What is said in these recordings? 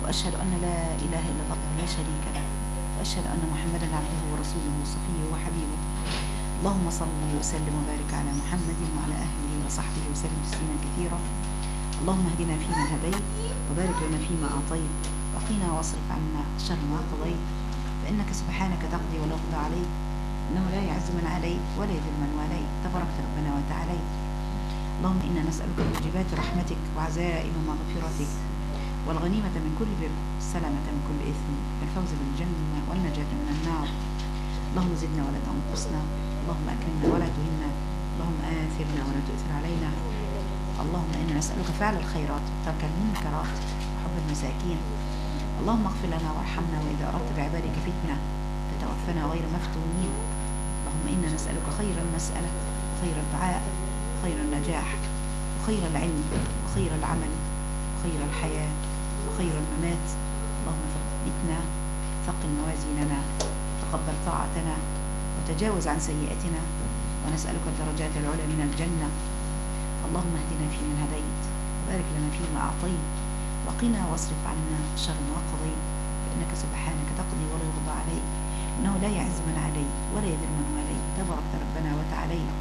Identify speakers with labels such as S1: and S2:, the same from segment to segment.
S1: وأشهد أن لا إله إلا الله لا شريك له وأشهد أن محمدا عبده ورسوله وصفيه وحبيبه اللهم صل وسلم وبارك على محمد وعلى أهله وصحبه وسلم تسليما كثيرا اللهم اهدنا فيمن هديت وبارك لنا فيما أعطيت وقنا واصرف عنا شر ما قضيت فإنك سبحانك تقضي ولا يقضى عليك إنه لا يعز من عليك ولا يذل من واليت تباركت ربنا وتعاليت اللهم إنا نسألك موجبات رحمتك وعزائم مغفرتك والغنيمة من كل بر السلامة من كل إثم والفوز بالجنة والنجاة من النار اللهم زدنا ولا تنقصنا اللهم أكرمنا ولا تهنا اللهم آثرنا ولا تؤثر علينا اللهم إنا نسألك فعل الخيرات وترك المنكرات وحب المساكين اللهم اغفر لنا وارحمنا وإذا أردت بعبادك فتنة فتوفنا غير مفتونين اللهم إنا نسألك خير المسألة وخير الدعاء وخير النجاح وخير العلم وخير العمل وخير الحياة وخير الممات اللهم ثبتنا ثقل موازيننا تقبل طاعتنا وتجاوز عن سيئتنا ونسألك الدرجات العلى من الجنة اللهم اهدنا فيمن هديت وبارك لنا فيما أعطيت وقنا واصرف عنا شر ما قضيت فإنك سبحانك تقضي ولا يقضى عليك إنه لا يعز من عليك ولا يذل من عليك تبارك ربنا وتعاليت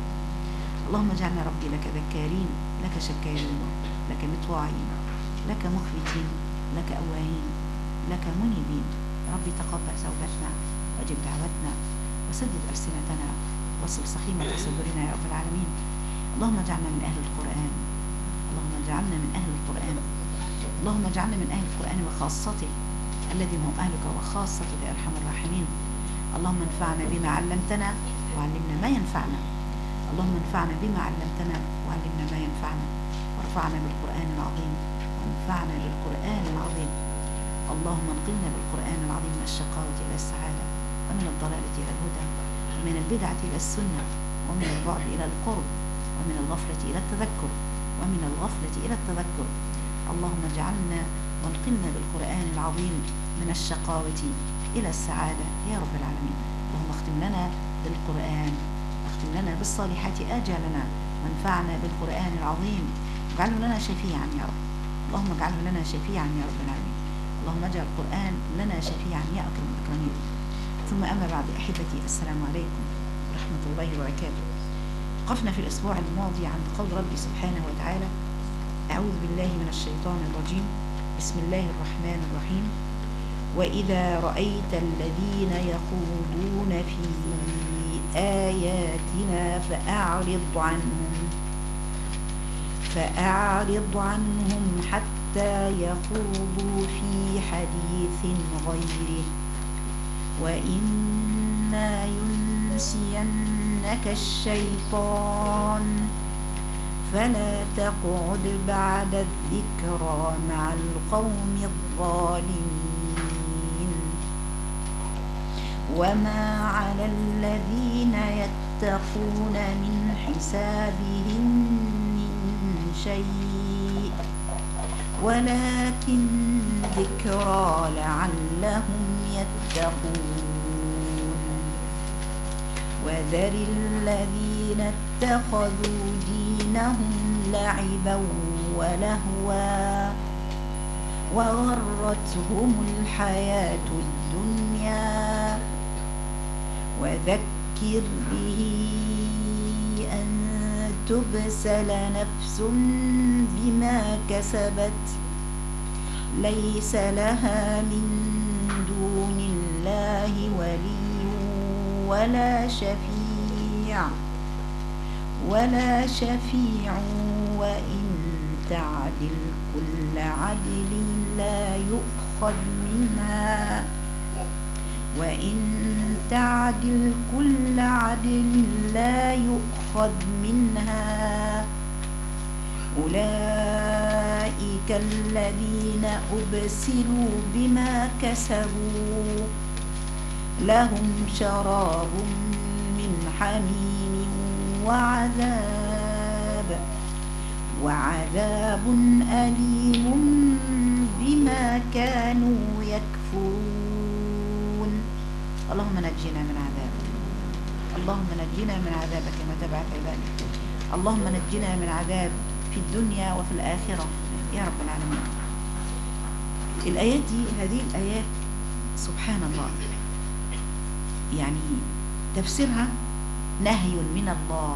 S1: اللهم اجعلنا ربي لك ذكارين لك شكارين لك مطواعين لك مخبتين لك أواهين لك منيبين ربي تقبل توبتنا واجب دعوتنا وسدد ألسنتنا وصل سخيمة صدورنا يا رب العالمين اللهم اجعلنا من أهل القرآن اللهم اجعلنا من أهل القرآن اللهم اجعلنا من أهل القرآن وخاصته الذين هم أهلك وخاصتك يا أرحم الراحمين اللهم انفعنا بما علمتنا وعلمنا ما ينفعنا اللهم انفعنا بما علمتنا وعلمنا ما ينفعنا وارفعنا بالقرآن العظيم وانفعنا بالقرآن العظيم اللهم انقلنا بالقرآن العظيم من الشقاوة إلى السعادة ومن الضلالة إلى الهدى ومن البدعة إلى السنة ومن البعد إلى القرب ومن الغفلة إلى التذكر ومن الغفلة إلى التذكر اللهم اجعلنا وانقلنا بالقرآن العظيم من الشقاوة إلى السعادة يا رب العالمين اللهم اختم لنا بالقرآن اختم لنا بالصالحات آجالنا وانفعنا بالقرآن العظيم واجعله لنا شفيعا يا رب اللهم اجعله لنا شفيعا يا رب العالمين اللهم اجعل القرآن لنا شفيعا يا أكرم الأكرمين ثم أما بعد أحبتي السلام عليكم ورحمة الله وبركاته وقفنا في الأسبوع الماضي عند قول ربي سبحانه وتعالى أعوذ بالله من الشيطان الرجيم بسم الله الرحمن الرحيم وإذا رأيت الذين يخوضون في آياتنا فأعرض عنهم فأعرض عنهم حتى يخوضوا في حديث غيره وإما ينسينك الشيطان فلا تقعد بعد الذكرى مع القوم الظالمين وما على الذين يتقون من حسابهم من شيء ولكن ذكرى لعلهم يتقون وذر الذين اتخذوا دينهم لعبا ولهوا وغرتهم الحياة الدنيا وذكر به أن تبسل نفس بما كسبت ليس لها من دون الله ولي ولا شفيع ولا شفيع وإن تعدل كل عدل لا يؤخذ منها وإن تعدل كل عدل لا يؤخذ منها أولئك الذين أبسلوا بما كسبوا لهم شراب من حميم وعذاب وعذاب أليم بما كانوا يكفرون اللهم نجنا من عذابك اللهم نجنا من عذابك كما تبعك عبادك اللهم نجنا من عذاب في الدنيا وفي الآخرة يا رب العالمين الآيات دي هذه الآيات سبحان الله يعني تفسيرها نهي من الله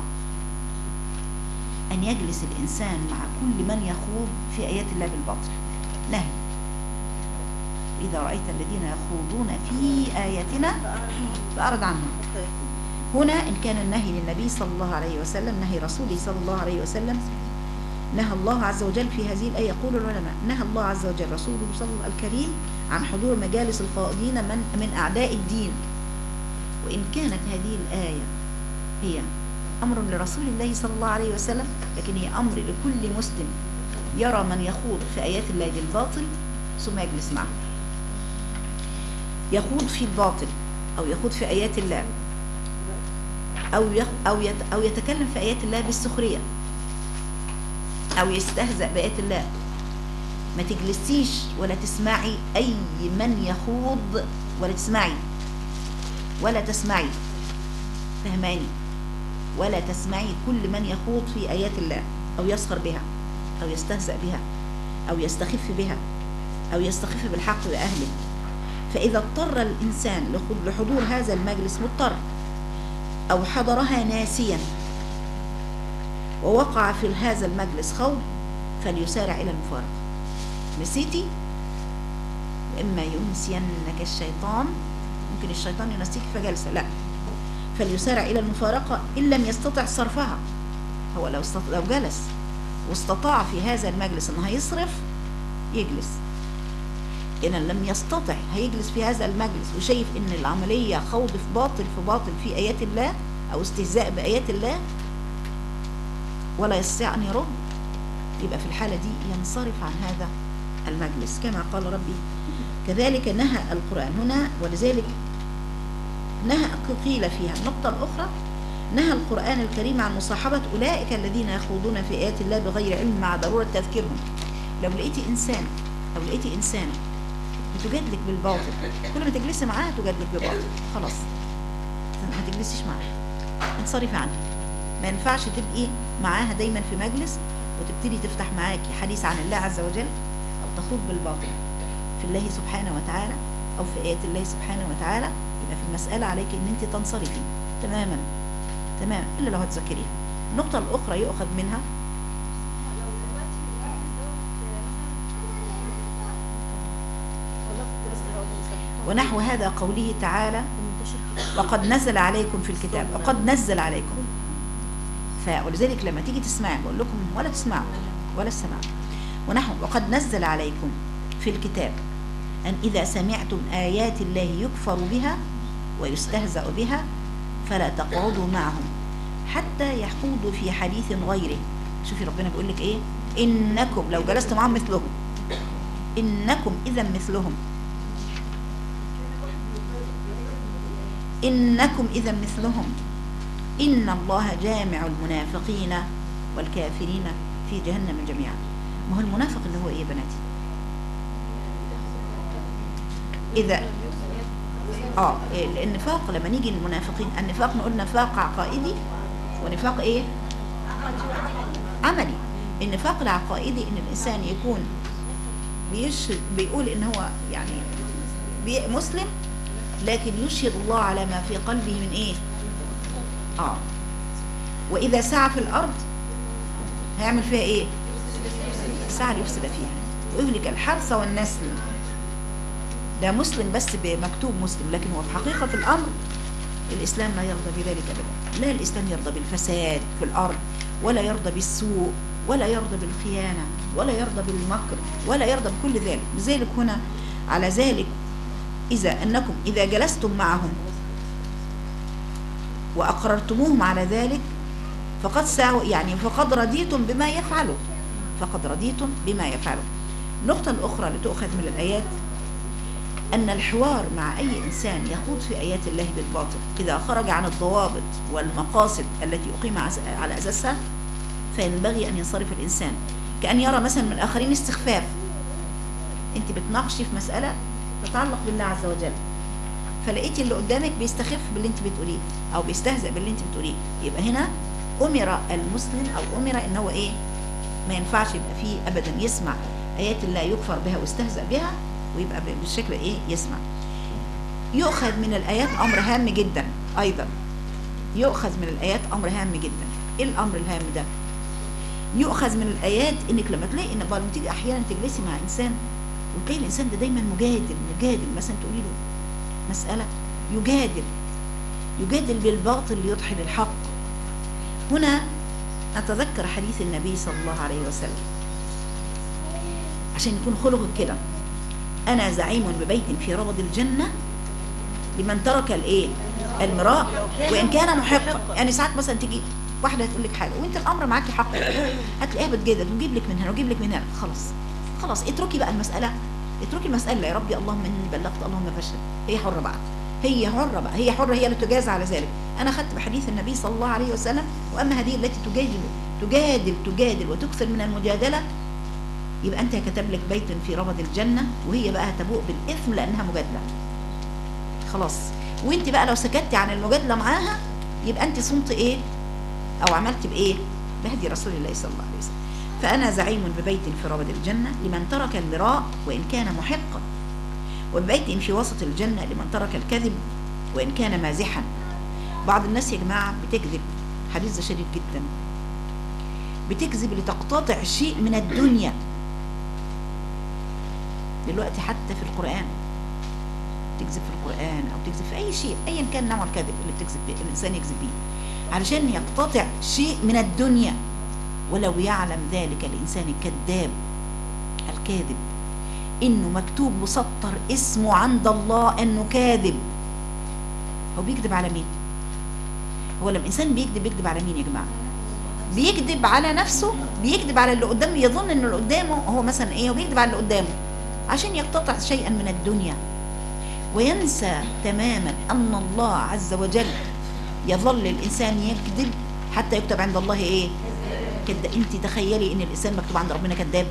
S1: أن يجلس الإنسان مع كل من يخوض في آيات الله بالباطل نهي إذا رأيت الذين يخوضون في آياتنا فأعرض عنهم هنا إن كان النهي للنبي صلى الله عليه وسلم نهي رسوله صلى الله عليه وسلم نهى الله عز وجل في هذه الآية يقول العلماء نهى الله عز وجل رسوله صلى الله الكريم عن حضور مجالس الخائضين من, من أعداء الدين وإن كانت هذه الآية هي أمر لرسول الله صلى الله عليه وسلم لكن هي أمر لكل مسلم يرى من يخوض في آيات الله بالباطل ثم يجلس معه يخوض في الباطل أو يخوض في آيات الله أو يخ أو يت أو يتكلم في آيات الله بالسخرية أو يستهزأ بآيات الله ما تجلسيش ولا تسمعي أي من يخوض ولا تسمعي ولا تسمعي فهماني ولا تسمعي كل من يخوض في آيات الله أو يسخر بها أو يستهزأ بها أو يستخف بها أو يستخف بالحق وأهله فإذا اضطر الإنسان لخ- لحضور هذا المجلس مضطر أو حضرها ناسيا ووقع في هذا المجلس خوض فليسارع إلى المفارقة نسيتي وإما ينسينك الشيطان ممكن الشيطان ينسيك فجلسة لا فليسارع إلى المفارقة إن لم يستطع صرفها هو لو, استط... لو جلس واستطاع في هذا المجلس أنه هيصرف يجلس إن لم يستطع هيجلس في هذا المجلس وشايف إن العملية خوض في باطل في باطل في آيات الله أو استهزاء بآيات الله ولا يستطيع أن يرد يبقى في الحالة دي ينصرف عن هذا المجلس كما قال ربي كذلك نهى القرآن هنا ولذلك نهى قيل فيها النقطة الأخرى نهى القرآن الكريم عن مصاحبة أولئك الذين يخوضون في آيات الله بغير علم مع ضرورة تذكيرهم لو لقيتي إنسان أو لقيتي إنسان بتجادلك بالباطل كل ما تجلسي معاها تجادلك بالباطل خلاص ما تجلسيش معاها انصرفي عنها ما ينفعش تبقي معاها دايما في مجلس وتبتدي تفتح معاكي حديث عن الله عز وجل أو تخوض بالباطل في الله سبحانه وتعالى أو في آيات الله سبحانه وتعالى يبقى في المسألة عليك أن أنت تنصرفي تماما تماما إلا لو هتذكريها النقطة الأخرى يؤخذ منها ونحو هذا قوله تعالى وقد نزل عليكم في الكتاب وقد نزل عليكم ف- ولذلك لما تيجي تسمعي بقول لكم ولا تسمعوا ولا السماع ونحو وقد نزل عليكم في الكتاب أن إذا سمعتم آيات الله يكفر بها ويستهزأ بها فلا تقعدوا معهم حتى يخوضوا في حديث غيره شوفي ربنا بيقول لك ايه انكم لو جلست معهم مثلهم انكم اذا مثلهم انكم اذا مثلهم ان الله جامع المنافقين والكافرين في جهنم جميعا ما هو المنافق اللي هو ايه يا بناتي اذا اه إيه، النفاق لما نيجي المنافقين النفاق نقول نفاق عقائدي ونفاق ايه عملي النفاق العقائدي ان الانسان يكون بيشهد بيقول ان هو يعني بي مسلم لكن يشهد الله على ما في قلبه من ايه اه واذا سعى في الارض هيعمل فيها ايه سعى ليفسد فيها ويهلك الحرث والنسل ده مسلم بس بمكتوب مسلم لكن هو في حقيقة الأمر الإسلام لا يرضى بذلك أبدا لا الإسلام يرضى بالفساد في الأرض ولا يرضى بالسوء ولا يرضى بالخيانة ولا يرضى بالمكر ولا يرضى بكل ذلك لذلك هنا على ذلك إذا أنكم إذا جلستم معهم وأقررتموهم على ذلك فقد ساو يعني فقد رضيتم بما يفعلوا فقد رضيتم بما يفعلوا النقطة الأخرى لتؤخذ من الآيات أن الحوار مع أي إنسان يخوض في آيات الله بالباطل إذا خرج عن الضوابط والمقاصد التي أقيم عز- على أساسها فينبغي أن ينصرف الإنسان كأن يرى مثلا من الآخرين استخفاف أنت بتناقشي في مسألة تتعلق بالله عز وجل فلقيتي اللي قدامك بيستخف باللي انت بتقوليه او بيستهزئ باللي انت بتقوليه يبقى هنا امر المسلم او امر ان هو ايه ما ينفعش يبقى فيه ابدا يسمع ايات الله يكفر بها ويستهزأ بها ويبقى ب- بالشكل ايه يسمع يؤخذ من الايات امر هام جدا ايضا يؤخذ من الايات امر هام جدا ايه الامر الهام ده يؤخذ من الايات انك لما تلاقي ان لما تيجي احيانا تجلسي مع انسان وتلاقي الانسان ده دايما مجادل مجادل مثلا تقولي له مساله يجادل يجادل بالباطل ليضحي للحق هنا اتذكر حديث النبي صلى الله عليه وسلم عشان يكون خلقك كده انا زعيم ببيت في ربض الجنه لمن ترك الايه المراء وان كان محقا يعني ساعات مثلا تيجي واحده تقول لك حاجه وانت الامر معاكي حق هتلاقيها بتجادل وتجيب لك من هنا وتجيب لك من هنا خلاص خلاص اتركي بقى المساله اتركي المساله يا ربي اللهم اني بلغت اللهم فشل هي حره بقى هي حره بقى هي حره هي اللي تجازى على ذلك انا اخذت بحديث النبي صلى الله عليه وسلم واما هذه التي تجادل تجادل تجادل وتكثر من المجادله يبقى انت كتب لك بيت في ربض الجنه وهي بقى هتبوء بالاثم لانها مجادله خلاص وانت بقى لو سكتي عن المجادله معاها يبقى انت صمت ايه او عملت بايه بهدي رسول الله صلى الله عليه وسلم فانا زعيم ببيت في ربض الجنه لمن ترك المراء وان كان محقا وبيت في وسط الجنه لمن ترك الكذب وان كان مازحا بعض الناس يا جماعه بتكذب حديث ده شديد جدا بتكذب لتقتطع شيء من الدنيا دلوقتي حتى في القرآن تكذب في القرآن أو تكذب في أي شيء أيا كان نوع الكذب اللي بتكذب بيه الإنسان يكذب بيه علشان يقتطع شيء من الدنيا ولو يعلم ذلك الإنسان الكذاب الكاذب إنه مكتوب مسطر اسمه عند الله إنه كاذب هو بيكذب على مين؟ هو لما الإنسان بيكذب بيكذب على مين يا جماعة؟ بيكذب على نفسه بيكذب على اللي قدامه يظن ان اللي قدامه هو مثلا ايه وبيكذب على اللي قدامه عشان يقتطع شيئا من الدنيا وينسى تماما ان الله عز وجل يظل الانسان يكذب حتى يكتب عند الله ايه كده انت تخيلي ان الانسان مكتوب عند ربنا كذاب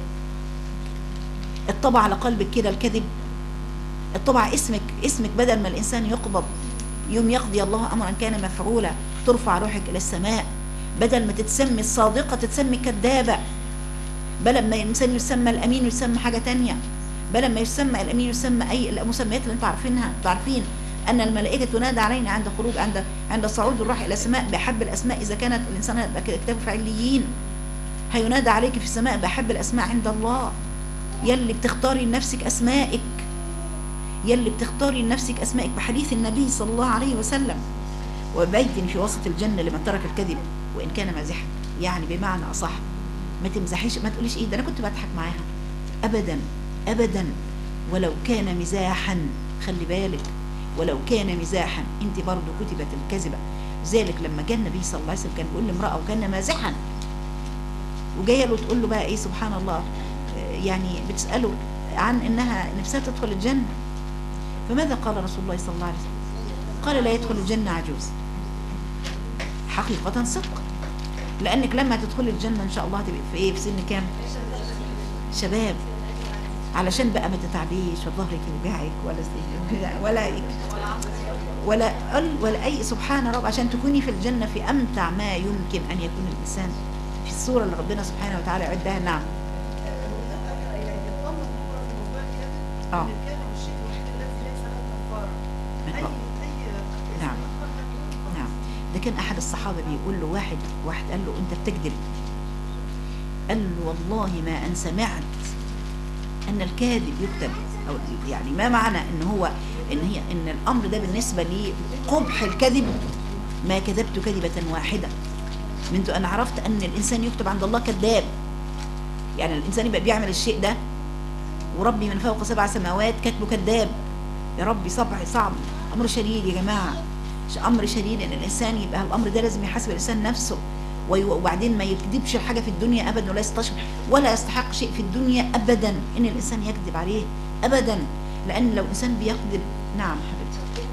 S1: الطبع على قلبك كده الكذب الطبع اسمك اسمك بدل ما الانسان يقبض يوم يقضي الله امرا كان مفعولا ترفع روحك الى السماء بدل ما تتسمي الصادقة تتسمي كذابة بدل ما الإنسان يسمى الأمين يسمى حاجة تانية بدل ما يسمى الأمين يسمى أي المسميات اللي أنتوا عارفينها أنتوا عارفين أن الملائكة تنادى علينا عند خروج عند عند صعود الروح إلى السماء بأحب الأسماء إذا كانت الإنسان هيبقى كتابه في عليين هينادى عليك في السماء بأحب الأسماء عند الله يلي بتختاري لنفسك أسمائك يلي بتختاري لنفسك أسمائك بحديث النبي صلى الله عليه وسلم وبيت في وسط الجنة لمن ترك الكذب وإن كان مازحا يعني بمعنى أصح ما تمزحيش ما تقوليش إيه ده أنا كنت بضحك معاها أبدا أبدا ولو كان مزاحا خلي بالك ولو كان مزاحا أنت برضو كتبت الكذبة ذلك لما جاء النبي صلى الله عليه وسلم كان بيقول لامرأة وكان مازحا وجايه له تقول له بقى ايه سبحان الله آه، يعني بتسأله عن انها نفسها تدخل الجنة فماذا قال رسول الله صلى الله عليه وسلم قال لا يدخل الجنة عجوز حقيقة صدق لأنك لما تدخلي الجنة إن شاء الله هتبقي في إيه في سن كام شباب علشان بقى ما تتعبيش وظهرك يوجعك ولا ولا ولا قل ولا أي سبحان رب عشان تكوني في الجنة في أمتع ما يمكن أن يكون الإنسان في الصورة اللي ربنا سبحانه وتعالى يعدها نعم اه نعم نعم ده كان احد الصحابه بيقول له واحد واحد قال له انت بتكذب قال له والله ما ان سمعت ان الكاذب يكتب او يعني ما معنى ان هو ان هي ان الامر ده بالنسبه لي قبح الكذب ما كذبت كذبه واحده منذ ان عرفت ان الانسان يكتب عند الله كذاب يعني الانسان يبقى بيعمل الشيء ده وربي من فوق سبع سماوات كاتبه كذاب يا ربي صعب صعب امر شديد يا جماعه ش- امر شديد ان الانسان يبقى الامر ده لازم يحاسب الانسان نفسه وي- وبعدين ما يكذبش حاجه في الدنيا ابدا ولا يستشعر ولا يستحق شيء في الدنيا ابدا ان الانسان يكذب عليه ابدا لان لو انسان بيكذب نعم حبيبتي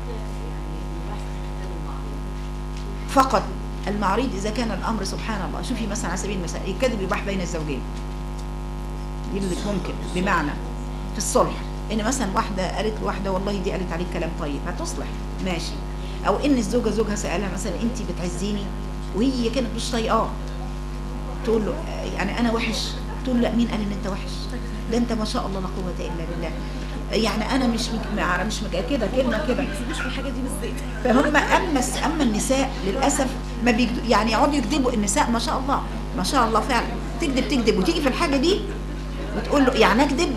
S1: فقط المعريض اذا كان الامر سبحان الله شوفي مثلا على سبيل المثال الكذب يباح بين الزوجين دي اللي ممكن بمعنى في الصلح ان مثلا واحده قالت لواحده والله دي قالت عليك كلام طيب هتصلح ماشي او ان الزوجه زوجها سالها مثلا انت بتعزيني وهي كانت مش طايقاه تقول له آه، يعني انا وحش تقول له لا مين قال ان انت وحش ده انت ما شاء الله لا قوه الا بالله يعني انا مش مك... مش متاكده كلمه كده
S2: مش في الحاجه دي بالذات
S1: فهم اما اما النساء للاسف ما بيكدب يعني يقعدوا يكذبوا النساء ما شاء الله ما شاء الله فعلا تكذب تكذب وتيجي في الحاجه دي وتقول له يعني اكذب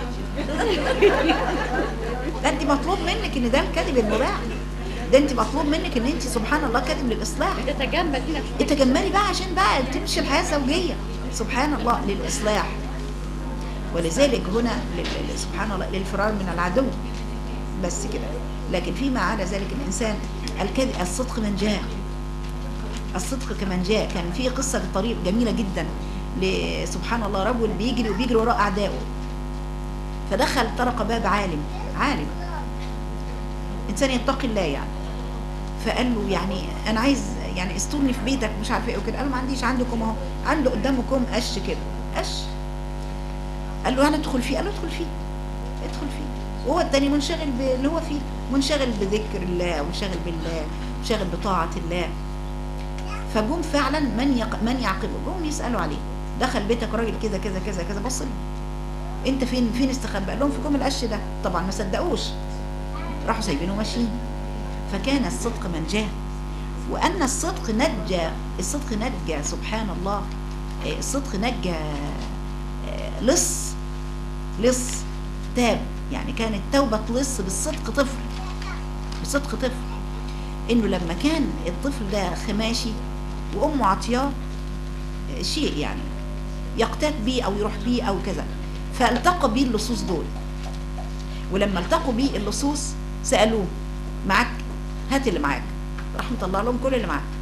S1: لا انت مطلوب منك ان ده الكذب المباح ده انت مطلوب منك ان انت سبحان الله كذب للاصلاح
S2: تتجمل هنا
S1: اتجملي بقى عشان بقى تمشي الحياه الزوجيه سبحان الله للاصلاح ولذلك هنا لل- سبحان الله للفرار من العدو بس كده لكن فيما عدا ذلك الانسان الكذب الصدق من جاء الصدق كمن جاء كان في قصه في الطريق جميله جدا ل- سبحان الله رجل بيجري وبيجري وراء اعدائه فدخل طرق باب عالم عالم انسان يتقي الله يعني فقال له يعني انا عايز يعني استرني في بيتك مش عارفه ايه وكده قال له ما عنديش عندكم اهو عنده قدامكم قش كده قش قال له انا ادخل فيه قال له ادخل فيه ادخل فيه وهو التاني منشغل باللي هو فيه منشغل بذكر الله ومنشغل بالله منشغل بطاعه الله فجم فعلا من يق... من يعقبه جم يسالوا عليه دخل بيتك راجل كذا كذا كذا كذا بص له انت فين فين استخبى قال لهم في كوم القش ده طبعا ما صدقوش راحوا سايبينه ماشيين فكان الصدق من جاه وان الصدق نجى الصدق نجى سبحان الله آه، الصدق نجى آه، لص لص تاب يعني كانت توبة لص بالصدق طفل بصدق طفل انه لما كان الطفل ده خماشي وامه عطياه آه، شيء يعني يقتات بيه او يروح بيه او كذا فالتقى بيه اللصوص دول ولما التقوا بيه اللصوص سالوه معاك هات اللي معاك راح مطلع لهم كل اللي معاك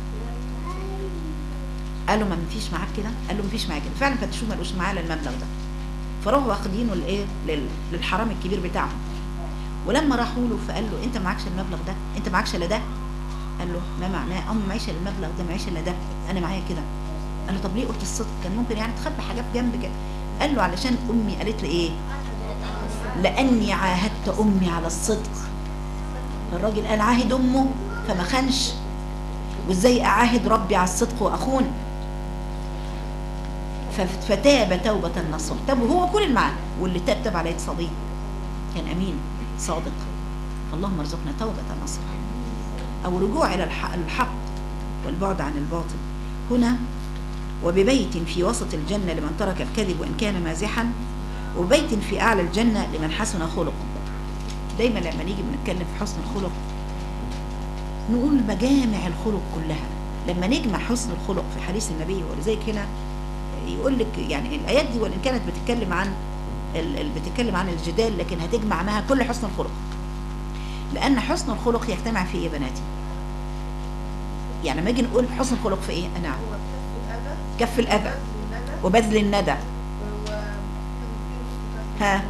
S1: قالوا ما فيش معاك كده قال له ما فيش معاك كده فعلا فتشوه ما لقوش معاه إلا المبلغ ده فراحوا واخدينه لايه لل- للحرام الكبير بتاعهم ولما راحوا له فقال له انت معكش المبلغ ده انت معكش الا ده قال له ما معناه امي معيش الا المبلغ ده معيش الا ده انا معايا كده قال له طب ليه قلت الصدق كان ممكن يعني تخبي حاجات جنب كده قال له علشان امي قالت لي ايه لاني عاهدت امي على الصدق الراجل قال عاهد امه فما خانش وازاي اعاهد ربي على الصدق واخون ف- فتاب توبة نصوح تاب وهو كل اللي معاه واللي تاب تاب على يد صديق كان امين صادق اللهم ارزقنا توبة نصوح او رجوع الى الح- الحق والبعد عن الباطل هنا وببيت في وسط الجنة لمن ترك الكذب وإن كان مازحا وبيت في أعلى الجنة لمن حسن خلقه دايما لما نيجي بنتكلم في حسن الخلق نقول مجامع الخلق كلها لما نجمع حسن الخلق في حديث النبي ولذلك هنا يقول لك يعني الآيات دي وإن كانت بتتكلم عن ال- ال- بتتكلم عن الجدال لكن هتجمع معها كل حسن الخلق لأن حسن الخلق يجتمع في إيه يا بناتي يعني لما نيجي نقول حسن الخلق في إيه أنا كف الأذى وبذل الندى ها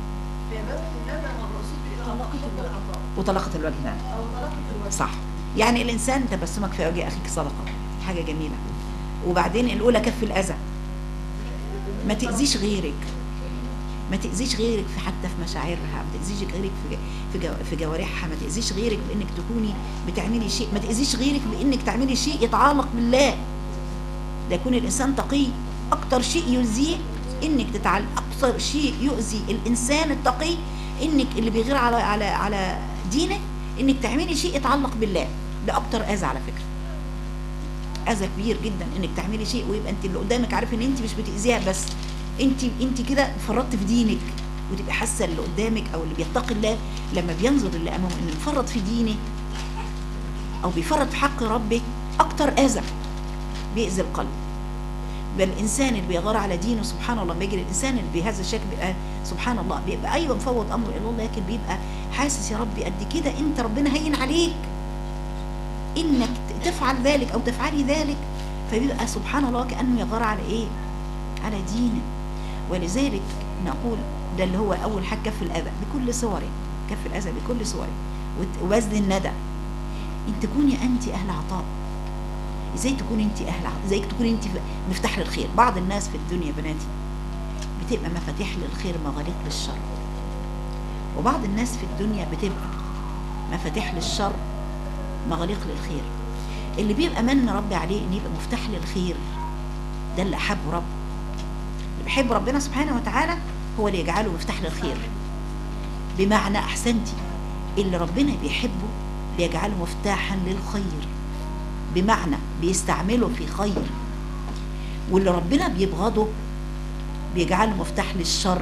S1: وطلقة الوجه نعم صح يعني الإنسان تبسمك في وجه أخيك صدقة حاجة جميلة وبعدين الأولى كف الأذى ما تأذيش غيرك ما تأذيش غيرك في حتى في مشاعرها ما تأذيش غيرك في في جو- في جوارحها ما تأذيش غيرك بإنك تكوني بتعملي شيء ما تأذيش غيرك بإنك تعملي شيء يتعلق بالله ده يكون الإنسان تقي أكتر شيء يؤذيه إنك تتعلم أكتر شيء يؤذي الإنسان التقي إنك اللي بيغير على على على دينك إنك تعملي شيء يتعلق بالله ده أكتر أذى على فكرة أذى كبير جدا إنك تعملي شيء ويبقى أنت اللي قدامك عارف إن أنت مش بتأذيها بس أنت أنت كده فرطت في دينك وتبقى حاسة اللي قدامك أو اللي بيتقي الله لما بينظر اللي أمامه إنه يفرط في دينه أو بيفرط في حق ربه أكتر أذى بيأذي القلب بل الانسان اللي بيغار على دينه سبحان الله لما يجي الانسان اللي بهذا الشكل بيبقى سبحان الله بيبقى ايوه مفوض امره الى الله لكن بيبقى حاسس يا ربي قد كده انت ربنا هين عليك انك تفعل ذلك او تفعلي ذلك فبيبقى سبحان الله كانه يغار على ايه على دينه ولذلك نقول ده اللي هو اول حاجه كف الاذى بكل صوره كف الاذى بكل صوره وت- وبذل الندى ان تكوني انت اهل عطاء ازاي تكون انت اهل عطاء ازاي تكون انت مفتاح للخير بعض الناس في الدنيا بناتي بتبقى مفاتيح للخير مغاليق للشر وبعض الناس في الدنيا بتبقى مفاتيح للشر مغاليق للخير اللي بيبقى من ربي عليه ان يبقى مفتاح للخير ده اللي احبه رب اللي بيحب ربنا سبحانه وتعالى هو اللي يجعله مفتاح للخير بمعنى احسنتي اللي ربنا بيحبه بيجعله مفتاحا للخير بمعنى بيستعمله في خير واللي ربنا بيبغضه بيجعله مفتاح للشر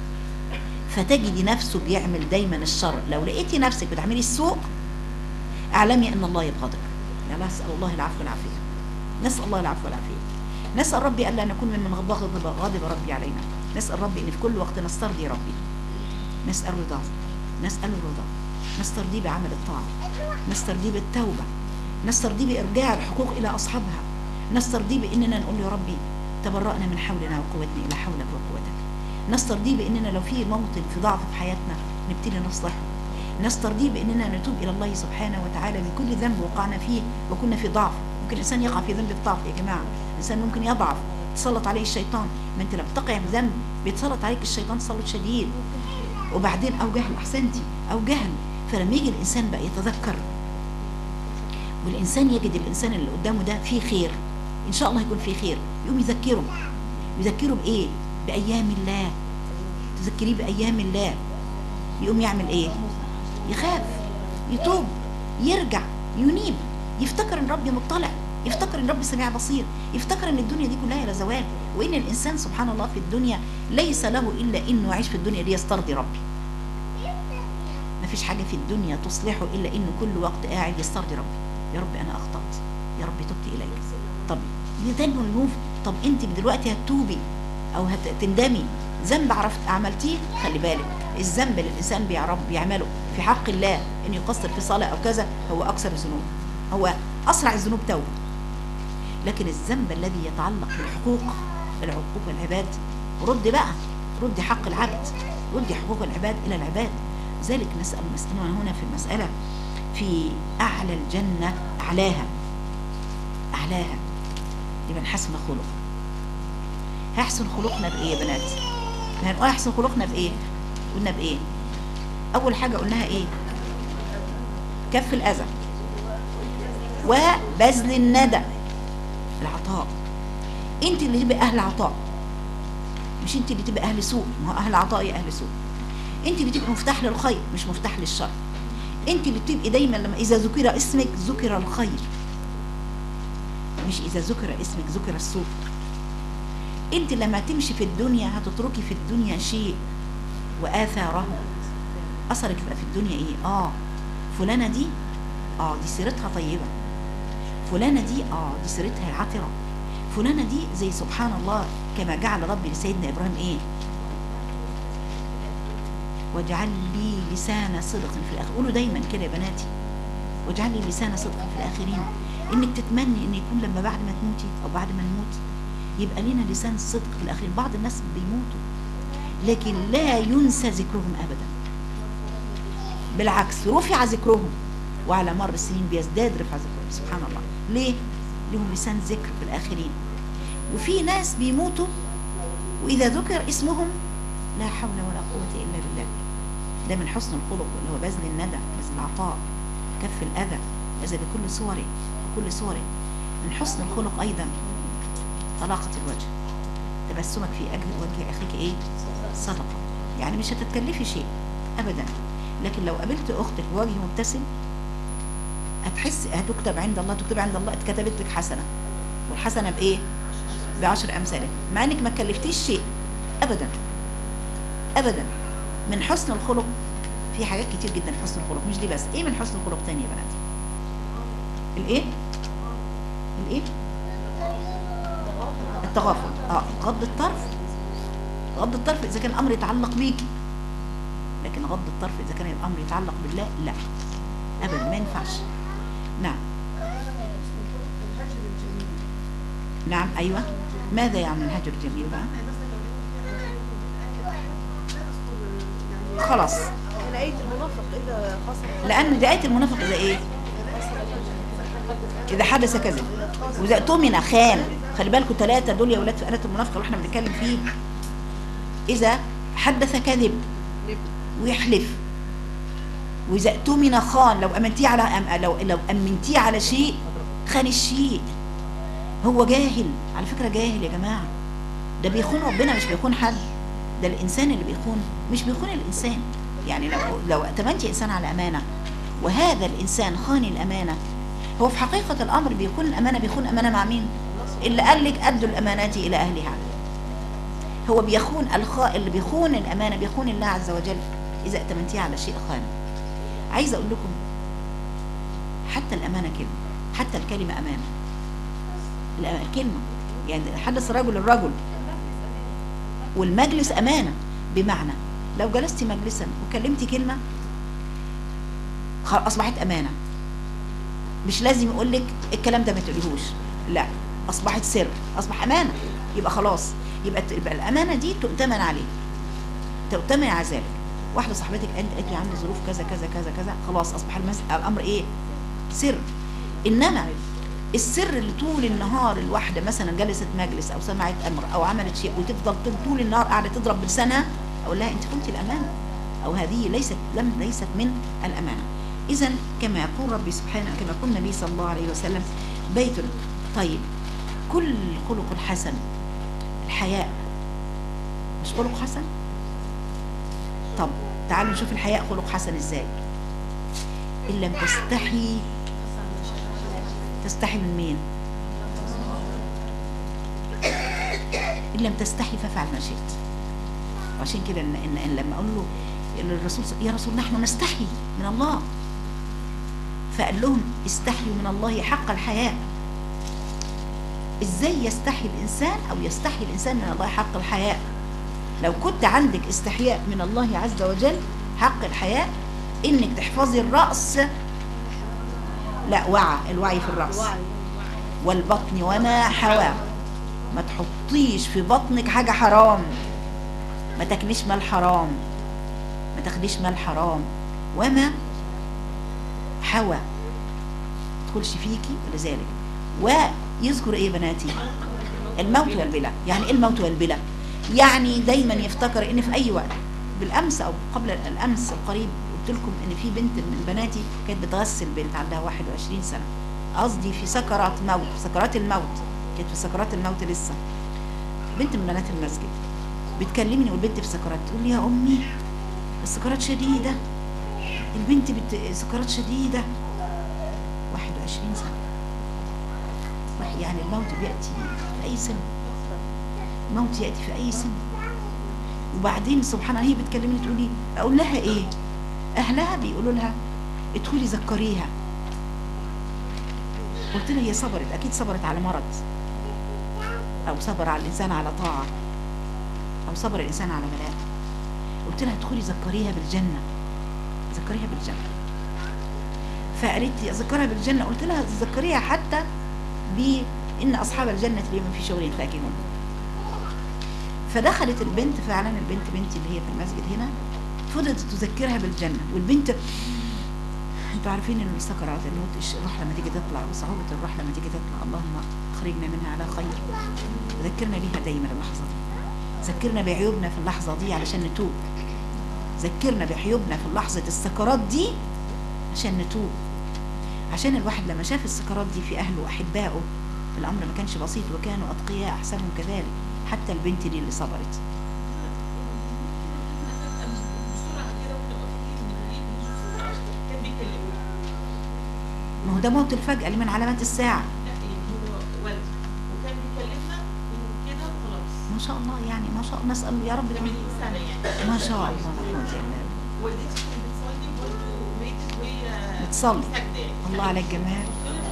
S1: فتجدي نفسه بيعمل دايما الشر لو لقيتي نفسك بتعملي السوء اعلمي ان الله يبغضك يعني نسال الله العفو والعافيه نسال الله العفو والعافيه نسال ربي الا نكون ممن غضب غضب ربي علينا نسال ربي ان في كل وقت نسترضي ربي نسال رضاه نسال الرضا نسترضيه بعمل الطاعه نسترضيه بالتوبه نسترضيه بارجاع الحقوق الى اصحابها نسترضيه باننا نقول يا ربي تبرأنا من حولنا وقوتنا الى حولك وقوتك نسترضيه باننا لو في موطن في ضعف في حياتنا نبتدي نصلحه نسترضيه باننا نتوب الى الله سبحانه وتعالى من كل ذنب وقعنا فيه وكنا في ضعف ممكن الانسان يقع في ذنب الضعف يا جماعه الانسان ممكن يضعف تسلط عليه الشيطان ما انت لما تقع في ذنب بيتسلط عليك الشيطان تسلط شديد وبعدين او جهل احسنتي او جهل فلما يجي الانسان بقى يتذكر والانسان يجد الانسان اللي قدامه ده فيه خير ان شاء الله يكون فيه خير يقوم يذكره يذكره بايه بايام الله تذكريه بايام الله يقوم يعمل ايه يخاف يتوب يرجع ينيب يفتكر ان ربي مطلع يفتكر ان ربي سميع بصير يفتكر ان الدنيا دي كلها لا زوال وان الانسان سبحان الله في الدنيا ليس له الا انه يعيش في الدنيا ليسترضي ربي ما فيش حاجه في الدنيا تصلحه الا انه كل وقت قاعد يسترضي ربي يا رب انا اخطات يا رب تبت اليك طب يتنوا الموف طب انت دلوقتي هتتوبي او هتندمي ذنب عرفت عملتيه خلي بالك الذنب اللي الانسان بيعرف بيعمله في حق الله ان يقصر في صلاه او كذا هو اكثر الذنوب هو اسرع الذنوب توبه لكن الذنب الذي يتعلق بالحقوق العقوق العباد رد بقى رد حق العبد رد حقوق العباد الى العباد ذلك نسال نسالنا هنا في المساله في اعلى الجنه اعلاها اعلاها لمن حسن خلق هيحسن خلقنا بايه يا بنات هنقول احسن خلقنا بايه قلنا بايه اول حاجه قلناها ايه كف الاذى وبذل الندى العطاء انت اللي تبقى اهل عطاء مش انت اللي تبقى اهل سوء ما هو اهل عطاء يا اهل سوء انت اللي تبقى مفتاح للخير مش مفتاح للشر انت اللي بتبقي دايما لما اذا ذكر اسمك ذكر الخير مش اذا ذكر اسمك ذكر السوء انت لما تمشي في الدنيا هتتركي في الدنيا شيء واثاره اثرك يبقى في الدنيا ايه اه فلانه دي اه دي سيرتها طيبه فلانه دي اه دي سيرتها عطره فلانه دي زي سبحان الله كما جعل ربي لسيدنا ابراهيم ايه واجعل لي لسان صدق في الاخر قولوا دايما كده يا بناتي واجعل لي لسان صدق في الاخرين انك تتمني ان يكون لما بعد ما تموتي او بعد ما نموت يبقى لنا لسان صدق في الاخرين بعض الناس بيموتوا لكن لا ينسى ذكرهم ابدا بالعكس رفع ذكرهم وعلى مر السنين بيزداد رفع ذكرهم سبحان الله ليه لهم لسان ذكر في الاخرين وفي ناس بيموتوا واذا ذكر اسمهم لا حول ولا قوه الا بالله ده من حسن الخلق اللي هو بذل الندى بذل العطاء كف الاذى اذى بكل صوره بكل صوره من حسن الخلق ايضا طلاقه الوجه تبسمك في اجل وجه اخيك ايه صدقه يعني مش هتتكلفي شيء ابدا لكن لو قابلت اختك بوجه مبتسم هتحس هتكتب عند الله تكتب عند الله اتكتبت لك حسنه والحسنه بايه بعشر امثالها مع انك ما كلفتيش شيء ابدا ابدا من حسن الخلق في حاجات كتير جدا في حسن الخلق مش دي بس ايه من حسن الخلق تاني يا بنات الايه الايه التغافل اه غض الطرف غض الطرف اذا كان الامر يتعلق بيكي لكن غض الطرف اذا كان الامر يتعلق بالله لا ابدا ما ينفعش نعم نعم ايوه ماذا يعني الهجر الجميل بقى خلاص
S2: انا ايه المنافق اذا حصل
S1: لان دي ايه المنافق اذا ايه اذا حدث كذب واذا اؤتمن خان خلي بالكم ثلاثه دول يا ولاد في اله المنافق اللي احنا بنتكلم فيه اذا حدث كذب ويحلف واذا اؤتمن خان لو امنتيه على أم لو لو امنتيه على شيء خان الشيء هو جاهل على فكره جاهل يا جماعه ده بيخون ربنا مش بيخون حد ده الانسان اللي بيخون مش بيخون الانسان يعني لو لو ائتمنتي انسان على امانه وهذا الانسان خان الامانه هو في حقيقه الامر بيكون الامانه بيخون امانه مع مين اللي قال لك ادوا الامانات الى اهلها هو بيخون الخاء اللي بيخون الامانه بيخون الله عز وجل اذا ائتمنتيه على شيء خانه عايزه اقول لكم حتى الامانه كلمه حتى الكلمه امانه الأ- الكلمه يعني حدث رجل الرجل والمجلس امانه بمعنى لو جلست مجلسا وكلمتي كلمه خ- اصبحت امانه مش لازم يقول لك الكلام ده ما تقوليهوش لا اصبحت سر اصبح امانه يبقى خلاص يبقى ت- يبقى الامانه دي تؤتمن عليه تؤتمن على ذلك واحده صاحبتك انت قالت لي عندي ظروف كذا كذا كذا كذا خلاص اصبح المس... الامر ايه سر انما السر اللي طول النهار الواحده مثلا جلست مجلس او سمعت امر او عملت شيء وتفضل طول- طول النهار قاعده تضرب بلسانها اقول لها انت كنت الامانه او هذه ليست لم ليست من الامانه اذا كما يقول ربي سبحانه كما يقول النبي صلى الله عليه وسلم بيت طيب كل خلق الحسن الحياء مش خلق حسن طب تعالوا نشوف الحياء خلق حسن ازاي ان لم تستحي تستحي من مين ان لم تستحي فافعل ما شئت وعشان كده إن, إن, إن لما اقول له الرسول صلى- يا رسول نحن نستحي من الله فقال لهم استحيوا من الله حق الحياء ازاي يستحي الانسان او يستحي الانسان من الله حق الحياء لو كنت عندك استحياء من الله عز وجل حق الحياء انك تحفظي الرأس لا وعى الوعي في الرأس والبطن وما حواه ما تحطيش في بطنك حاجة حرام ما تاكليش مال حرام ما تاخديش مال حرام وما حوى تدخلش فيكي ولذلك ويذكر ايه بناتي الموت والبلا يعني ايه الموت والبلا يعني دايما يفتكر ان في اي وقت بالامس او قبل الامس القريب قلت لكم ان في بنت من بناتي كانت بتغسل بنت عندها 21 سنه قصدي في سكرات موت سكرات الموت كانت في سكرات الموت لسه بنت من بنات المسجد بتكلمني والبنت في سكرات تقول لي يا امي السكرات شديده البنت بت... سكرات شديده 21 سنه واحد يعني الموت بياتي في اي سن الموت ياتي في اي سن وبعدين سبحان الله هي بتكلمني تقول لي اقول لها ايه اهلها بيقولوا لها ادخلي ذكريها قلت لها هي صبرت اكيد صبرت على مرض او صبر على الانسان على طاعه او صبر الانسان على بلاء قلت لها ادخلي ذكريها بالجنه ذكريها بالجنه فقالت لي اذكرها بالجنه قلت لها ذكريها حتى بان اصحاب الجنه اليوم في شغل فاكهون فدخلت البنت فعلا البنت بنتي اللي هي في المسجد هنا فضلت تذكرها بالجنه والبنت انتوا عارفين ان السكرات الموت الش- الروح لما تيجي تطلع وصعوبه الروح لما تيجي تطلع اللهم اخرجنا منها على خير ذكرنا بيها دايما اللحظه دي ذكرنا بعيوبنا في اللحظه دي علشان نتوب ذكرنا بعيوبنا في لحظه السكرات دي عشان نتوب عشان الواحد لما شاف السكرات دي في اهله واحبائه الامر ما كانش بسيط وكانوا اتقياء احسنهم كذلك حتى البنت دي اللي صبرت ما هو ده موت الفجأة اللي من علامات الساعة ما شاء الله يعني ما شاء الله نسأل يا رب ما شاء الله لا قوة إلا بالله بتصلي الله على الجمال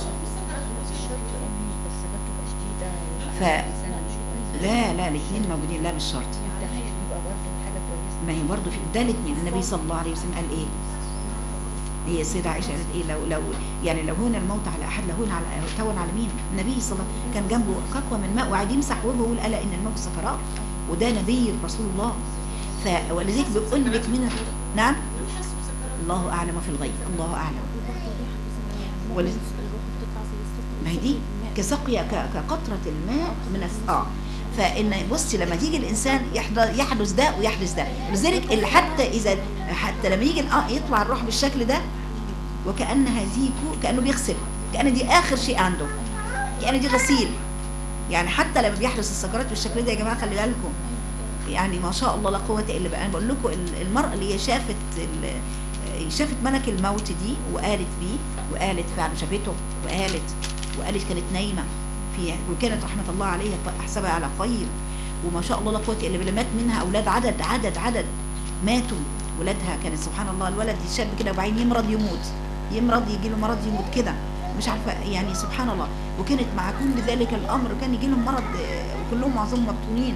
S1: ف لا لا الاثنين موجودين لا مش شرط ما هي برضه في ده الاثنين النبي صلى الله عليه وسلم قال ايه هي السيدة عائشة قالت ايه لو لو يعني لو هون الموت على احد لهون على تهون على مين؟ النبي صلى الله عليه وسلم كان جنبه قطوة من ماء وقاعد يمسح وجهه ويقول الا ان الموت سكرات وده نبي رسول الله ف ولذلك بيقول لك من نعم الله اعلم في الغيب الله اعلم ولذ... ما هي دي كسقيا ك- كقطرة الماء من الس- اه فان بصي لما تيجي الانسان يحدث يحدث ده ويحدث ده لذلك اللي حتى اذا حتى لما يجي اه يطلع الروح بالشكل ده وكأن هذه كو- كأنه بيغسل كأن دي آخر شيء عنده كأن دي غسيل يعني حتى لما بيحدث السكرات بالشكل ده يا جماعة خلي بالكم يعني ما شاء الله لا قوه الا بالله انا بقول لكم ال- المراه اللي هي شافت ال- شافت ملك الموت دي وقالت بيه وقالت فعلا شافته وقالت وقالت كانت نايمه في وكانت رحمه الله عليها احسبها على خير وما شاء الله لا قوه الا بالله مات منها اولاد عدد عدد عدد ماتوا ولادها كانت سبحان الله الولد شاب كده وبعدين يمرض يموت يمرض يجي له مرض يموت كده مش عارفه يعني سبحان الله وكانت مع كل ذلك الامر كان يجي لهم مرض آه، وكلهم معظمهم مبتونين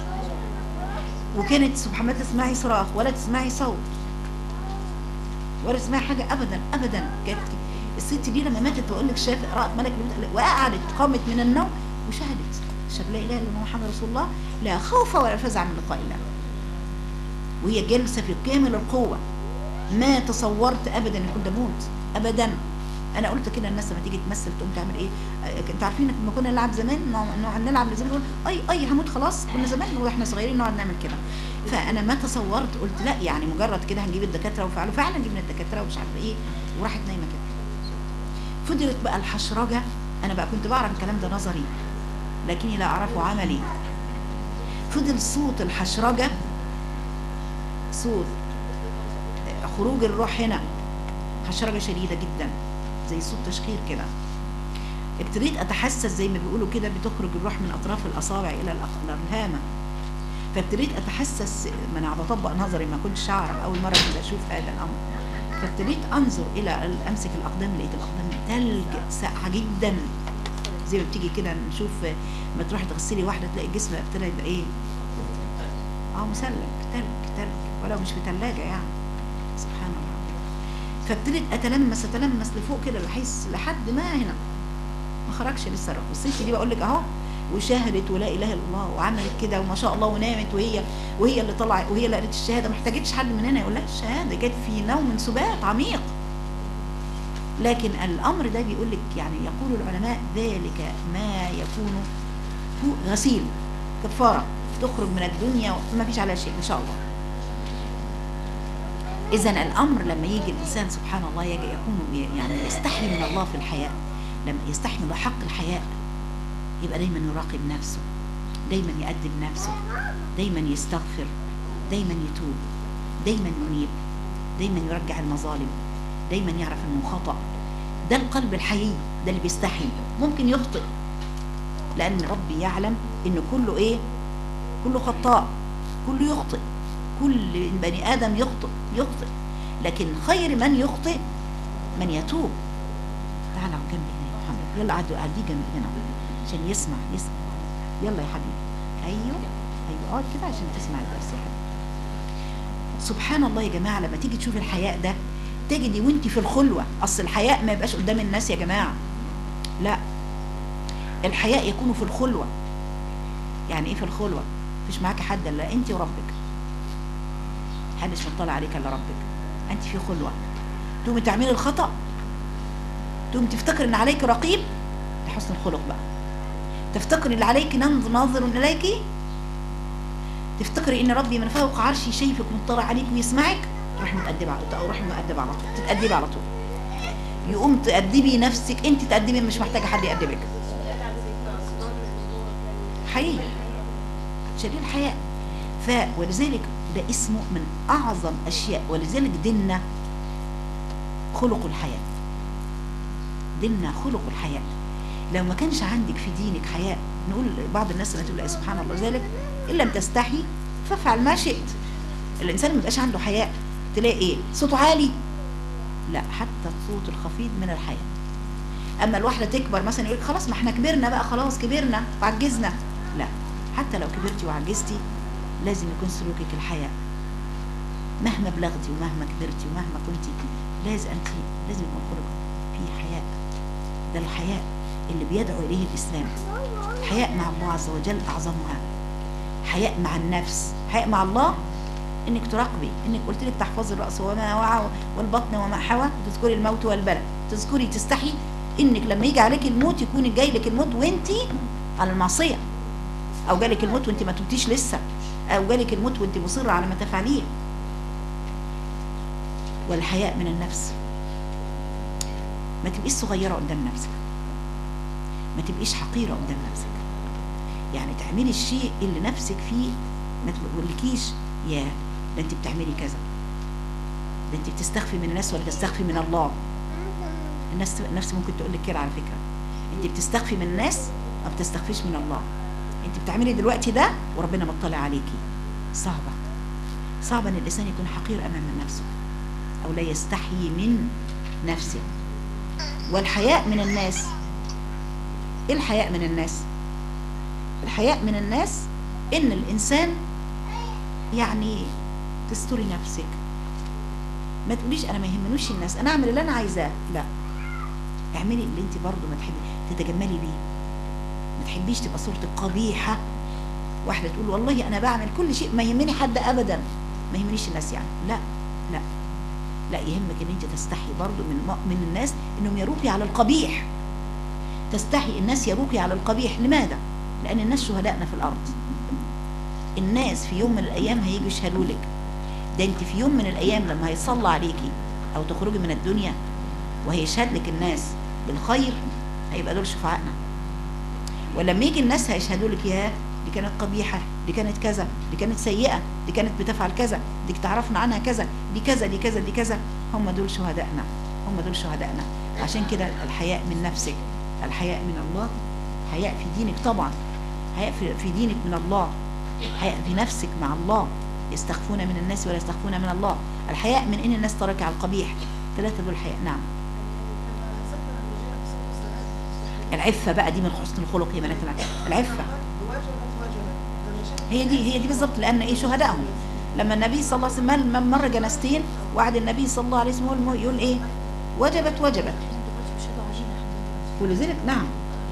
S1: وكانت سبحان الله تسمعي صراخ ولا تسمعي صوت ولا تسمعي حاجه ابدا ابدا كانت الست دي لما ماتت بقول لك شاف رأت ملك الموت وقعدت قامت من النوم وشهدت شهد لا اله الا الله محمد رسول الله لا خوف ولا فزع من لقاء الله وهي جالسه في كامل القوه ما تصورت ابدا ان كنت اموت ابدا انا قلت كده الناس لما تيجي تمثل تقوم تعمل ايه آه، انتوا عارفين لما كنا نلعب زمان نوع نوع نلعب زمان نقول اي اي هموت خلاص كنا زمان واحنا صغيرين نقعد نعمل كده فانا ما تصورت قلت لا يعني مجرد كده هنجيب الدكاتره وفعلوا فعلا جبنا الدكاتره ومش عارفه ايه وراحت نايمه كده فضلت بقى الحشرجه انا بقى كنت بعرف الكلام ده نظري لكني لا اعرفه عملي فضل صوت الحشرجه صوت خروج الروح هنا حشرجه شديده جدا زي صوت تشخير كده ابتديت اتحسس زي ما بيقولوا كده بتخرج الروح من اطراف الاصابع الى الأخ- الارهامه فابتديت اتحسس ما انا بطبق نظري ما كنتش اعرف اول مره كنت اشوف هذا الامر فابتديت انظر الى ال- امسك الاقدام لقيت الاقدام تلج ساقعه جدا زي ما بتيجي كده نشوف ما تروحي تغسلي واحده تلاقي جسمها ابتدى يبقى ايه اه مسلج تلج تلج ولو مش في ثلاجه يعني سبحان الله فابتديت اتلمس اتلمس لفوق كده بحيث لحد ما هنا ما خرجش لسه الروح والست دي بقول لك اهو وشهدت ولا اله الا الله وعملت كده وما شاء الله ونامت وهي وهي اللي طلعت وهي اللي قالت الشهاده ما احتاجتش حد مننا يقول لها الشهاده جت في نوم سبات عميق لكن الامر ده بيقول لك يعني يقول العلماء ذلك ما يكون هو غسيل كفاره تخرج من الدنيا وما فيش عليها شيء ان شاء الله اذا الامر لما يجي الانسان سبحان الله يجي يكون يعني يستحي من الله في الحياء لما يستحي من الله حق الحياء يبقى دايما يراقب نفسه دايما يأدب نفسه دايما يستغفر دايما يتوب دايما ينيب دايما يرجع المظالم دايما يعرف انه خطأ ده القلب الحيي ده اللي بيستحي ممكن يخطئ لان ربي يعلم ان كله ايه كله خطاء كله يخطئ كل بني ادم يخطئ يخطئ لكن خير من يخطئ من يتوب تعالى على جنبي هنا يا محمد يلا عدوا عدي جنبي هنا عشان يسمع يسمع يلا يا حبيبي ايوه ايوه اقعد كده عشان تسمع الدرس يا حبيبي سبحان الله يا جماعه لما تيجي تشوفي الحياء ده تجدي وانت في الخلوه اصل الحياء ما يبقاش قدام الناس يا جماعه لا الحياء يكون في الخلوه يعني ايه في الخلوه مفيش معاك حد الا انت وربك محدش مطلع عليك الا ربك انت في خلوه تقومي تعملي الخطا تقوم تفتكر ان عليك رقيب ده حسن الخلق بقى تفتكر ان عليك ننظر ناظر اليك تفتكري ان ربي من فوق عرشي شايفك مطلع عليك ويسمعك تروحي متأدبة على طول روحي مؤدبة على طول تتأدبي على طول يقوم تأدبي نفسك انت تأدبي مش محتاجة حد يأدبك حقيقي شديد الحياء ف ولذلك ده اسمه من اعظم اشياء ولذلك ديننا خلق الحياء ديننا خلق الحياء لو ما كانش عندك في دينك حياء نقول بعض الناس اللي تقول سبحان الله ذلك ان لم تستحي فافعل ما شئت الانسان ما يبقاش عنده حياء تلاقي ايه صوته عالي لا حتى الصوت الخفيض من الحياء اما الواحده تكبر مثلا يقول خلاص ما احنا كبرنا بقى خلاص كبرنا وعجزنا لا حتى لو كبرتي وعجزتي لازم يكون سلوكك الحياء مهما بلغتي ومهما كبرتي ومهما كنتي لازم انت لازم يكون خلقك في حياء ده الحياء اللي بيدعو اليه الاسلام حياء مع الله عز وجل اعظمها حياء مع النفس حياء مع الله انك تراقبي انك قلت لك تحفظي الراس وما وعى والبطن وما حوى تذكري الموت والبلى تذكري تستحي انك لما يجي عليك الموت يكون جاي لك الموت وانت على المعصيه او جالك الموت وانت ما تبتيش لسه او جالك الموت وانت مصره على ما تفعليه والحياء من النفس ما تبقيش صغيره قدام نفسك ما تبقيش حقيره قدام نفسك يعني تعملي الشيء اللي نفسك فيه ما تقولكيش يا ده انت بتعملي كذا ده انت بتستخفي من الناس ولا تستخفي من الله الناس النفس ممكن تقول لك كده على فكره انت بتستخفي من الناس ما بتستخفيش من الله انت بتعملي دلوقتي ده وربنا مطلع عليكي صعبه صعب ان الانسان يكون حقير امام نفسه او لا يستحيي من نفسه والحياء من الناس ايه الحياء من الناس الحياء من الناس ان الانسان يعني تستري نفسك ما تقوليش انا ما يهمنوش الناس انا اعمل اللي انا عايزاه لا اعملي اللي انت برضه ما تحبي تتجملي بيه ما تحبيش تبقى صورتك قبيحه واحده تقول والله انا بعمل كل شيء ما يهمني حد ابدا ما يهمنيش الناس يعني لا لا لا يهمك ان انت تستحي برضه من من الناس انهم يروكي على القبيح تستحي الناس يروكي على القبيح لماذا لان الناس شهدائنا في الارض الناس في يوم من الايام هيجوا يشهدوا لك ده انت في يوم من الايام لما هيصلى عليكي او تخرجي من الدنيا وهيشهد لك الناس بالخير هيبقى دول شفعائنا ولما يجي الناس هيشهدوا لك يا دي كانت قبيحه دي كانت كذا دي كانت سيئه دي كانت بتفعل كذا دي تعرفنا عنها كذا دي كذا دي كذا دي كذا هم دول شهدائنا هم دول شهدائنا عشان كده الحياء من نفسك الحياء من الله حياء في دينك طبعا حياء في, في دينك من الله حياء في نفسك مع الله يستخفون من الناس ولا يستخفون من الله الحياء من ان الناس ترك على القبيح ثلاثة دول حياء نعم العفة بقى دي من حسن الخلق يا بنات العفة العفة هي دي هي دي بالظبط لان ايه شهدائهم لما النبي صلى الله عليه وسلم مر جنازتين وعد النبي صلى الله عليه وسلم يقول ايه وجبت وجبت ولذلك نعم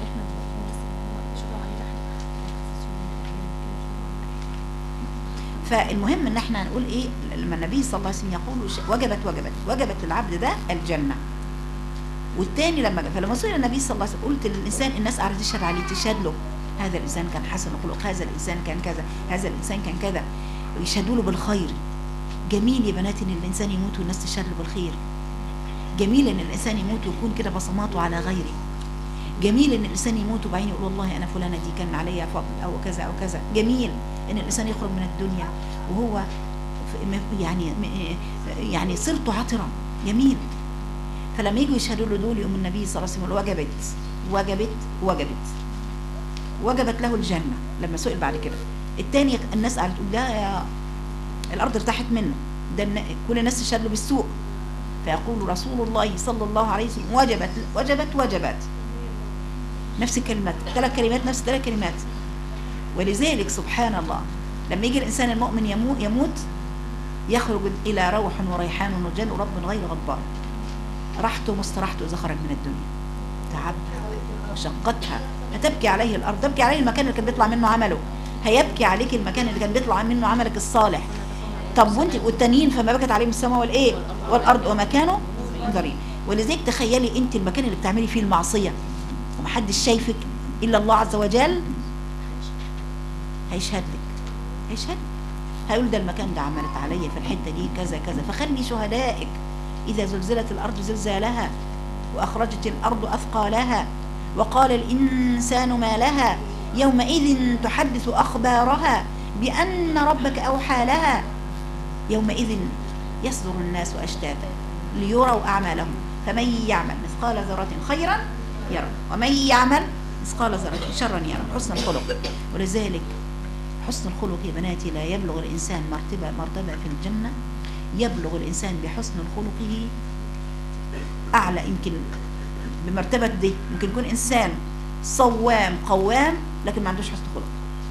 S1: فالمهم ان احنا نقول ايه لما النبي صلى الله عليه وسلم يقول وجبت وجبت وجبت للعبد ده الجنه والتاني لما فلما سئل النبي صلى الله عليه وسلم قلت للانسان الناس قاعده تشهد عليه تشهد له هذا الانسان كان حسن الخلق هذا الانسان كان كذا هذا الانسان كان كذا ويشهدوا له بالخير جميل يا بنات ان الانسان يموت والناس تشهد له بالخير جميل ان الانسان يموت ويكون كده بصماته على غيره جميل ان الانسان يموت وبعدين يقول والله انا فلانه دي كان عليها فضل او كذا او كذا جميل ان الانسان يخرج من الدنيا وهو يعني يعني صرت عطرا جميل فلما يجوا يشهدوا له دول يقوم النبي صلى الله عليه وسلم وجبت وجبت وجبت وجبت له الجنه لما سئل بعد كده الثاني الناس قاعده تقول لا يا الارض ارتاحت منه ده كل الناس تشهد له بالسوء فيقول رسول الله صلى الله عليه وسلم وجبت وجبت وجبت نفس الكلمات ثلاث كلمات نفس ثلاث كلمات ولذلك سبحان الله لما يجي الإنسان المؤمن يموت, يموت يخرج إلى روح وريحان وجل رب غير غضبان راحته واستراحته إذا خرج من الدنيا تعبها وشقتها هتبكي عليه الأرض تبكي عليه المكان اللي كان بيطلع منه عمله هيبكي عليك المكان اللي كان بيطلع منه عملك الصالح طب وانت والتانيين فما بكت عليهم السماء والايه والارض ومكانه ضريب ولذلك تخيلي انت المكان اللي بتعملي فيه المعصيه ومحدش شايفك الا الله عز وجل هيشهد لك هيشهد هيقول ده المكان ده عملت عليا في الحته دي كذا كذا فخلي شهدائك اذا زلزلت الارض زلزالها واخرجت الارض اثقالها وقال الانسان ما لها يومئذ تحدث اخبارها بان ربك اوحى لها يومئذ يصدر الناس اشتاتا ليروا اعمالهم فمن يعمل مثقال ذره خيرا يرى ومن يعمل مثقال ذرة شرا يرى حسن الخلق ولذلك حسن الخلق يا بناتي لا يبلغ الإنسان مرتبة مرتبة في الجنة يبلغ الإنسان بحسن خلقه أعلى يمكن بمرتبة دي ممكن يكون إنسان صوام قوام لكن ما عندوش حسن خلق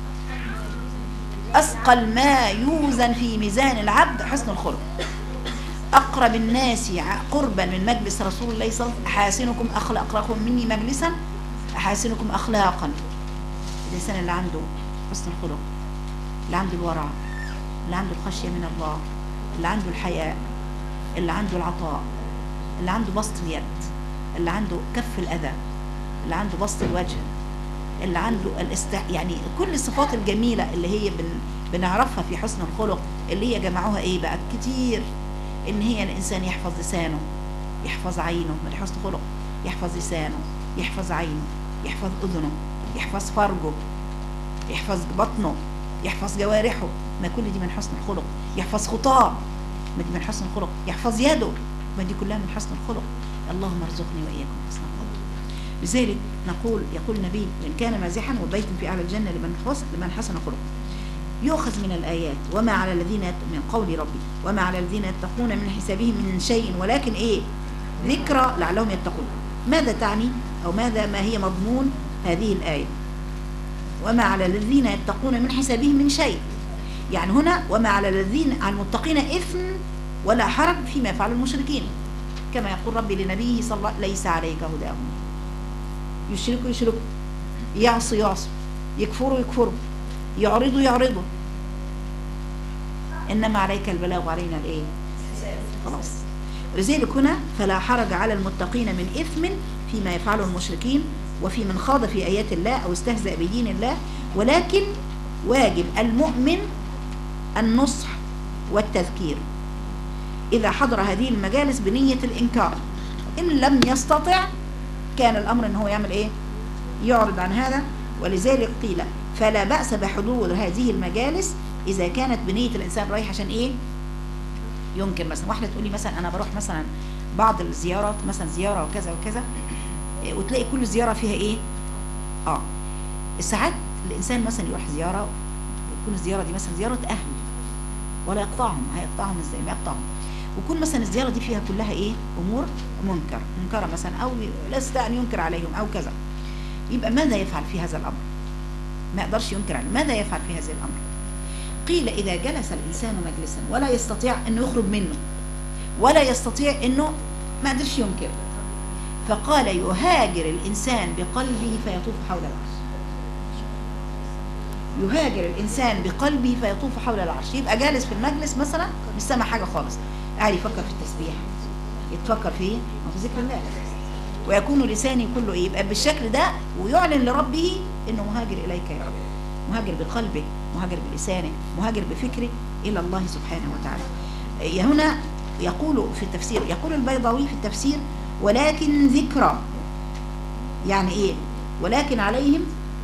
S1: أثقل ما يوزن في ميزان العبد حسن الخلق أقرب الناس قربا من مجلس رسول الله صلى الله عليه وسلم أحاسنكم أخلاقكم مني مجلسا أحاسنكم أخلاقا الإنسان اللي عنده حسن الخلق اللي عنده الورع اللي عنده الخشية من الله اللي عنده الحياء اللي عنده العطاء اللي عنده بسط اليد اللي عنده كف الأذى اللي عنده بسط الوجه اللي عنده الاست يعني كل الصفات الجميلة اللي هي بن... بنعرفها في حسن الخلق اللي هي جمعوها ايه بقى كتير ان هي الانسان يحفظ لسانه يحفظ عينه من حسن خلق يحفظ لسانه يحفظ عينه يحفظ اذنه يحفظ فرجه يحفظ بطنه يحفظ جوارحه ما كل دي من حسن الخلق يحفظ خطاه ما دي من حسن الخلق يحفظ يده ما دي كلها من حسن الخلق اللهم ارزقني واياكم حسن الخلق لذلك نقول يقول النبي من كان مازحا وبيت في اعلى الجنه لمن حسن لمن حسن خلقه يؤخذ من الآيات وما على الذين يت... من قول ربي وما على الذين يتقون من حسابهم من شيء ولكن إيه ذكرى لعلهم يتقون ماذا تعني أو ماذا ما هي مضمون هذه الآية وما على الذين يتقون من حسابهم من شيء يعني هنا وما على الذين على المتقين إثم ولا حرج فيما يفعل المشركين كما يقول ربي لنبيه صلى الله ليس عليك هداهم يشركوا يشركوا يعصي يعصي يكفروا يكفروا يعرضوا يعرضوا إنما عليك البلاغ وعلينا الإيه خلاص لذلك هنا فلا حرج على المتقين من إثم فيما يفعله المشركين وفي من خاض في آيات الله أو استهزأ بدين الله ولكن واجب المؤمن النصح والتذكير إذا حضر هذه المجالس بنية الإنكار إن لم يستطع كان الأمر أنه يعمل إيه يعرض عن هذا ولذلك قيل فلا بأس بحضور هذه المجالس إذا كانت بنية الإنسان رايح عشان إيه ينكر مثلا واحدة تقول لي مثلا أنا بروح مثلا بعض الزيارات مثلا زيارة وكذا وكذا إيه، وتلاقي كل زيارة فيها إيه آه ساعات الإنسان مثلا يروح زيارة وتكون الزيارة دي مثلا زيارة أهل ولا يقطعهم هيقطعهم إزاي ما يقطعهم ويكون مثلا الزيارة دي فيها كلها إيه أمور منكر منكرة مثلا أو لست أن ينكر عليهم أو كذا يبقى ماذا يفعل في هذا الأمر ما يقدرش ينكر عليه ماذا يفعل في هذا الأمر قيل إذا جلس الإنسان مجلسا ولا يستطيع أنه يخرج منه ولا يستطيع أنه ما قدرش ينكر فقال يهاجر الإنسان بقلبه فيطوف حول العرش يهاجر الإنسان بقلبه فيطوف حول العرش يبقى جالس في المجلس مثلا مش سامع حاجة خالص قاعد يفكر في التسبيح يتفكر في ايه؟ في ذكر الله ويكون لساني كله ايه يبقى بالشكل ده ويعلن لربه انه مهاجر اليك يا رب مهاجر بقلبه مهاجر بلسانه مهاجر بفكره الى الله سبحانه وتعالى هنا يقول في التفسير يقول البيضاوي في التفسير ولكن ذكرى يعني ايه ولكن عليهم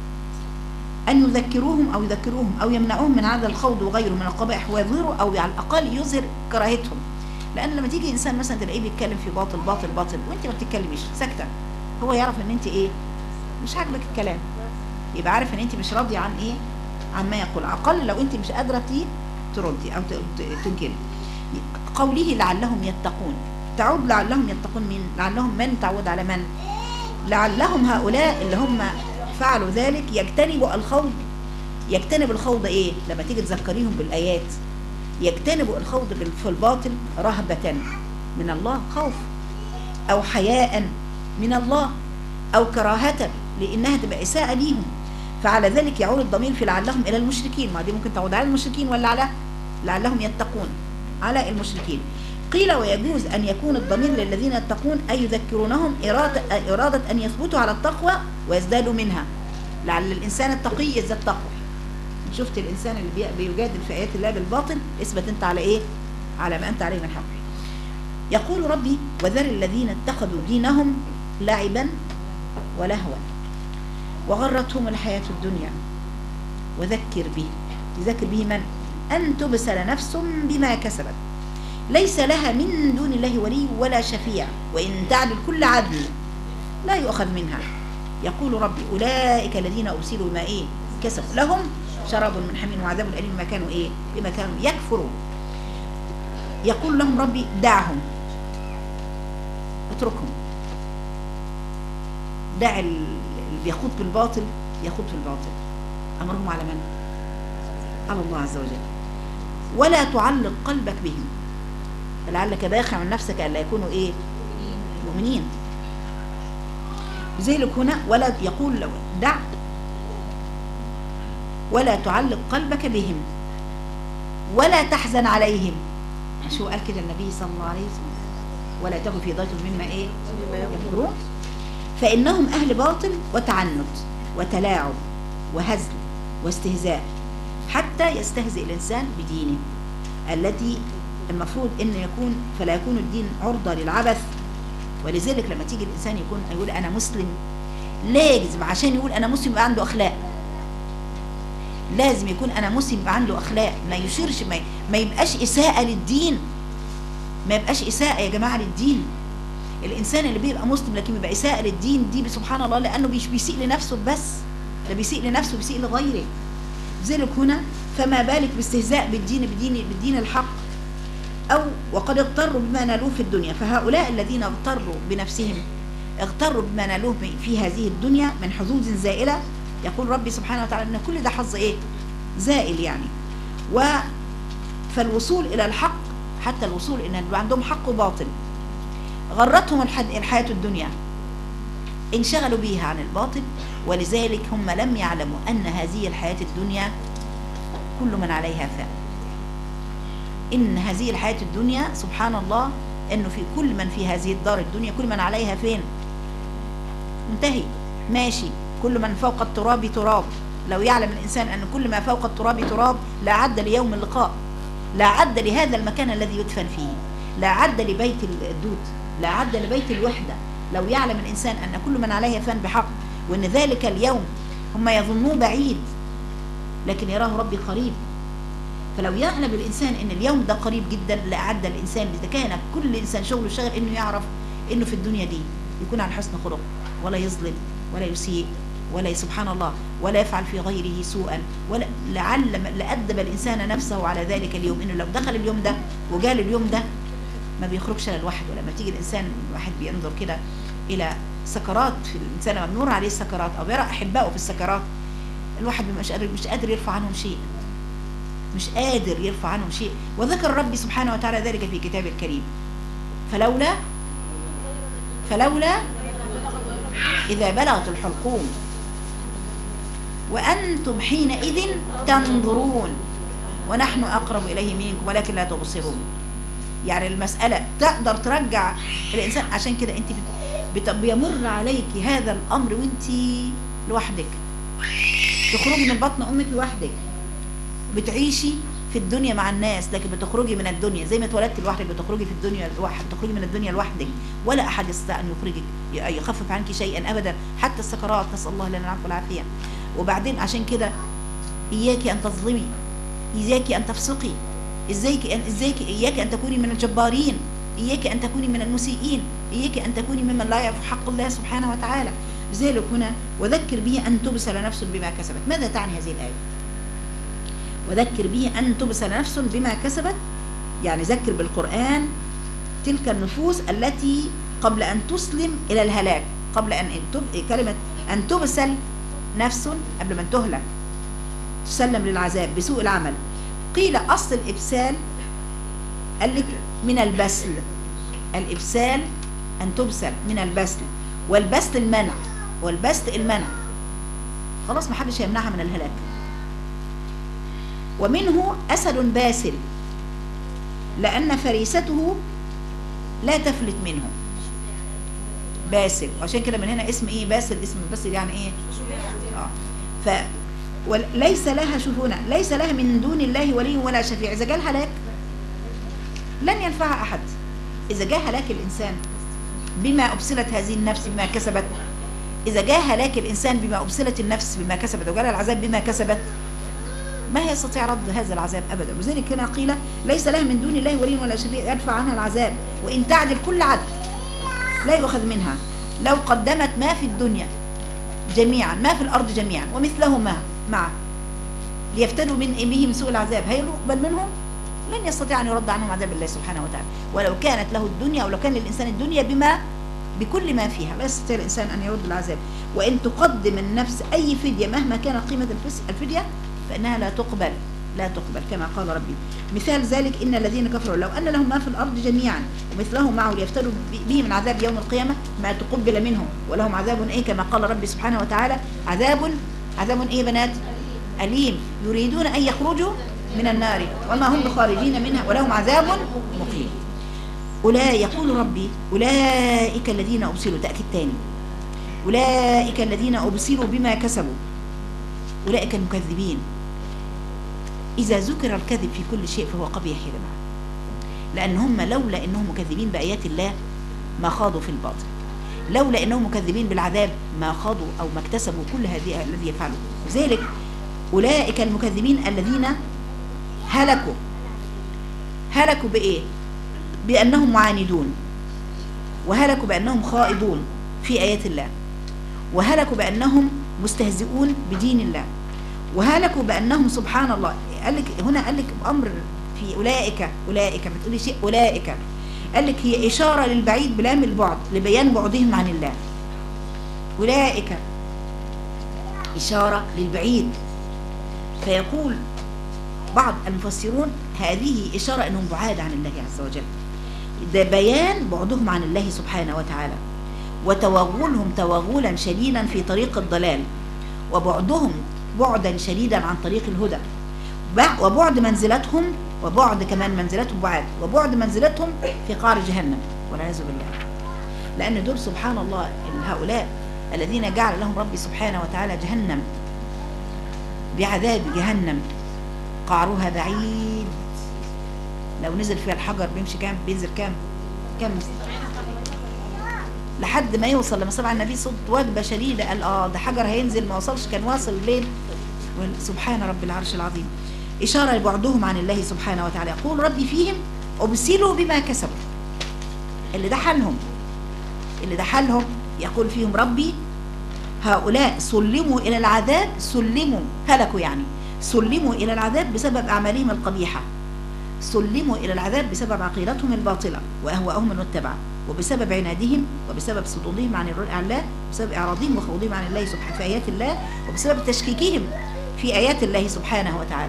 S1: أن يذكروهم أو يذكروهم أو يمنعوهم من هذا الخوض وغيره من القبائح ويظهروا أو على الأقل يظهر كراهتهم لأن لما تيجي إنسان مثلا تلاقيه بيتكلم في باطل باطل باطل وأنت ما بتتكلميش ساكتة هو يعرف إن أنت إيه مش عاجبك الكلام يبقى عارف إن أنت مش راضية عن إيه عن ما يقول أقل لو أنت مش قادرة تي تردي أو ت- ت- تنكري قوله لعلهم يتقون تعود لعلهم يتقون من لعلهم من تعود على من لعلهم هؤلاء اللي هم فعلوا ذلك يجتنبوا الخوض يجتنب الخوض ايه لما تيجي تذكريهم بالايات يجتنبوا الخوض بال- في الباطل رهبة من الله خوف او حياء من الله او كراهة لانها تبقى اساءة ليهم فعلى ذلك يعود الضمير في لعلهم الى المشركين ما دي ممكن تعود على المشركين ولا على لعلهم يتقون على المشركين قيل ويجوز أن يكون الضمير للذين يتقون أي يذكرونهم إرادة, إرادة أن يثبتوا على التقوى ويزدادوا منها لعل الإنسان التقي يزداد تقوى شفت الإنسان اللي بي- بيجادل في آيات الله بالباطل اثبت أنت على إيه على ما أنت عليه من حق يقول ربي وذر الذين اتخذوا دينهم لعبا ولهوا وغرتهم الحياة الدنيا وذكر به يذكر به من أن تبسل نفس بما كسبت ليس لها من دون الله ولي ولا شفيع وإن تعدل كل عدل لا يؤخذ منها يقول ربي أولئك الذين أرسلوا ما إيه كسبوا لهم شراب من حميم وعذاب أليم بما كانوا إيه بما كانوا يكفرون يقول لهم ربي دعهم اتركهم دع ال- اللي بيخوض بالباطل يخوض في الباطل أمرهم على من؟ على الله عز وجل ولا تعلق قلبك بهم لعلك باخع عن نفسك ألا يكونوا إيه مؤمنين لذلك هنا ولا يقول لو دع ولا تعلق قلبك بهم ولا تحزن عليهم شو قال كده النبي صلى الله عليه وسلم ولا تكن في ضيق مما ايه يمكرون فإنهم أهل باطل وتعنت وتلاعب وهزل واستهزاء حتى يستهزئ الإنسان بدينه التي المفروض ان يكون فلا يكون الدين عرضة للعبث ولذلك لما تيجي الانسان يكون يقول انا مسلم لا يجزم عشان يقول انا مسلم يبقى عنده اخلاق لازم يكون انا مسلم يبقى عنده اخلاق ما يشيرش ما, ما يبقاش اساءه للدين ما يبقاش اساءه يا جماعه للدين الانسان اللي بيبقى مسلم لكن بيبقى اساءه للدين دي سبحان الله لانه مش بيسيء لنفسه بس ده بيسيء لنفسه بيسيء لغيره لذلك هنا فما بالك باستهزاء بالدين بالدين بالدين الحق أو وقد اغتروا بما نالوه في الدنيا فهؤلاء الذين اغتروا بنفسهم اغتروا بما نالوه في هذه الدنيا من حظوظ زائلة يقول ربي سبحانه وتعالى ان كل ده حظ ايه زائل يعني و فالوصول الى الحق حتى الوصول ان يبقى عندهم حق وباطل غرتهم الحد الحياة الدنيا انشغلوا بيها عن الباطل ولذلك هم لم يعلموا ان هذه الحياة الدنيا كل من عليها فان ان هذه الحياة الدنيا سبحان الله انه في كل من في هذه الدار الدنيا كل من عليها فين منتهي ماشي كل من فوق التراب تراب لو يعلم الانسان ان كل ما فوق التراب تراب لا عد ليوم اللقاء لا عد لهذا المكان الذي يدفن فيه لا عد لبيت الدود لا عد لبيت الوحدة لو يعلم الانسان ان كل من عليها فان بحق وان ذلك اليوم هم يظنوه بعيد لكن يراه ربي قريب فلو يعلم الإنسان أن اليوم ده قريب جدا لأعد الإنسان إذا كان كل إنسان شغله شغل أنه يعرف أنه في الدنيا دي يكون على حسن خلق ولا يظلم ولا يسيء ولا سبحان الله ولا يفعل في غيره سوءا ولا لعل لأدب الإنسان نفسه على ذلك اليوم أنه لو دخل اليوم ده وجال اليوم ده ما بيخرجش لوحده لما تيجي الإنسان الواحد بينظر كده إلى سكرات في الإنسان لما بنور عليه السكرات أو يرى أحبائه في السكرات الواحد مش قادر مش قادر يرفع عنهم شيء مش قادر يرفع عنهم شيء وذكر ربي سبحانه وتعالى ذلك في كتابه الكريم فلولا فلولا إذا بلغت الحلقوم وأنتم حينئذ تنظرون ونحن أقرب إليه منكم ولكن لا تبصرون يعني المسألة تقدر ترجع الإنسان عشان كده أنت بت... بيمر عليك هذا الأمر وأنت لوحدك تخرجي من بطن أمك لوحدك بتعيشي في الدنيا مع الناس لكن بتخرجي من الدنيا زي ما اتولدت لوحدك بتخرجي في الدنيا لوحدك بتخرجي من الدنيا لوحدك ولا احد يستطيع ان يخرجك يخفف عنك شيئا ابدا حتى السكرات نسال الله لنا العفو والعافيه وبعدين عشان كده اياك ان تظلمي اياك ان تفسقي ازيك ان ازيك اياك ان تكوني من الجبارين اياك ان تكوني من المسيئين اياك ان تكوني ممن لا يعرف حق الله سبحانه وتعالى لذلك هنا وذكر به ان تبسل نفس بما كسبت ماذا تعني هذه الايه وذكر به أن تبسل نفس بما كسبت يعني ذكر بالقرآن تلك النفوس التي قبل أن تسلم إلى الهلاك قبل أن كلمة أن تبسل نفس قبل من تهلك تسلم للعذاب بسوء العمل قيل أصل الإبسال قال لك من البسل الإبسال أن تبسل من البسل والبسل المنع والبسل المنع خلاص ما حدش يمنعها من الهلاك ومنه أسد باسل لأن فريسته لا تفلت منه باسل عشان كده من هنا اسم ايه باسل اسم باسل يعني ايه اه ف وليس لها شوفونا ليس لها من دون الله ولي ولا شفيع اذا جاء الهلاك لن ينفع احد اذا جاء هلاك الانسان بما ابسلت هذه النفس بما كسبت اذا جاء هلاك الانسان بما ابسلت النفس بما كسبت وجاء العذاب بما كسبت ما يستطيع رد هذا العذاب أبدا وذلك هنا قيل ليس لها من دون الله ولي ولا شفيع يدفع عنها العذاب وإن تعدل كل عدل لا يؤخذ منها لو قدمت ما في الدنيا جميعا ما في الأرض جميعا ومثله ما معه ليفتدوا من به من سوء العذاب هل يقبل منهم لن يستطيع أن يرد عنهم عذاب الله سبحانه وتعالى ولو كانت له الدنيا أو لو كان للإنسان الدنيا بما بكل ما فيها لا يستطيع الإنسان أن يرد العذاب وإن تقدم النفس أي فدية مهما كانت قيمة الفدية فإنها لا تقبل لا تقبل كما قال ربي مثال ذلك إن الذين كفروا لو أن لهم ما في الأرض جميعا ومثله معه ليفتروا به من عذاب يوم القيامة ما تقبل منهم ولهم عذاب إيه كما قال ربي سبحانه وتعالى عذاب عذاب إيه بنات أليم يريدون أن يخرجوا من النار وما هم بخارجين منها ولهم عذاب مقيم أولئك يقول ربي أولئك الذين أبصروا تأكيد تاني أولئك الذين أبصروا بما كسبوا أولئك المكذبين إذا ذكر الكذب في كل شيء فهو قبيح يا جماعة لأن هم لولا أنهم مكذبين بآيات الله ما خاضوا في الباطل لولا أنهم مكذبين بالعذاب ما خاضوا أو ما اكتسبوا كل هذه الذي يفعلوا لذلك أولئك المكذبين الذين هلكوا هلكوا بإيه بأنهم معاندون وهلكوا بأنهم خائضون في آيات الله وهلكوا بأنهم مستهزئون بدين الله وهلكوا بأنهم سبحان الله قال لك هنا قال لك أمر في أولئك أولئك ما تقولي شيء أولئك قال لك هي إشارة للبعيد بلام البعد لبيان بعدهم عن الله أولئك إشارة للبعيد فيقول بعض المفسرون هذه إشارة أنهم بعاد عن الله عز وجل ده بيان بعدهم عن الله سبحانه وتعالى وتوغلهم توغلا شديدا في طريق الضلال وبعدهم بعدا شديدا عن طريق الهدى بع- وبعد منزلتهم وبعد كمان منزلتهم بعاد وبعد منزلتهم في قعر جهنم والعياذ بالله لأن دول سبحان الله هؤلاء الذين جعل لهم ربي سبحانه وتعالى جهنم بعذاب جهنم قعرها بعيد لو نزل فيها الحجر بيمشي كام بينزل كام كام لحد ما يوصل لما سمع النبي صوت وجبه شديده قال اه ده حجر هينزل ما وصلش كان واصل لين سبحان رب العرش العظيم اشاره لبعدهم عن الله سبحانه وتعالى يقول ربي فيهم ابسلوا بما كسبوا اللي ده حالهم اللي ده حالهم يقول فيهم ربي هؤلاء سلموا إلى العذاب سلموا هلكوا يعني سلموا إلى العذاب بسبب أعمالهم القبيحة سلموا إلى العذاب بسبب عقيدتهم الباطلة وأهواءهم المتبعة وبسبب عنادهم وبسبب صدودهم عن الر- عن الله وبسبب إعراضهم وخوضهم عن الله سبحانه في آيات الله وبسبب تشكيكهم في آيات الله سبحانه وتعالى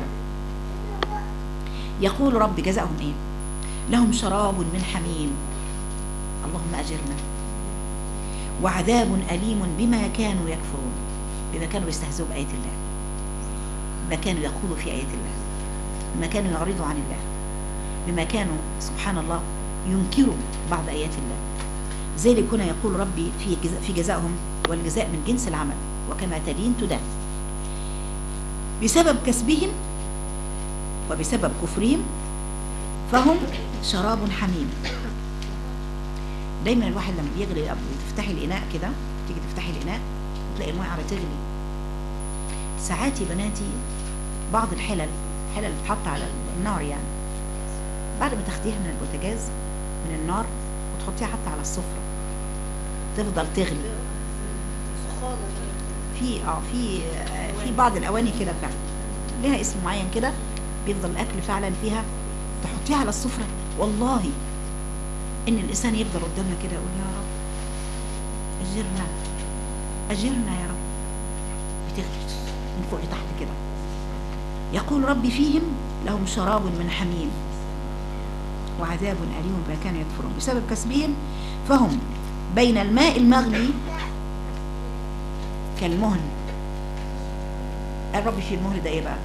S1: يقول رب جزاهم إيه لهم شراب من حميم اللهم أجرنا وعذاب أليم بما كانوا يكفرون بما كانوا يستهزئوا بآيات الله بما كانوا يخوضوا في آيات الله بما كانوا يعرضوا عن الله بما كانوا سبحان الله ينكروا بعض آيات الله ذلك هنا يقول ربي في جزاء في جزائهم والجزاء من جنس العمل وكما تدين تدان بسبب كسبهم وبسبب كفرهم فهم شراب حميم دايما الواحد لما بيغلي قبل تفتحي الاناء كده تيجي تفتحي الاناء تلاقي الميه على تغلي ساعات يا بناتي بعض الحلل حلل بتتحط على النار يعني بعد ما تاخديها من البوتاجاز من النار وتحطيها حتى على السفره تفضل تغلي في اه في آه، في بعض الاواني كده فعلا ليها اسم معين كده بيفضل الاكل فعلا فيها تحطيها على السفره والله ان الانسان يفضل قدامنا كده يقول يا رب اجرنا اجرنا يا رب بتغلي من فوق لتحت كده يقول ربي فيهم لهم شراب من حميم وعذاب أليم بما كانوا يكفرون بسبب كسبهم فهم بين الماء المغلي كالمهل الرب في المهل ده ايه بقى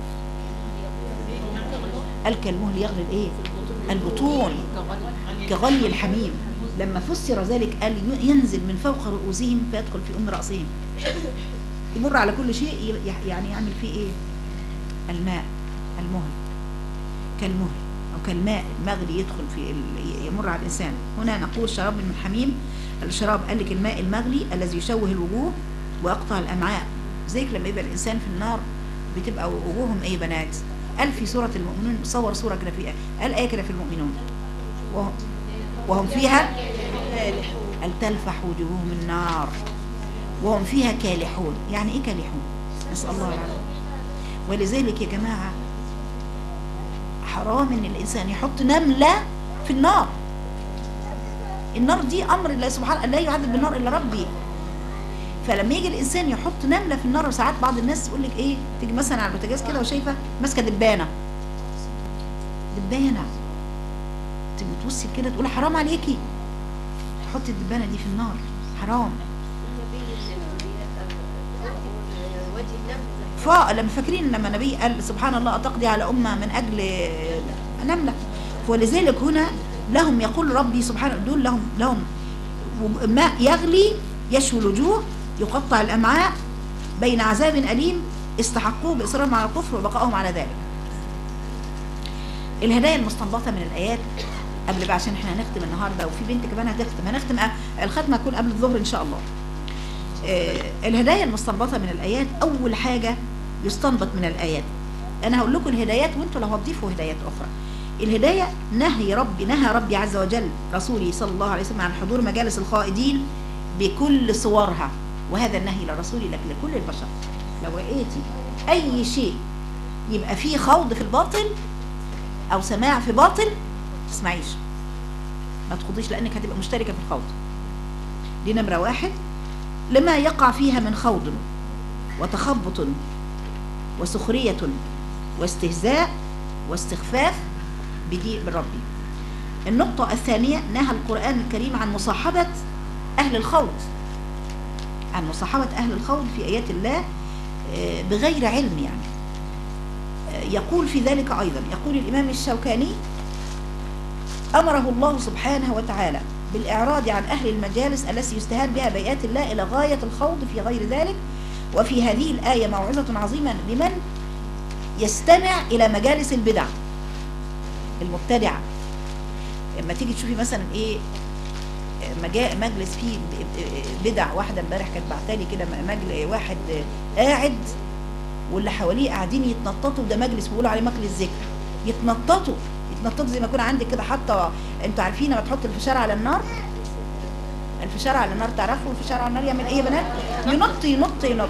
S1: قال كالمهل يغلي الايه البطون كغلي الحميم لما فسر ذلك قال ينزل من فوق رؤوسهم فيدخل في ام راسهم يمر على كل شيء ي- يعني يعمل فيه ايه الماء المهل كالمهل او كالماء المغلي يدخل في ال- يمر على الانسان هنا نقول شراب من حميم الشراب قال لك الماء المغلي الذي يشوه الوجوه ويقطع الامعاء زيك لما يبقى الانسان في النار بتبقى وجوههم ايه بنات قال في سوره المؤمنون صور صوره كده في قال ايه كده في المؤمنون وهم, وهم فيها قال تلفح وجوههم النار وهم فيها كالحون يعني ايه كالحون نسال الله العافيه ولذلك يا جماعه حرام ان الانسان يحط نمله في النار النار دي امر الله سبحانه لا يعذب بالنار الا ربي فلما يجي الانسان يحط نمله في النار وساعات بعض الناس يقول لك ايه تيجي مثلا على البوتاجاز كده وشايفه ماسكه دبانه دبانه تيجي تبصي كده تقول حرام عليكي تحطي الدبانه دي في النار حرام فلما فاكرين لما النبي قال سبحان الله أتقضي على أمة من أجل نملة ولذلك هنا لهم يقول ربي سبحانه دول لهم لهم ماء يغلي يشوي الوجوه يقطع الأمعاء بين عذاب أليم استحقوه بإصرارهم على الكفر وبقائهم على ذلك الهدايا المستنبطة من الآيات قبل بقى عشان احنا هنختم النهارده وفي بنت كمان هتختم هنختم أ- الختمة هتكون قبل الظهر إن شاء الله آه، الهدايا المستنبطة من الآيات أول حاجة يستنبط من الآيات أنا هقول لكم الهدايات وانتوا لو هتضيفوا هدايات أخرى الهداية نهي ربي نهى ربي عز وجل رسوله صلى الله عليه وسلم عن حضور مجالس الخائضين بكل صورها وهذا النهي لرسولي لك لكل البشر لو رأيتي أي شيء يبقى فيه خوض في الباطل أو سماع في باطل تسمعيش ما تخوضيش لأنك هتبقى مشتركة في الخوض دي نمرة واحد لما يقع فيها من خوض وتخبط وسخرية واستهزاء واستخفاف بدين بربي النقطة الثانية نهى القرآن الكريم عن مصاحبة أهل الخوض عن مصاحبة أهل الخوض في آيات الله آه، بغير علم يعني آه، يقول في ذلك أيضا يقول الإمام الشوكاني أمره الله سبحانه وتعالى بالإعراض عن أهل المجالس التي يستهان بها بآيات الله إلى غاية الخوض في غير ذلك وفي هذه الآية موعظة عظيمة لمن يستمع إلى مجالس البدع المبتدعة لما تيجي تشوفي مثلا إيه مجا- مجلس فيه ب- بدع واحدة امبارح كانت بعتالي كده مجلس واحد قاعد واللي حواليه قاعدين يتنططوا ده مجلس بيقولوا عليه مجلس ذكر يتنططوا يتنططوا زي ما يكون عندك كده حاطه انتوا عارفين لما تحط الفشار على النار الفشار على النار تعرفوا الفشار على النار يعمل ايه يا بنات ينط ينط ينط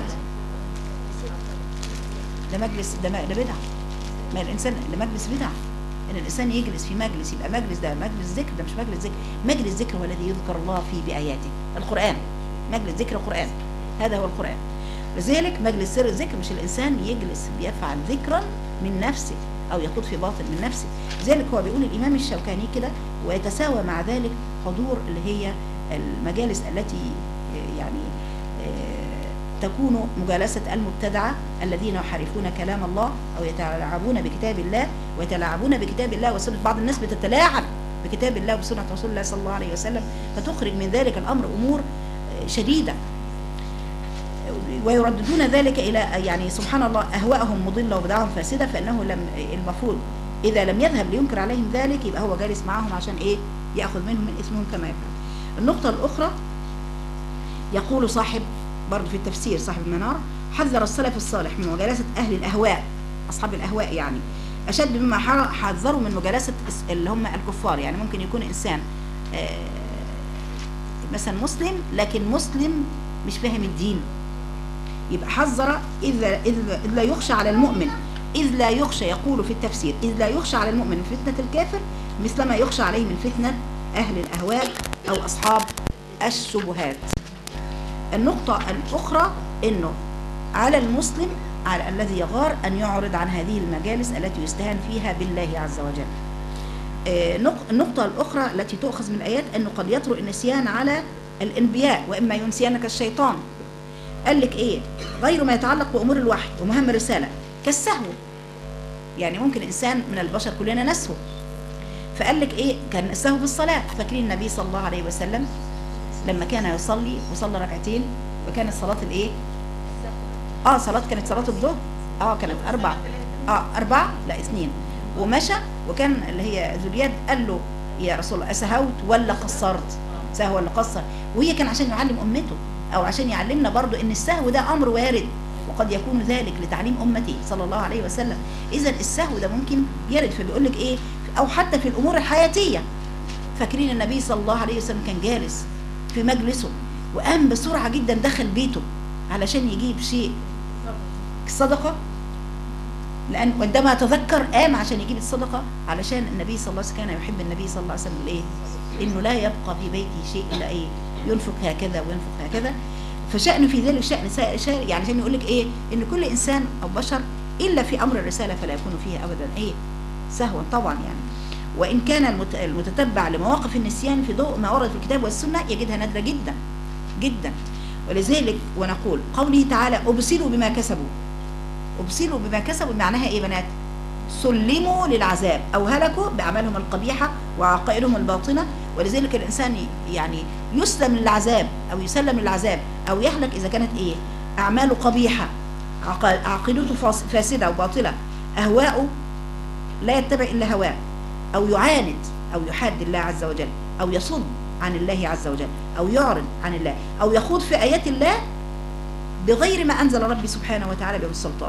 S1: ده مجلس ده م- ده بدع ما الانسان ده مجلس بدع ان الانسان يجلس في مجلس يبقى مجلس ده مجلس ذكر ده مش مجلس ذكر مجلس ذكر هو الذي يذكر الله فيه باياته القران مجلس ذكر القران هذا هو القران لذلك مجلس سر الذكر مش الانسان يجلس بيفعل ذكرا من نفسه او يخوض في باطل من نفسه لذلك هو بيقول الامام الشوكاني كده ويتساوى مع ذلك حضور اللي هي المجالس التي يعني آه، تكون مجالسة المبتدعة الذين يحرفون كلام الله أو يتلاعبون بكتاب الله ويتلاعبون بكتاب الله وسنة بعض الناس بتتلاعب بكتاب الله وسنة رسول الله صلى الله عليه وسلم فتخرج من ذلك الأمر أمور آه، شديدة ويرددون ذلك إلى يعني سبحان الله أهواءهم مضلة وبدعهم فاسدة فإنه لم المفروض إذا لم يذهب لينكر عليهم ذلك يبقى هو جالس معهم عشان إيه يأخذ منهم من اسمهم كما يفعل النقطة الأخرى يقول صاحب برضه في التفسير صاحب المنارة حذر السلف الصالح من مجالسة أهل الأهواء أصحاب الأهواء يعني أشد مما حر- حذروا من مجالسة الس- اللي هم الكفار يعني ممكن يكون إنسان آه، مثلا مسلم لكن مسلم مش فاهم الدين يبقى حذر إذ إذ إذ لا يخشى على المؤمن إذ لا يخشى يقول في التفسير إذ لا يخشى على المؤمن من فتنة الكافر مثلما يخشى عليه من فتنة أهل الأهواء أو أصحاب الشبهات النقطة الأخرى أنه على المسلم على الذي يغار أن يعرض عن هذه المجالس التي يستهان فيها بالله عز وجل آه، نق- النقطة الأخرى التي تؤخذ من الآيات أنه قد يطرأ النسيان على الأنبياء وإما ينسينك الشيطان قال لك إيه غير ما يتعلق بأمور الوحي ومهام الرسالة كالسهو يعني ممكن إنسان من البشر كلنا نسهو فقال لك إيه كان السهو في الصلاة فاكرين النبي صلى الله عليه وسلم لما كان يصلي وصلى ركعتين وكانت صلاة الإيه اه صلاة كانت صلاة الظهر اه كانت أربع اه أربعة لا اثنين ومشى وكان اللي هي ذو اليد قال له يا رسول الله أسهوت ولا قصرت سهو ولا قصر وهي كان عشان يعلم أمته أو عشان يعلمنا برضو إن السهو ده أمر وارد وقد يكون ذلك لتعليم أمتي صلى الله عليه وسلم إذا السهو ده ممكن يرد فبيقول لك إيه أو حتى في الأمور الحياتية فاكرين النبي صلى الله عليه وسلم كان جالس في مجلسه وقام بسرعة جدا دخل بيته علشان يجيب شيء الصدقة لأن عندما تذكر قام عشان يجيب الصدقة علشان النبي صلى الله عليه وسلم كان يحب النبي صلى الله عليه وسلم إيه إنه لا يبقى في بيته شيء إلا إيه ينفق هكذا وينفق هكذا فشأنه في ذلك شأن سا- شا- يعني عشان يقول لك إيه إن كل إنسان أو بشر إلا في أمر الرسالة فلا يكون فيها أبدا إيه سهوا طبعا يعني وإن كان المت- المتتبع لمواقف النسيان في ضوء ما ورد في الكتاب والسنة يجدها نادرة جدا جدا ولذلك ونقول قوله تعالى أبصروا بما كسبوا أبصروا بما كسبوا معناها إيه يا بنات سلموا للعذاب أو هلكوا بأعمالهم القبيحة وعقائدهم الباطنة ولذلك الإنسان ي- يعني يسلم للعذاب أو يسلم للعذاب أو يهلك إذا كانت إيه أعماله قبيحة عق- عقيدته فاس- فاسدة وباطلة أهواؤه لا يتبع إلا هواه أو يعاند أو يحاد الله عز وجل أو يصد عن الله عز وجل أو يعرض عن الله أو يخوض في آيات الله بغير ما أنزل ربي سبحانه وتعالى به السلطان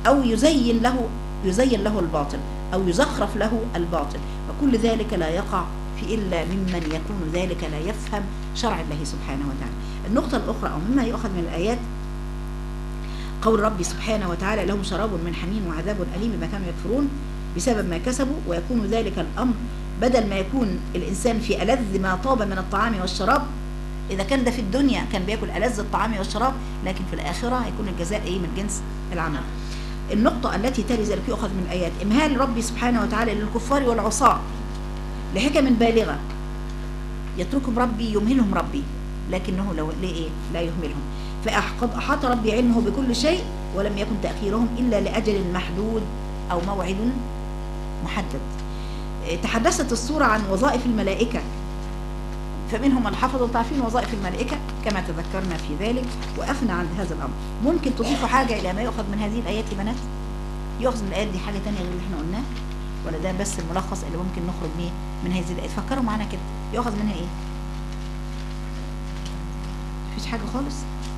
S1: أو يزين له يزين له الباطل أو يزخرف له الباطل وكل ذلك لا يقع في إلا ممن يكون ذلك لا يفهم شرع الله سبحانه وتعالى النقطة الأخرى أو مما يؤخذ من الآيات قول ربي سبحانه وتعالى لهم شراب من حميم وعذاب أليم بما كانوا يكفرون بسبب ما كسبوا ويكون ذلك الأمر بدل ما يكون الإنسان في ألذ ما طاب من الطعام والشراب إذا كان ده في الدنيا كان بياكل ألذ الطعام والشراب لكن في الآخرة هيكون الجزاء إيه من جنس العمل النقطة التي تلي ذلك يؤخذ من الآيات إمهال ربي سبحانه وتعالى للكفار والعصاة لحكم بالغة يتركهم ربي يمهلهم ربي لكنه لو ليه إيه؟ لا يهملهم فقد أحاط ربي علمه بكل شيء ولم يكن تأخيرهم إلا لأجل محدود أو موعد محدد تحدثت السورة عن وظائف الملائكة فمنهم من حفظوا تعرفين وظائف الملائكة كما تذكرنا في ذلك وقفنا عند هذا الأمر ممكن تضيفوا حاجة إلى ما يؤخذ من هذه الآيات يا بنات يؤخذ من الآيات دي حاجة تانية غير اللي احنا قلناه ولا ده بس الملخص اللي ممكن نخرج بيه من هذه الآيات فكروا معانا كده يؤخذ منها إيه مفيش حاجة خالص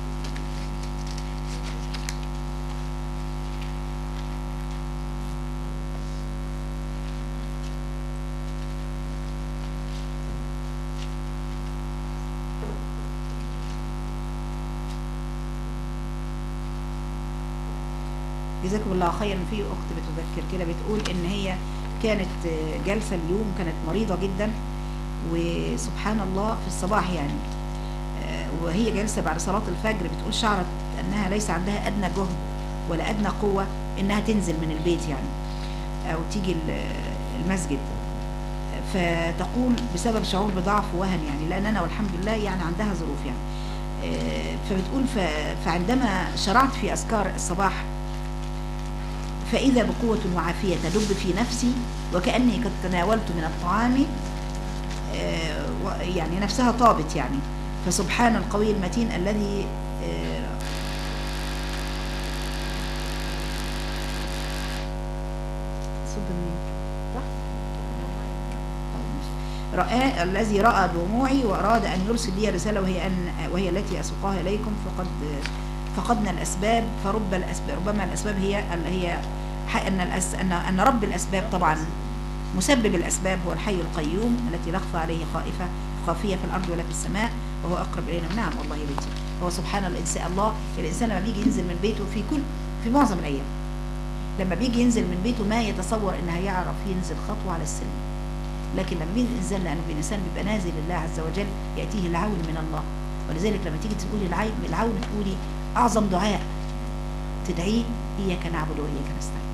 S1: جزاكم الله خيرا في اخت بتذكر كده بتقول ان هي كانت جالسه اليوم كانت مريضه جدا وسبحان الله في الصباح يعني وهي جالسه بعد صلاه الفجر بتقول شعرت انها ليس عندها ادنى جهد ولا ادنى قوه انها تنزل من البيت يعني او تيجي المسجد فتقول بسبب شعور بضعف ووهن يعني لان انا والحمد لله يعني عندها ظروف يعني فبتقول فعندما شرعت في اذكار الصباح فإذا بقوة وعافية تدب في نفسي وكأني قد تناولت من الطعام يعني نفسها طابت يعني فسبحان القوي المتين الذي رأى الذي رأى دموعي وأراد أن يرسل لي رسالة وهي أن وهي التي أسوقها إليكم فقد فقدنا الأسباب فرب الأسباب ربما الأسباب هي هي أن الأس أن أن رب الأسباب طبعا مسبب الأسباب هو الحي القيوم التي لا تخفى عليه خائفة خافية في الأرض ولا في السماء وهو أقرب إلينا نعم والله يا بنتي هو سبحان الإنسان الله الإنسان لما بيجي ينزل من بيته في كل في معظم الأيام لما بيجي ينزل من بيته ما يتصور إن هيعرف ينزل خطوة على السلم لكن لما بيجي الإنسان لأنه الإنسان بيبقى نازل لله عز وجل يأتيه العون من الله ولذلك لما تيجي تقولي العون العون تقولي أعظم دعاء تدعيه إياك نعبد وإياك نستعين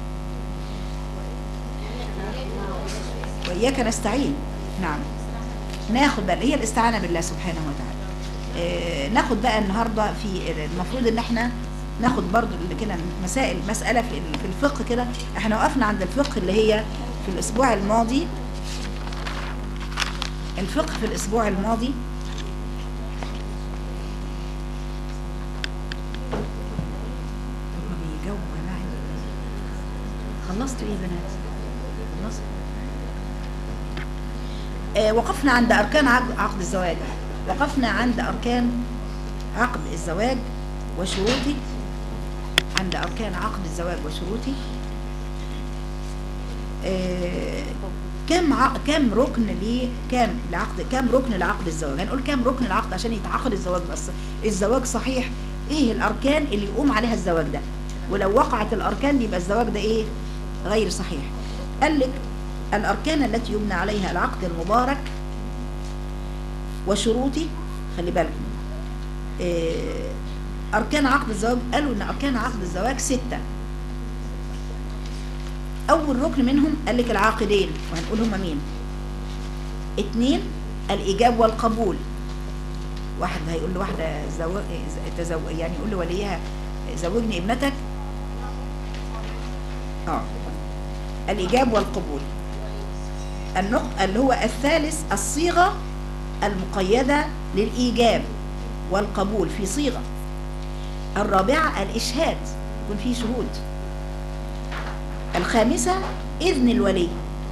S1: وإياك نستعين نعم ناخد بقى هي الاستعانة بالله سبحانه وتعالى آه ناخد بقى النهاردة في المفروض ان احنا ناخد برضو كده مسائل مسألة في في الفقه كده احنا وقفنا عند الفقه اللي هي في الاسبوع الماضي الفقه في الاسبوع الماضي خلصتوا ايه يا بنات خلصت آه وقفنا عند اركان عقد الزواج وقفنا عند اركان عقد الزواج وشروطه عند اركان عقد الزواج وشروطه آه كم ع... كم ركن ليه كم لعقد كم ركن لعقد الزواج هنقول كم ركن العقد عشان يتعقد الزواج بس الزواج صحيح ايه الاركان اللي يقوم عليها الزواج ده ولو وقعت الاركان يبقى الزواج ده ايه غير صحيح قال لك الأركان التي يبنى عليها العقد المبارك وشروطه خلي بالكم أركان عقد الزواج قالوا إن أركان عقد الزواج ستة أول ركن منهم قال لك العاقدين وهنقول هما مين اتنين الإيجاب والقبول واحد هيقول لواحدة زو... تزو... يعني يقول لوليها زوجني ابنتك اه الإيجاب والقبول النقطة اللي هو الثالث الصيغة المقيدة للإيجاب والقبول في صيغة الرابعة الإشهاد يكون فيه شهود الخامسة إذن الولي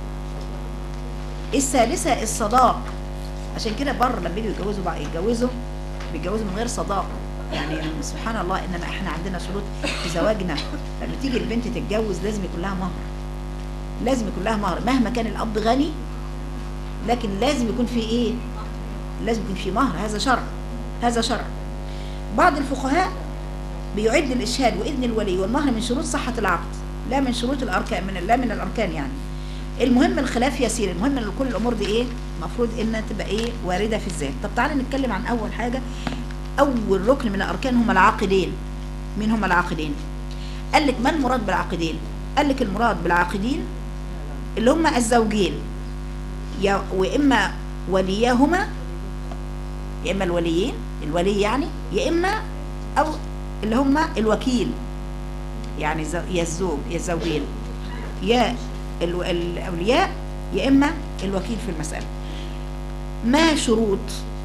S1: الثالثة الصداق عشان كده بره لما بيجوا يتجوزوا بقى يتجوزوا بيتجوزوا من غير صداق يعني سبحان الله انما احنا عندنا شروط في زواجنا لما تيجي البنت تتجوز لازم يكون لها مهر لازم يكون لها مهر مهما كان الاب غني لكن لازم يكون في ايه لازم يكون في مهر هذا شرع هذا شرع بعض الفقهاء بيعد الاشهاد واذن الولي والمهر من شروط صحه العقد لا من شروط الاركان من لا من الاركان يعني المهم الخلاف يسير المهم ان كل الامور دي ايه المفروض انها تبقى ايه وارده في الذات طب تعالى نتكلم عن اول حاجه اول ركن من الاركان هم العاقدين مين هم العاقدين قال لك ما المراد بالعاقدين قال لك المراد بالعاقدين اللي هم الزوجين يا واما ولياهما يا اما الوليين الولي يعني يا اما او اللي هم الوكيل يعني زو- يا الزوج يا الزوجين يا ال- الاولياء يا اما الوكيل في المساله ما شروط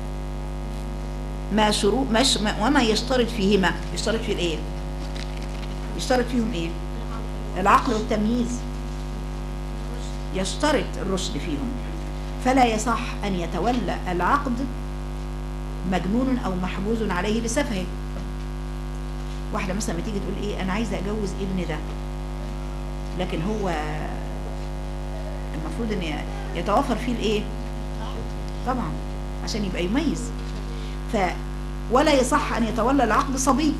S1: ما شروط مش ما وما يشترط فيهما يشترط في الايه يشترط فيهم ايه العقل والتمييز يشترط الرشد فيهم فلا يصح ان يتولى العقد مجنون او محجوز عليه لسفهه واحده مثلا ما تيجي تقول ايه انا عايزه اجوز ابني ده لكن هو المفروض ان يتوفر فيه الايه طبعا عشان يبقى يميز ف ولا يصح ان يتولى العقد صبي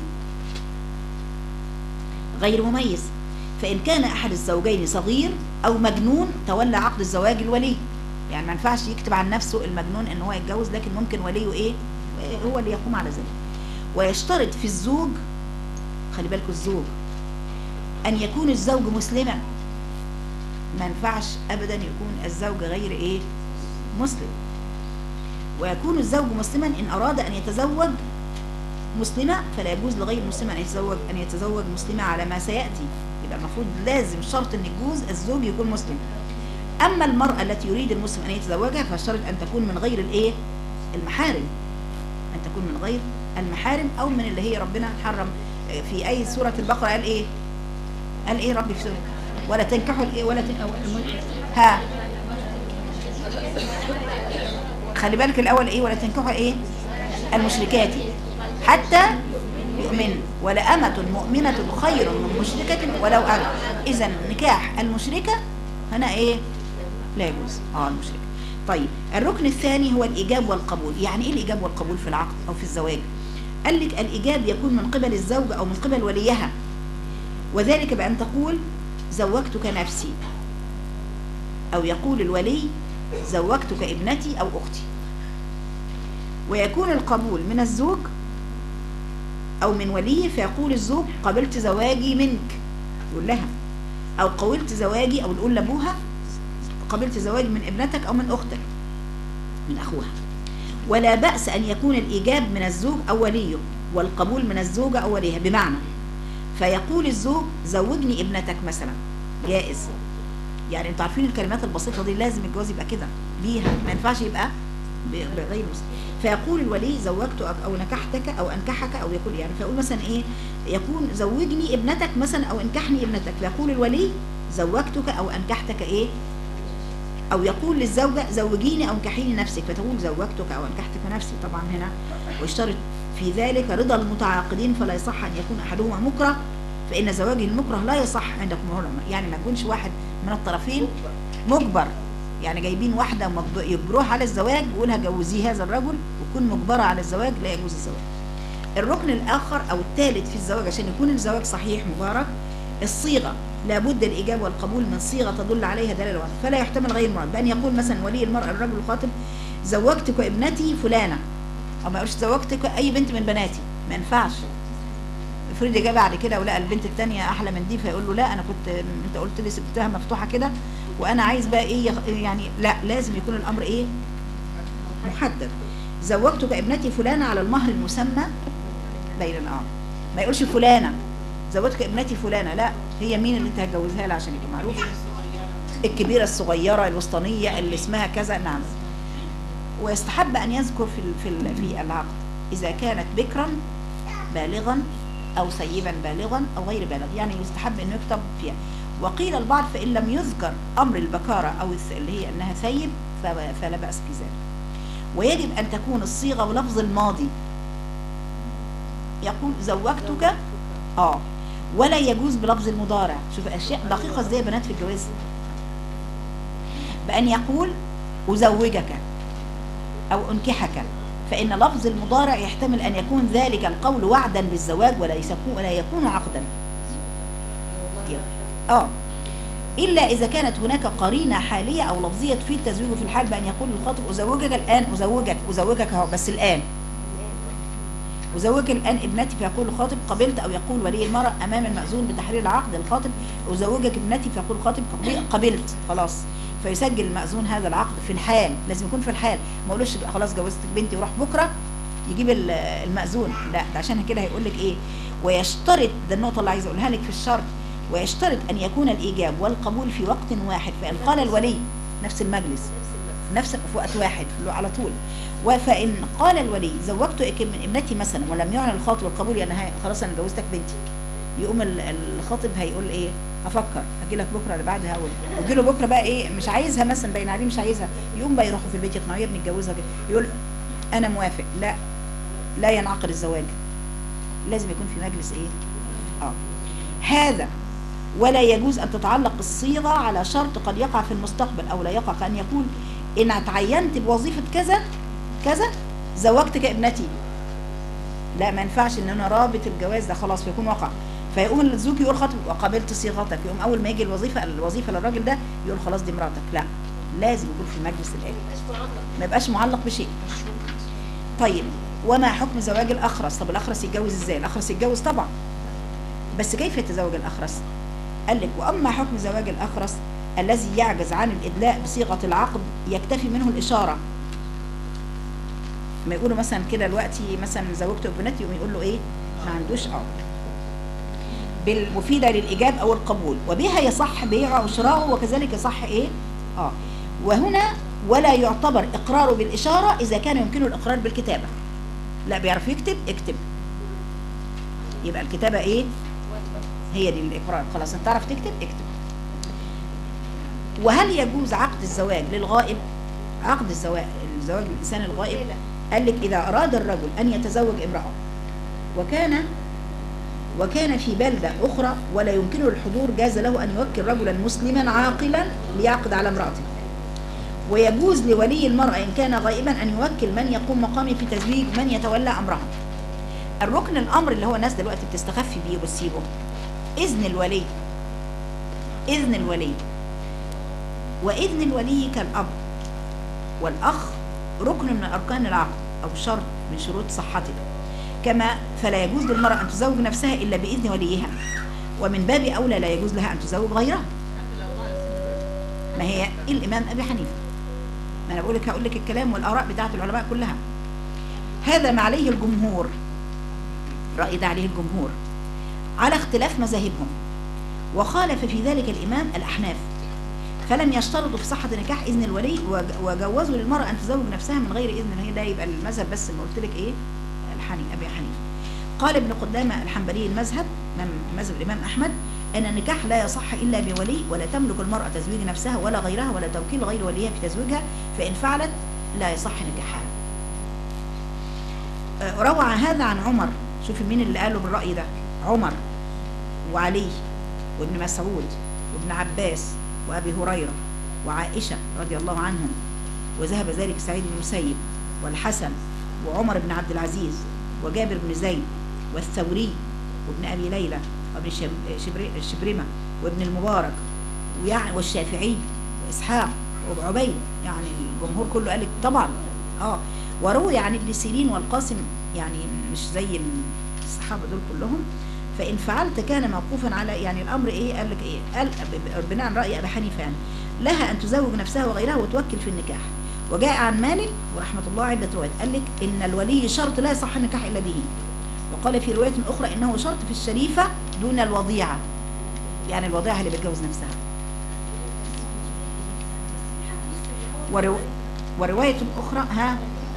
S1: غير مميز فان كان احد الزوجين صغير او مجنون تولى عقد الزواج الولي يعني ما ينفعش يكتب عن نفسه المجنون ان هو يتجوز لكن ممكن وليه ايه هو اللي يقوم على ذلك ويشترط في الزوج خلي بالكوا الزوج ان يكون الزوج مسلما ما ينفعش ابدا يكون الزوج غير ايه مسلم ويكون الزوج مسلما ان اراد ان يتزوج مسلمه فلا يجوز لغير مسلم ان يتزوج ان يتزوج مسلمه على ما سياتي يبقى المفروض لازم شرط ان يجوز الزوج يكون مسلم اما المراه التي يريد المسلم ان يتزوجها فالشرط ان تكون من غير الايه المحارم ان تكون من غير المحارم او من اللي هي ربنا حرم في اي سوره البقره قال ايه قال ايه ربي في سوره ولا تنكحوا الايه ولا تنكحوا ها خلي بالك الاول ايه ولا تنكحوا ايه المشركات حتى يؤمن ولأمة مؤمنة خير من مشركة ولو أمن إذا نكاح المشركة هنا إيه لا يجوز اه المشركة طيب الركن الثاني هو الإيجاب والقبول يعني إيه الإيجاب والقبول في العقد أو في الزواج قال لك الإيجاب يكون من قبل الزوج أو من قبل وليها وذلك بأن تقول زوجتك نفسي أو يقول الولي زوجتك ابنتي أو أختي ويكون القبول من الزوج أو من وليه فيقول الزوج قبلت زواجي منك يقول لها أو قبلت زواجي أو نقول لأبوها قبلت زواجي من ابنتك أو من أختك من أخوها ولا بأس أن يكون الإيجاب من الزوج أو وليه والقبول من الزوجة أو وليها بمعنى فيقول الزوج زوجني ابنتك مثلا جائز يعني انتوا عارفين الكلمات البسيطة دي لازم الجواز يبقى كده بيها ما ينفعش يبقى بغير مسلم فيقول الولي زوجتك او نكحتك او انكحك او يقول يعني فيقول مثلا ايه يكون زوجني ابنتك مثلا او انكحني ابنتك فيقول الولي زوجتك او انكحتك ايه او يقول للزوجة زوجيني او انكحيني نفسك فتقول زوجتك او انكحتك نفسي طبعا هنا ويشترط في ذلك رضا المتعاقدين فلا يصح ان يكون احدهما مكره فان زواج المكره لا يصح عندكم العلماء يعني ما يكونش واحد من الطرفين مجبر يعني جايبين واحده يجبروها على الزواج ويقولها جوزيه هذا الرجل وتكون مجبره على الزواج لا يجوز الزواج الركن الاخر او الثالث في الزواج عشان يكون الزواج صحيح مبارك الصيغه لابد الاجابه والقبول من صيغه تدل عليها دلاله واضحه فلا يحتمل غير مراد بان يقول مثلا ولي المراه الرجل الخاطب زوجتك ابنتي فلانه او ما يقولش زوجتك اي بنت من بناتي ما ينفعش افرض جه بعد كده ولقى البنت الثانيه احلى من دي فيقول له لا انا كنت انت قلت لي سبتها مفتوحه كده وانا عايز بقى ايه يعني لا لازم يكون الامر ايه محدد زوجتك ابنتي فلانه على المهر المسمى بين الامر ما يقولش فلانه زوجتك ابنتي فلانه لا هي مين اللي انت هتجوزها لها عشان يبقى معروف الكبيره الصغيره الوسطانيه اللي اسمها كذا نعم ويستحب ان يذكر في في في العقد اذا كانت بكرا بالغا او سيبا بالغا او غير بالغ يعني يستحب انه يكتب فيها وقيل البعض فإن لم يذكر أمر البكارة أو اللي هي أنها ثيب فلا بأس في ذلك ويجب أن تكون الصيغة ولفظ الماضي يقول زوجتك اه ولا يجوز بلفظ المضارع شوف اشياء دقيقه ازاي يا بنات في الجواز بان يقول ازوجك او انكحك فان لفظ المضارع يحتمل ان يكون ذلك القول وعدا بالزواج ولا يكون ولا يكون عقدا اه الا اذا كانت هناك قرينه حاليه او لفظيه في التزويج في الحال بان يقول الخاطب ازوجك الان ازوجك ازوجك اهو بس الان أزوجك الآن ابنتي فيقول الخاطب قبلت أو يقول ولي المرأة أمام المأذون بتحرير العقد الخاطب أزوجك ابنتي فيقول الخاطب قبل- قبلت خلاص فيسجل المأذون هذا العقد في الحال لازم يكون في الحال ما اقولوش بقى خلاص جوزتك بنتي وراح بكرة يجيب ال- المأذون لا ده عشان كده هيقول لك إيه ويشترط ده النقطة اللي عايزة أقولها لك في الشرط ويشترط أن يكون الإيجاب والقبول في وقت واحد فإن قال الولي نفس المجلس نفس في وقت واحد اللي هو على طول وفإن قال الولي زوجت من ابنتي مثلا ولم يعلن الخاطب القبول يعني هاي خلاص انا جوزتك بنتي يقوم ال- الخاطب هيقول ايه افكر اجي لك بكره اللي بعدها اقول ويجي له بكره بقى ايه مش عايزها مثلا باين عليه مش عايزها يقوم بقى يروحوا في البيت يقنعوا يا ابني اتجوزها كده يقول انا موافق لا لا ينعقد الزواج لازم يكون في مجلس ايه اه هذا ولا يجوز ان تتعلق الصيغه على شرط قد يقع في المستقبل او لا يقع كان يقول ان تعينت بوظيفه كذا كذا زوجتك ابنتي لا ما ينفعش ان انا رابط الجواز ده خلاص فيكون وقع فيقوم الزوج يقول خاطب وقابلت صيغتك يقوم اول ما يجي الوظيفه الوظيفه للراجل ده يقول خلاص دي مراتك لا لازم يكون في مجلس الآن ما يبقاش معلق بشيء طيب وما حكم زواج الاخرس طب الاخرس يتجوز ازاي الاخرس يتجوز طبعا بس كيف يتزوج الاخرس قال لك واما حكم زواج الاخرس الذي يعجز عن الادلاء بصيغه العقد يكتفي منه الاشاره ما يقولوا مثلا كده دلوقتي مثلا زوجته ابنتي يقوم يقول له ايه ما عندوش اه بالمفيدة للإيجاب أو القبول وبها يصح بيعه أو شراؤه وكذلك يصح إيه آه وهنا ولا يعتبر إقراره بالإشارة إذا كان يمكنه الإقرار بالكتابة لا بيعرف يكتب اكتب يبقى الكتابة إيه هي دي الإقرار خلاص أنت تعرف تكتب اكتب وهل يجوز عقد الزواج للغائب عقد الزواج الزواج للإنسان الغائب قال لك إذا أراد الرجل أن يتزوج امرأة وكان وكان في بلدة أخرى ولا يمكنه الحضور جاز له أن يوكل رجلا مسلما عاقلا ليعقد على امرأته ويجوز لولي المرأة إن كان غائبا أن يوكل من يقوم مقامه في تزويج من يتولى أمرها الركن الأمر اللي هو الناس دلوقتي بتستخفي بيه وبتسيبه إذن الولي إذن الولي وإذن الولي كالأب والأخ ركن من أركان العقد أو شرط من شروط صحته كما فلا يجوز للمرأة أن تزوج نفسها إلا بإذن وليها ومن باب أولى لا يجوز لها أن تزوج غيرها ما هي الإمام أبي حنيفة ما أنا بقول لك هقول لك الكلام والآراء بتاعت العلماء كلها هذا ما عليه الجمهور رأي ده عليه الجمهور على اختلاف مذاهبهم وخالف في ذلك الإمام الأحناف فلم يشترطوا في صحة نكاح إذن الولي وجوزوا للمرأة أن تزوج نفسها من غير إذن هي ده يبقى المذهب بس اللي قلت لك إيه الحني أبي حنيفة قال ابن قدامة الحنبلي المذهب مذهب الإمام أحمد أن النكاح لا يصح إلا بولي ولا تملك المرأة تزويج نفسها ولا غيرها ولا توكيل غير وليها في تزويجها فإن فعلت لا يصح نكاحها روى هذا عن عمر شوف مين اللي قاله بالرأي ده عمر وعلي وابن مسعود وابن عباس وأبي هريرة وعائشة رضي الله عنهم وذهب ذلك سعيد بن المسيب والحسن وعمر بن عبد العزيز وجابر بن زيد والثوري وابن أبي ليلى وابن شبرمة وابن المبارك والشافعي وإسحاق وعبيد يعني الجمهور كله قال طبعا اه وروي عن ابن سيرين والقاسم يعني مش زي الصحابة دول كلهم فإن فعلت كان موقوفا على يعني الأمر إيه قال لك إيه قال بناء عن رأي أبي حنيفة يعني لها أن تزوج نفسها وغيرها وتوكل في النكاح وجاء عن مالك ورحمة الله عدة روايات قال لك إن الولي شرط لا يصح النكاح إلا به وقال في رواية أخرى إنه شرط في الشريفة دون الوضيعة يعني الوضيعة اللي بتجوز نفسها ورو... ورواية أخرى ها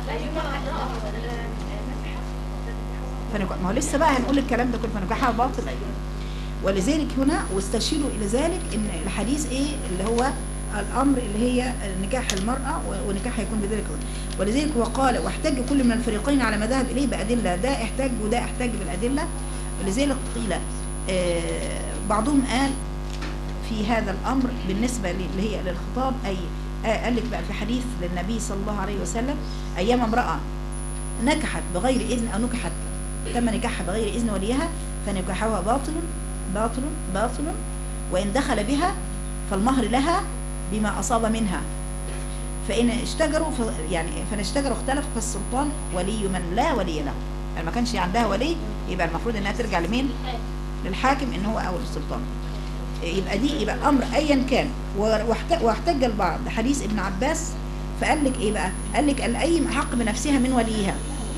S1: فنك... ما هو لسه بقى هنقول الكلام ده كله فنكاحها باطل ولذلك هنا واستشيروا إلى ذلك إن الحديث إيه اللي هو الامر اللي هي نكاح المراه و- ونكاح يكون بذلك ولذلك هو قال واحتج كل من الفريقين على ما ذهب اليه بادله ده احتج وده احتج بالادله ولذلك قيل آه، بعضهم قال في هذا الامر بالنسبه ل- اللي هي للخطاب اي آه، قال لك بقى في حديث للنبي صلى الله عليه وسلم ايام امراه نكحت بغير اذن او نكحت تم نكاحها بغير اذن وليها فنكاحها باطل باطل باطل وان دخل بها فالمهر لها بما اصاب منها فان اشتجروا ف- يعني فان اشتجروا اختلفوا فالسلطان ولي من لا ولي له يعني ما كانش عندها ولي يبقى المفروض انها ترجع لمين للحاكم ان هو اول السلطان يبقى دي يبقى الامر ايا كان واحت- واحتج البعض حديث ابن عباس فقال لك ايه بقى قال لك الايم احق بنفسها من وليها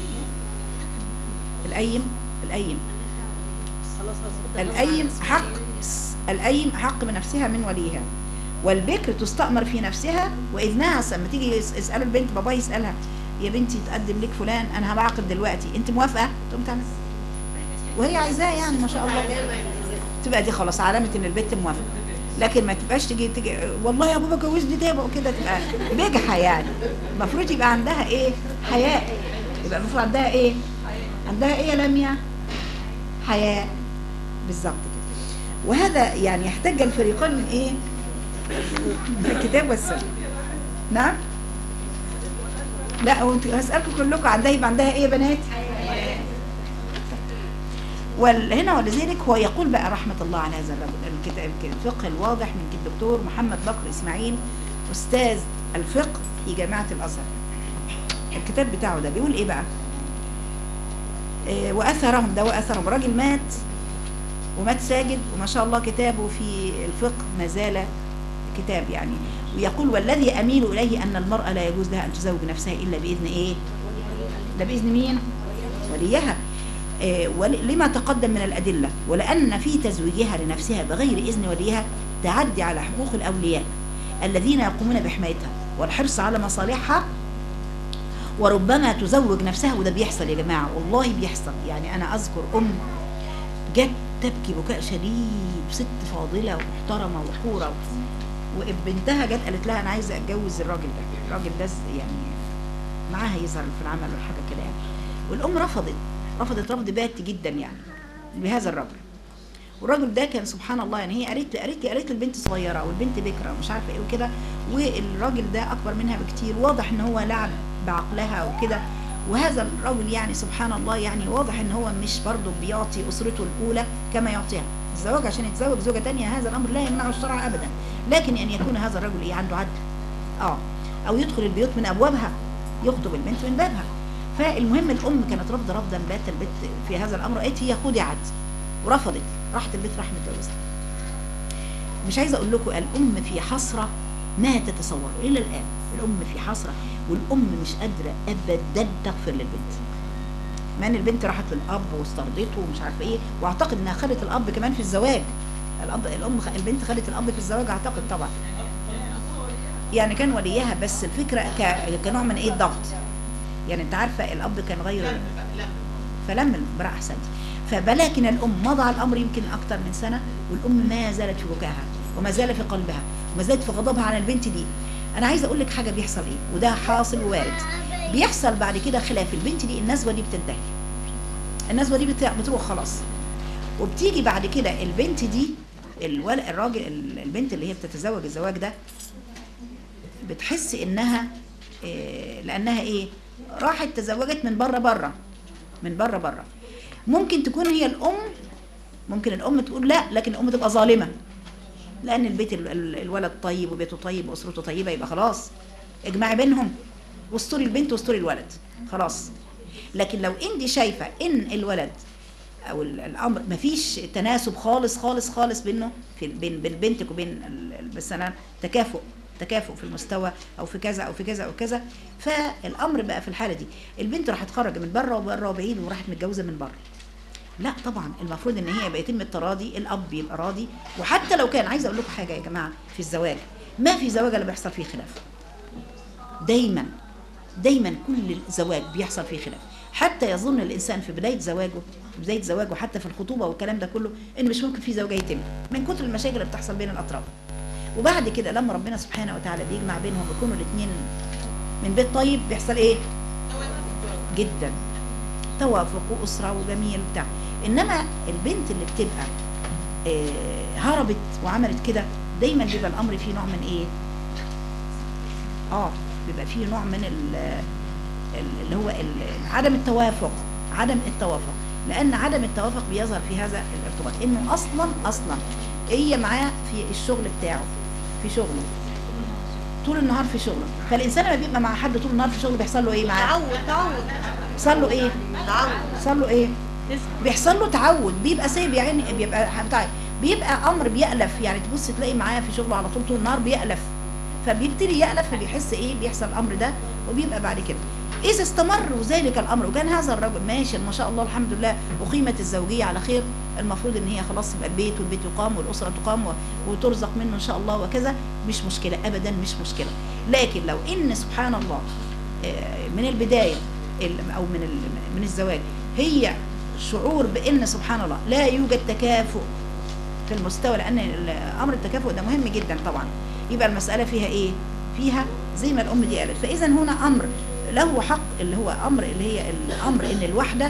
S1: الايم الايم
S2: خلاص خلاص
S1: الايم حق الايم احق بنفسها من وليها والبكر تستأمر في نفسها واذنها أصلاً لما تيجي يس- يسالوا البنت بابا يسالها يا بنتي تقدم لك فلان انا هبعقد دلوقتي انت موافقه تقوم تعمل وهي عايزاه يعني ما شاء الله تبقى دي خلاص علامه ان البنت موافقه لكن ما تبقاش تيجي تيجي والله يا بابا جوزني تاني وكده تبقى بجحه يعني المفروض يبقى عندها ايه حياء يبقى المفروض عندها ايه عندها ايه يا لميا حياء بالظبط كده وهذا يعني يحتاج الفريقان من ايه من الكتاب والسنه نعم لا هو انتوا هسألكم كلكم عندها يبقى عندها ايه يا بنات وهنا ولذلك هو يقول بقى رحمة الله على هذا الرجل الكتاب الفقه الواضح من الدكتور محمد بكر إسماعيل أستاذ الفقه في جامعة الأزهر الكتاب بتاعه ده بيقول إيه بقى آه، وأثرهم ده وأثرهم راجل مات ومات ساجد وما شاء الله كتابه في الفقه ما زال كتاب يعني ويقول والذي أميل إليه أن المرأة لا يجوز لها أن تزوج نفسها إلا بإذن إيه ده بإذن مين وليها آه، ول- لما تقدم من الأدلة ولأن في تزويجها لنفسها بغير إذن وليها تعدي على حقوق الأولياء الذين يقومون بحمايتها والحرص على مصالحها وربما تزوج نفسها وده بيحصل يا جماعة والله بيحصل يعني أنا أذكر أم جت تبكي بكاء شديد ست فاضلة ومحترمة وحورة وبنتها جت قالت لها أنا عايزة أتجوز الراجل ده الراجل ده يعني معاها يظهر في العمل ولا حاجة كده يعني والأم رفضت رفضت رفض بات جدا يعني بهذا الرجل والراجل ده كان سبحان الله يعني هي قالت لي قالت لي قالت لي البنت صغيره والبنت بكره ومش عارفه ايه وكده والراجل ده اكبر منها بكتير واضح ان هو لعب بعقلها وكده وهذا الرجل يعني سبحان الله يعني واضح ان هو مش برضه بيعطي اسرته الاولى كما يعطيها الزواج عشان يتزوج زوجه تانية هذا الامر لا يمنعه الشرع ابدا لكن ان يكون هذا الرجل ايه عنده عدل اه او يدخل البيوت من ابوابها يخطب البنت من بابها فالمهم الام كانت رافضه رفضا باتا البت في هذا الامر قالت هي خدي عد ورفضت راحت البيت راح متجوزها مش عايزه اقول لكم الام في حسره ما تتصور الى الان الام في حسره والام مش قادره ابدا تغفر للبنت مع ان البنت راحت للاب واسترضته ومش عارفه ايه واعتقد انها خدت الاب كمان في الزواج الاب الام خ- البنت خدت الاب في الزواج اعتقد طبعا يعني كان وليها بس الفكره ك- كنوع من ايه الضغط يعني انت عارفه الاب كان غير فلم المرأة احسنت فبلكن الام مضى الامر يمكن اكتر من سنه والام ما زالت في بكائها وما زال في قلبها وما زالت في غضبها على البنت دي انا عايزه اقول لك حاجه بيحصل ايه وده حاصل ووارد بيحصل بعد كده خلاف البنت دي النزوه دي بتنتهي النزوه دي بت- بتروح خلاص وبتيجي بعد كده البنت دي الول... الراجل ال- البنت اللي هي بتتزوج الزواج ده بتحس انها إيه لانها ايه راحت تزوجت من بره بره من بره بره ممكن تكون هي الام ممكن الام تقول لا لكن الام تبقى ظالمه لان البيت ال- ال- الولد طيب وبيته طيب واسرته طيبه يبقى خلاص اجمعي بينهم واستري البنت واستري الولد خلاص لكن لو انت شايفه ان الولد او ال- الامر مفيش تناسب خالص خالص خالص بينه في بين بين بنتك وبين ال- ال- مثلا تكافؤ تكافؤ في المستوى او في كذا او في كذا او كذا فالامر بقى في الحاله دي البنت راحت خرج من بره وبره وبعيد وراحت متجوزه من بره لا طبعا المفروض ان هي بيتم التراضي الاب يبقى راضي وحتى لو كان عايزه اقول لكم حاجه يا جماعه في الزواج ما في زواج الا بيحصل فيه خلاف دايما دايما كل زواج بيحصل فيه خلاف حتى يظن الانسان في بدايه زواجه في بدايه زواجه حتى في الخطوبه والكلام ده كله ان مش ممكن في زواج يتم من كتر المشاكل اللي بتحصل بين الاطراف وبعد كده لما ربنا سبحانه وتعالى بيجمع بينهم يكونوا الاثنين من بيت طيب بيحصل ايه جدا توافق واسره وجميل بتاع انما البنت اللي بتبقى آه، هربت وعملت كده دايما بيبقى الامر فيه نوع من ايه اه بيبقى فيه نوع من ال- ال- اللي هو ال- عدم التوافق عدم التوافق لان عدم التوافق بيظهر في هذا الارتباط انه اصلا اصلا هي معاه في الشغل بتاعه في شغله طول النهار في شغله فالانسان لما بيبقى مع حد طول النهار في شغله بيحصل له ايه معاه
S2: تعود تعود
S1: بيحصل له ايه
S2: تعود
S1: بيحصل له ايه بيحصل له تعود بيبقى سايب يعني بيبقى بتاع بيبقى امر بيألف يعني تبص تلاقي معاه في شغله على طول طول النهار بيألف فبيبتدي يألف فبيحس ايه بيحصل الامر ده وبيبقى بعد كده اذا استمر ذلك الامر وكان هذا الرجل ماشي ما شاء الله الحمد لله اقيمت الزوجيه على خير المفروض ان هي خلاص يبقى البيت والبيت يقام والاسره تقام و- وترزق منه ان شاء الله وكذا مش مشكله ابدا مش مشكله لكن لو ان سبحان الله آه، من البدايه ال- او من ال- من الزواج هي شعور بان سبحان الله لا يوجد تكافؤ في المستوى لان ال- امر التكافؤ ده مهم جدا طبعا يبقى المساله فيها ايه فيها زي ما الام دي قالت فاذا هنا امر له حق اللي هو امر اللي هي الامر ان الواحده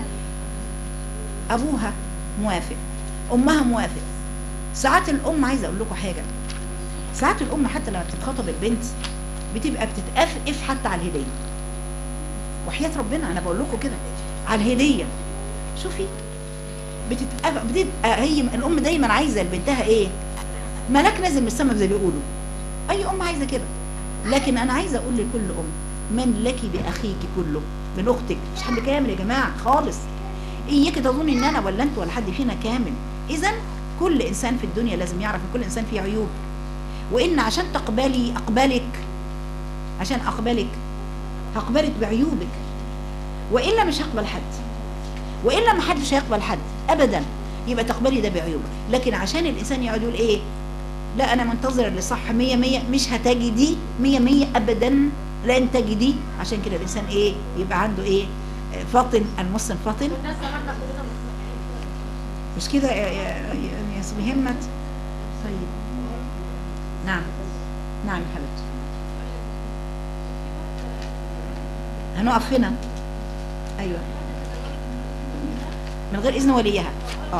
S1: ابوها موافق امها موافق ساعات الام عايزه اقول لكم حاجه ساعات الام حتى لما بتتخطب البنت بتبقى بتتقف حتى على الهديه وحياه ربنا انا بقول لكم كده على الهديه شوفي بتتقف بتبقى هي الام دايما عايزه لبنتها ايه ملاك نازل من السماء زي ما بيقولوا اي ام عايزه كده لكن انا عايزه اقول لكل ام من لك باخيك كله من اختك مش حد كامل يا جماعه خالص اياك تظن ان انا ولا انت ولا حد فينا كامل اذا كل انسان في الدنيا لازم يعرف ان كل انسان فيه عيوب وان عشان تقبلي اقبلك عشان اقبلك هقبلك بعيوبك والا مش هقبل حد والا ما حدش هيقبل حد ابدا يبقى تقبلي ده بعيوبه لكن عشان الانسان يقعد يقول ايه لا انا منتظر اللي صح مية مية مش هتجدي مية مية ابدا لن تجدي عشان كده الانسان ايه يبقى عنده ايه آه، فاطن المسلم فاطن مش كده يا يا يا- يا اسمي همت طيب نعم نعم يا حبيبتي هنقف هنا ايوه من غير اذن وليها اه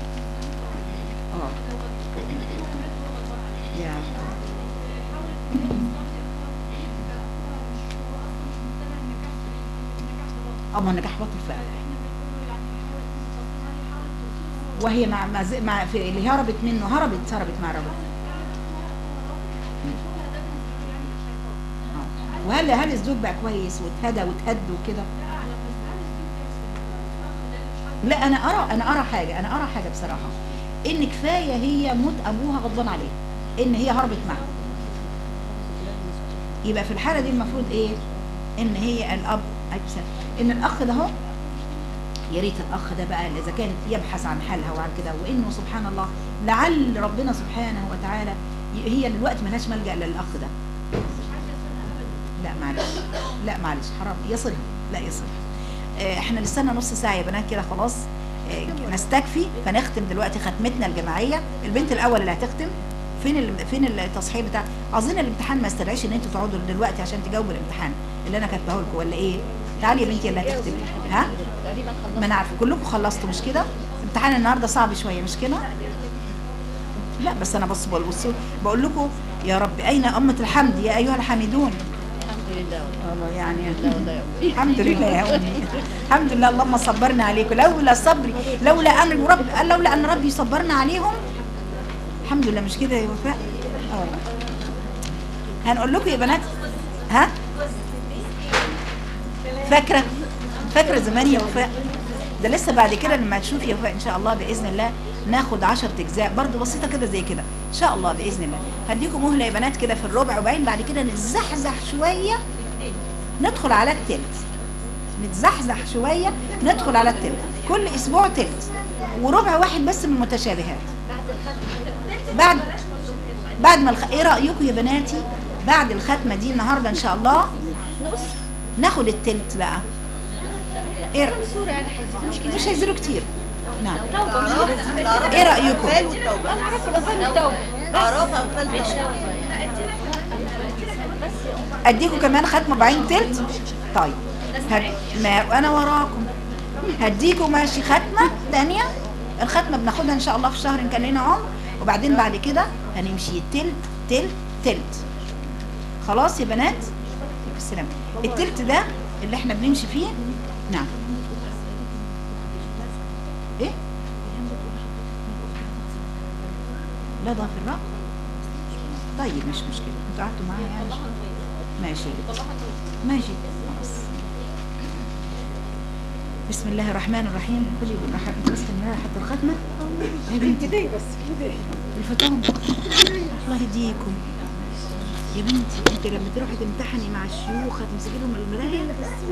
S1: اه يا اه ما النجاح بطل فعلا وهي مع مع, زي- مع في اللي هربت منه هربت هربت مع رجل آه. وهل هل الزوج بقى كويس واتهدى واتهد وكده لا انا ارى انا ارى حاجه انا ارى حاجه بصراحه ان كفايه هي موت ابوها غضبان عليه ان هي هربت معه يبقى في الحاله دي المفروض ايه ان هي الاب عليكم السلام. ان الاخ ده هو يا ريت الاخ ده بقى اذا كان يبحث عن حالها وعن كده وانه سبحان الله لعل ربنا سبحانه وتعالى ي- هي دلوقتي ملهاش ملجا الا الاخ ده لا معلش لا معلش حرام يصلها لا يصلها آه، احنا لسنا نص ساعه يا بنات كده خلاص آه، نستكفي فنختم دلوقتي ختمتنا الجماعيه البنت الاول اللي هتختم فين ال- فين التصحيح بتاع اظن الامتحان ما استدعيش ان انتوا تقعدوا دلوقتي عشان تجاوبوا الامتحان اللي انا كاتباه لكم ولا ايه تعالي يا بنتي اللي هتختمي ها
S2: تقريبا
S1: ما انا عارفه كلكم خلصتوا مش كده امتحان النهارده صعب شويه مش كده لا بس انا بص بقول بصوا بقول لكم يا رب اين امه الحمد يا ايها الحامدون
S2: الحمد لله
S1: والله يعني
S2: لا والله يا أمي.
S1: الحمد لله يا امي الحمد لله اللهم صبرنا عليكم لولا صبري لولا امر رب لولا ان ربي صبرنا عليهم الحمد لله مش كده يا وفاء اه والله هنقول لكم يا بنات ها فاكره فاكره زمان يا وفاء ده لسه بعد كده لما تشوفي يا وفاء ان شاء الله باذن الله ناخد 10 اجزاء برضو بسيطه كده زي كده ان شاء الله باذن الله هديكم مهله يا بنات كده في الربع وبعدين بعد كده نتزحزح شويه ندخل على التلت نتزحزح شويه ندخل على التلت كل اسبوع تلت وربع واحد بس من المتشابهات بعد بعد ما الخ... ايه رايكم يا بناتي بعد الختمه دي النهارده ان شاء الله ناخد التلت بقى ايه رأ- مش هيزيدوا كتير نعم ايه رايكم
S2: الفال والتوبه
S3: انا عارفه بس التوبه
S2: عرفها بقلب
S1: اديكم كمان ختمه بعين تلت طيب هد... ما انا وراكم هديكم ماشي ختمه تانية الختمه بناخدها ان شاء الله في شهر ان كان لنا عمر وبعدين بعد كده هنمشي تلت تلت تلت خلاص يا بنات السلام التلت ده اللي احنا بنمشي فيه نعم ايه لا ضعف الرأي طيب مش مشكلة انتوا قعدتوا معايا يعني ماشي يا بنتي. ماشي خلاص بسم الله الرحمن الرحيم كلي بالراحة انت بس كلمة حتى الختمة يا بنتي
S3: كده بس كده
S1: الفطام الله يهديكم يا بنتي انت لما تروحي تمتحني مع الشيوخ هتمسكي لهم المرايه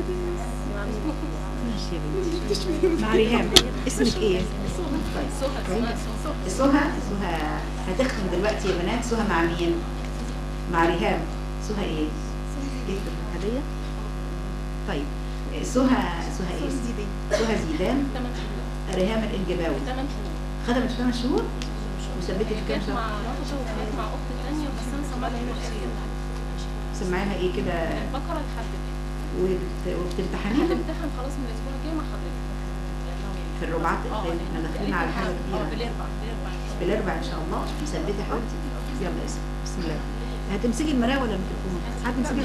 S1: ماشي يا بنتي مع ريهام اسمك ايه طيب سهى سهى هتختم دلوقتي يا بنات سهى مع مين مع ريهام سهى ايه ايه هديه طيب سهى سهى ايه سهى زيدان ريهام الانجباوي خدمت ثمان شهور وثبتت في كام
S4: جت
S1: شهر
S4: مع نقطة وكانت مع أخت تانية بس أنا سمعت كتير
S1: سمعيها ايه كده
S4: بقرا لحد كده
S1: وبت- وبتمتحنيها
S4: هتمتحن خلاص من الأسبوع الجاي مع حضرتك
S1: في الربعات
S4: اه
S1: احنا داخلين على حاجه
S4: اه
S1: كبيره
S4: بالأربع بالأربع
S1: بالاربع ان شاء الله مثبته حبيبتي يلا اسم بسم الله هتمسكي المرايه ولا الميكروفون هتمسكي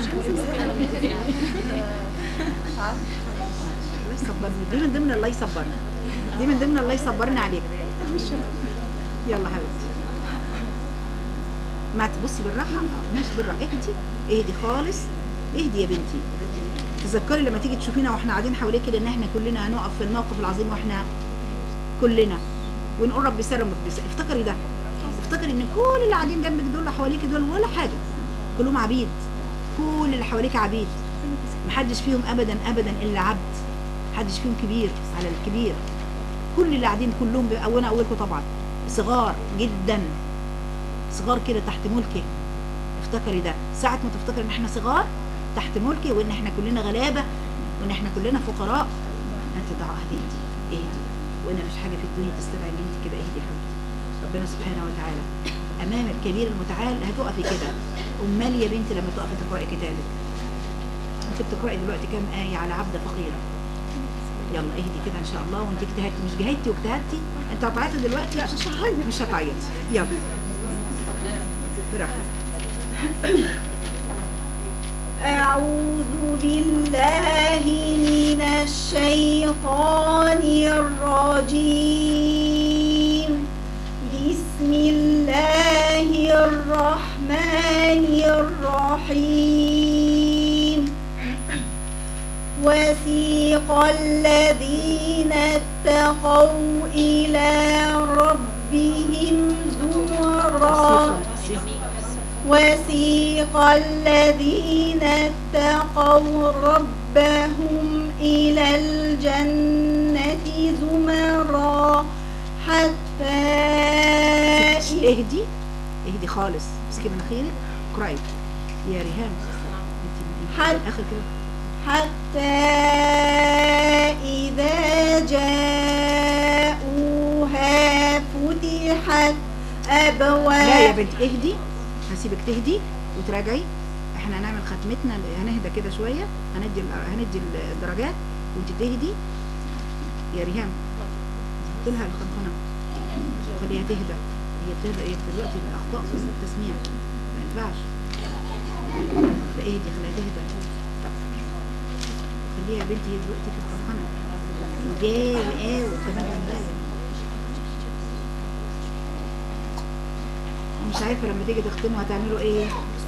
S1: الله يصبرني دي من ضمن الله يصبرني دي من ضمن الله يصبرني عليك يلا حبيبتي ما تبصي بالراحه آه، ماشي بالراحه اهدي اهدي خالص اهدي يا بنتي تذكري لما تيجي تشوفينا واحنا قاعدين حواليك كده ان احنا كلنا هنقف في الموقف العظيم واحنا كلنا ونقول رب يسر رب يسر افتكري ده افتكري ان كل اللي قاعدين جنبك دول اللي حواليك دول ولا حاجه كلهم عبيد كل اللي حواليك عبيد محدش فيهم ابدا ابدا الا عبد محدش فيهم كبير على الكبير كل اللي قاعدين كلهم ب- وانا اولكم طبعا صغار جدا صغار كده تحت ملكي افتكري ده ساعة ما تفتكري ان احنا صغار تحت ملكي وان احنا كلنا غلابة وان احنا كلنا فقراء انت ضع اهدي اهدي وانا مش حاجة في الدنيا تستدعي ان انت كده اهدي يا حبيبتي ربنا سبحانه وتعالى امام الكبير المتعال هتقفي كده امال يا بنتي لما تقفي تقرأي كتابك انت بتقرأي دلوقتي كام آية على عبدة فقيرة يلا اهدي كده ان شاء الله وانت اجتهدتي مش جهدتي واجتهدتي انت هتعيطي دلوقتي مش هتعيطي مش هتعيطي يلا براحتك
S3: أعوذ بالله من الشيطان الرجيم بسم الله الرحمن الرحيم وسيق الذين اتقوا إلى ربهم زمرا وسيق الذين اتقوا ربهم إلى الجنة زمرا حتى
S1: اهدي اهدي خالص امسكي مناخيرك اقرأي يا ريهام انت
S3: حد-
S1: اخر كده
S3: حتى إذا جاءوها فتحت
S1: لا يا
S3: أبواب
S1: بنت اهدي هسيبك تهدي وتراجعي احنا هنعمل ختمتنا هنهدى كده شويه هندي ال- هندي الدرجات وانت تهدي يا ريهام حط لها الخنخنه خليها تهدى هي بتهدى ايه دلوقتي الاخطاء في التسميع ما ينفعش لا اهدي خليها تهدى خليها يا بنتي هي دلوقتي في الخنخنه وجاي وقاوي وكمان جنبها مش عارفه لما تيجي تختموا هتعملوا ايه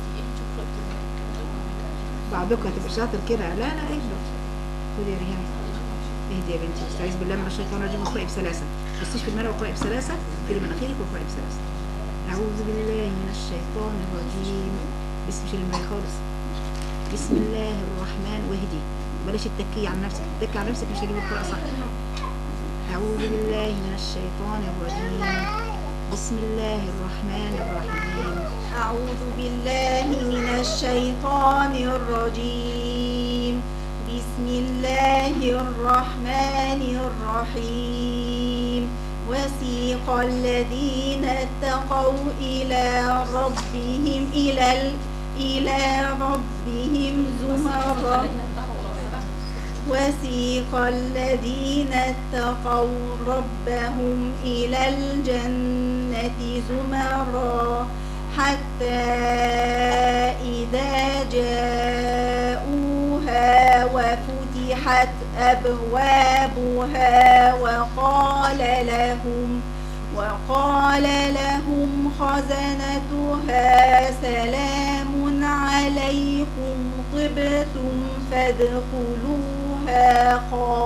S1: بعضكم هتبقى شاطر كده لا لا اهدى خدي يا ريهام اهدي يا بنتي استعيذ بالله من الشيطان الرجيم واقرأي بسلاسه ما تبصيش في المرة واقرأي بسلاسه اقفلي مناخيرك واقرأي بسلاسه اعوذ بالله من الشيطان الرجيم بسم شيل المرايه خالص بسم الله الرحمن واهدي بلاش التكي عن نفسك التكي عن نفسك مش هجيب القراءة صح أعوذ بالله من الشيطان الرجيم بسم الله الرحمن الرحيم
S3: أعوذ بالله من الشيطان الرجيم بسم الله الرحمن الرحيم وسيق الذين اتقوا إلى ربهم إلى ال... إلى ربهم زمرا وسيق الذين اتقوا ربهم إلى الجنة زمرا حتى إذا جاءوها وفتحت أبوابها وقال لهم وقال لهم خزنتها سلام عليكم طبتم فادخلوها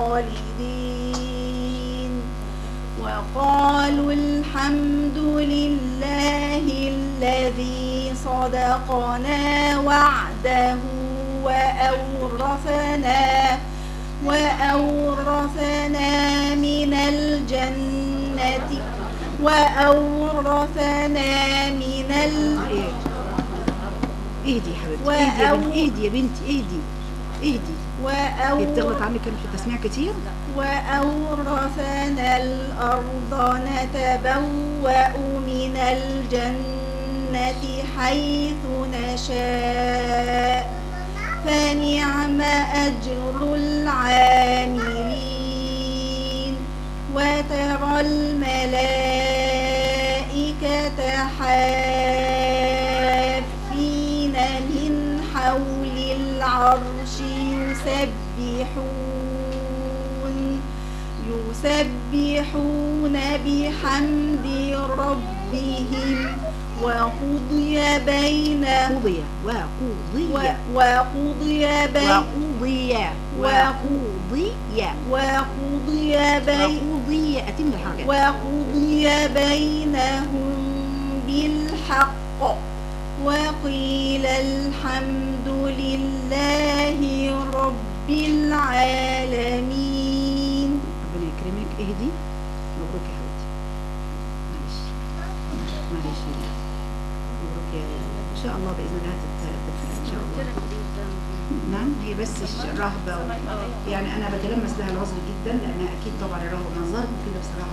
S3: خالدين وقالوا الحمد لله الذي صدقنا وعده وأورثنا وأورثنا من الجنة وأورثنا من ال
S1: اهدي يا حبيبتي اهدي يا
S3: وأو-
S1: بنتي اهدي يا بنتي اهدي اهدي هي بتغلط
S3: وأو
S1: عنك كان في التسميع كتير
S3: وأورثنا الأرض نتبوأ من الجنة حيث نشاء فنعم أجر العاملين وترى الملائكة حافين من حول العرش يسبحون يسبحون بحمد ربهم وقضي بينهم
S1: قضي وقضي
S3: و- وقضي بين
S1: وقضي وقضي
S3: وقضي بين
S1: وقضي أتم الحاجة
S3: وقضي بينهم بالحق وقيل الحمد لله رب العالمين
S1: ربنا يكرمك اهدي مبروك يا حبيبتي معلش معلش يا بنتي. مبروك يا ان شاء الله باذن الله هتتفق ان شاء الله نعم هي بس الش- الرهبه و... يعني انا بتلمس لها العذر جدا لان اكيد طبعا الرهبه منظركم كده بصراحه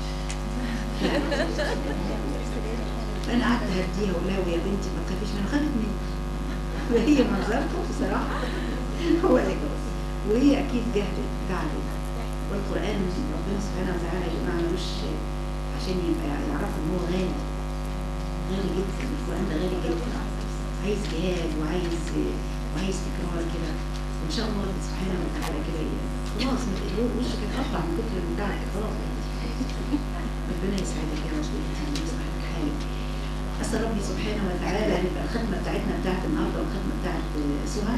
S1: فانا قعدت اهديها واقول لها يا بنتي ما تخافيش من خافت مني وهي منظركم بصراحه هو ده كده. وهي اكيد جهلت تعبت والقران ربنا سبحانه وتعالى ما عملوش عشان يبقى يعرفوا ان هو غالي غالي جدا القران ده غالي جدا عايز جهاد وعايز وعايز تكرار كده وان شاء الله ربنا سبحانه وتعالى كده ي- خلاص ما تقلقوش وشك اتقطع من كتر البتاع خلاص ربنا يسعدك يا رب ويهديك ويصلح حالك أسأل ربي سبحانه وتعالى أن يبقى الختمة بتاعتنا بتاعت النهارده والختمة بتاعت آه، سهى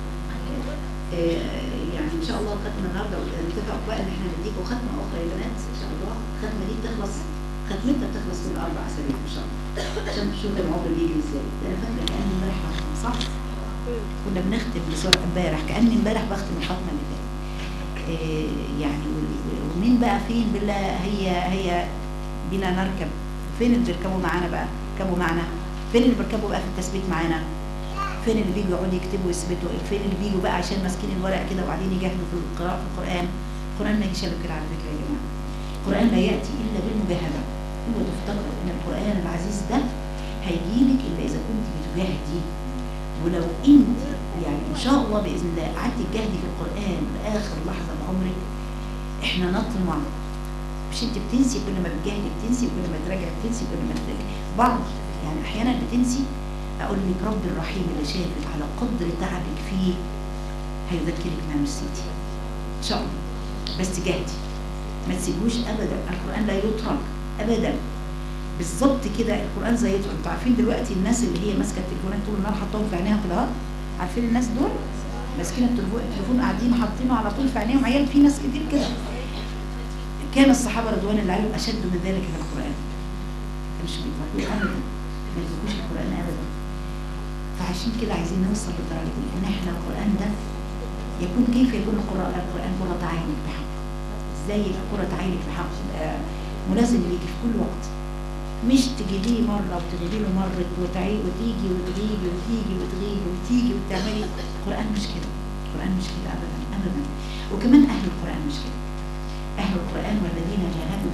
S1: آه، يعني إن شاء الله الختمة النهارده نتفق بقى إن إحنا نديكم ختمة أخرى يا بنات إن شاء الله الختمة دي بتخلص ختمتها بتخلص كل أربع أسابيع إن شاء الله عشان تشوف العمر بيجي إزاي ده أنا فاكرة كأني امبارح بختم صح؟ كنا بنختم بسرعة امبارح كأني امبارح بختم الختمة اللي فاتت آه، يعني وال- ومين بقى فين بالله هي هي بينا نركب فين اللي بيركبوا معانا بقى ركبوا معانا فين اللي بيركبوا بقى في التثبيت معانا فين اللي بيجوا يقعدوا يكتبوا ويثبتوا فين اللي بيجوا بقى عشان ماسكين الورق كده وبعدين يجاهدوا في القراءة في القرآن القرآن ما يجيش إلا كده على فكرة يا جماعة القرآن لا يأتي إلا بالمجاهدة هو تفتكر إن القرآن العزيز ده هيجيلك إلا إذا كنت بتجاهدي ولو انت يعني ان شاء الله باذن الله قعدتي تجاهدي في القران لاخر لحظه من عمرك احنا نطمع مش انت بتنسي كل ما بتجاهدي بتنسي وكل ما تراجعي بتنسي كل ما تراجعي بعض يعني احيانا بتنسي اقول لك رب الرحيم اللي شافك على قدر تعبك فيه هيذكرك ما نسيتي ان شاء الله بس جاهدي ما تسيبوش ابدا القران لا يترك ابدا بالظبط كده القران زي انتوا عارفين دلوقتي الناس اللي هي ماسكه التليفونات طول النهار حاطاهم في عينيها كده اهو عارفين الناس دول ماسكين التليفون التليفون قاعدين حاطينه على طول في عينيهم عيال في ناس كتير كده كان الصحابه رضوان الله عليهم اشد من ذلك في القران مش بيتركوه ابدا ما يتركوش القران ابدا فعشان كده عايزين نوصل لدرجه دي ان احنا القران ده يكون كيف يكون القران القران قرة عينك بحق ازاي يبقى قرة عينك بحق يبقى ملازم ليكي في كل وقت مش تجيبيه مرة وتغيبي له مرة وتعي وتيجي وتغيبي وتيجي وتغيبي وتيجي وتعملي القرآن مش كده القرآن مش كده أبدا أبدا وكمان أهل القرآن مش كده أهل القرآن والذين جاهدوا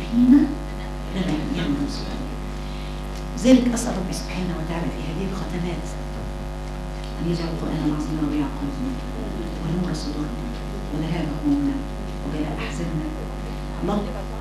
S1: حين لنا يمن ذلك أسأل ربي سبحانه وتعالى في هذه الختمات أن يجعل القرآن العظيم ربيع قلوبنا ونور صدورنا وذهاب همومنا وجلاء أحزاننا الله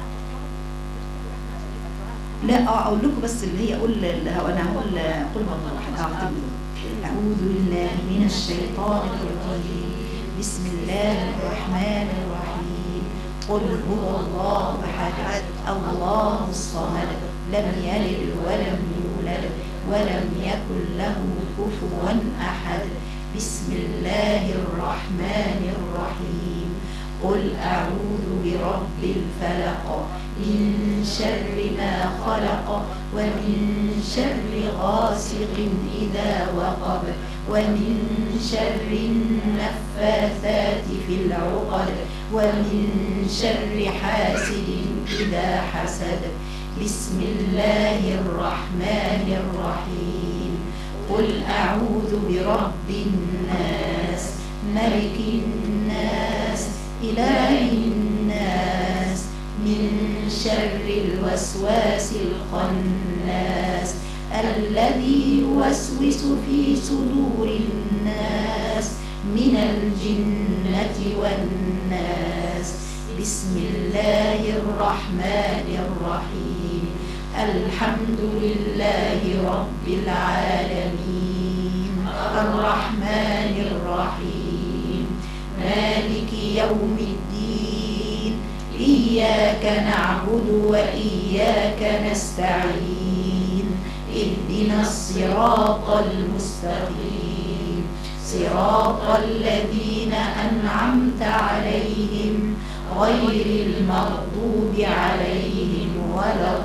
S1: لا اه اقول لكم بس اللي هي قول انا هقول قل هو الله احد اعتقد اعوذ بالله من الشيطان الرجيم بسم الله الرحمن الرحيم قل هو الله احد الله الصمد لم يلد ولم يولد ولم يكن له كفوا احد بسم الله الرحمن الرحيم قل أعوذ برب الفلق من شر ما خلق ومن شر غاسق إذا وقب ومن شر النفاثات في العقد ومن شر حاسد إذا حسد بسم الله الرحمن الرحيم قل أعوذ برب الناس ملك الناس إله الناس من شر الوسواس الخناس الذي يوسوس في صدور الناس من الجنة والناس بسم الله الرحمن الرحيم الحمد لله رب العالمين الرحمن الرحيم مالك يوم الدين إياك نعبد وإياك نستعين اهدنا الصراط المستقيم صراط الذين أنعمت عليهم غير المغضوب عليهم ولا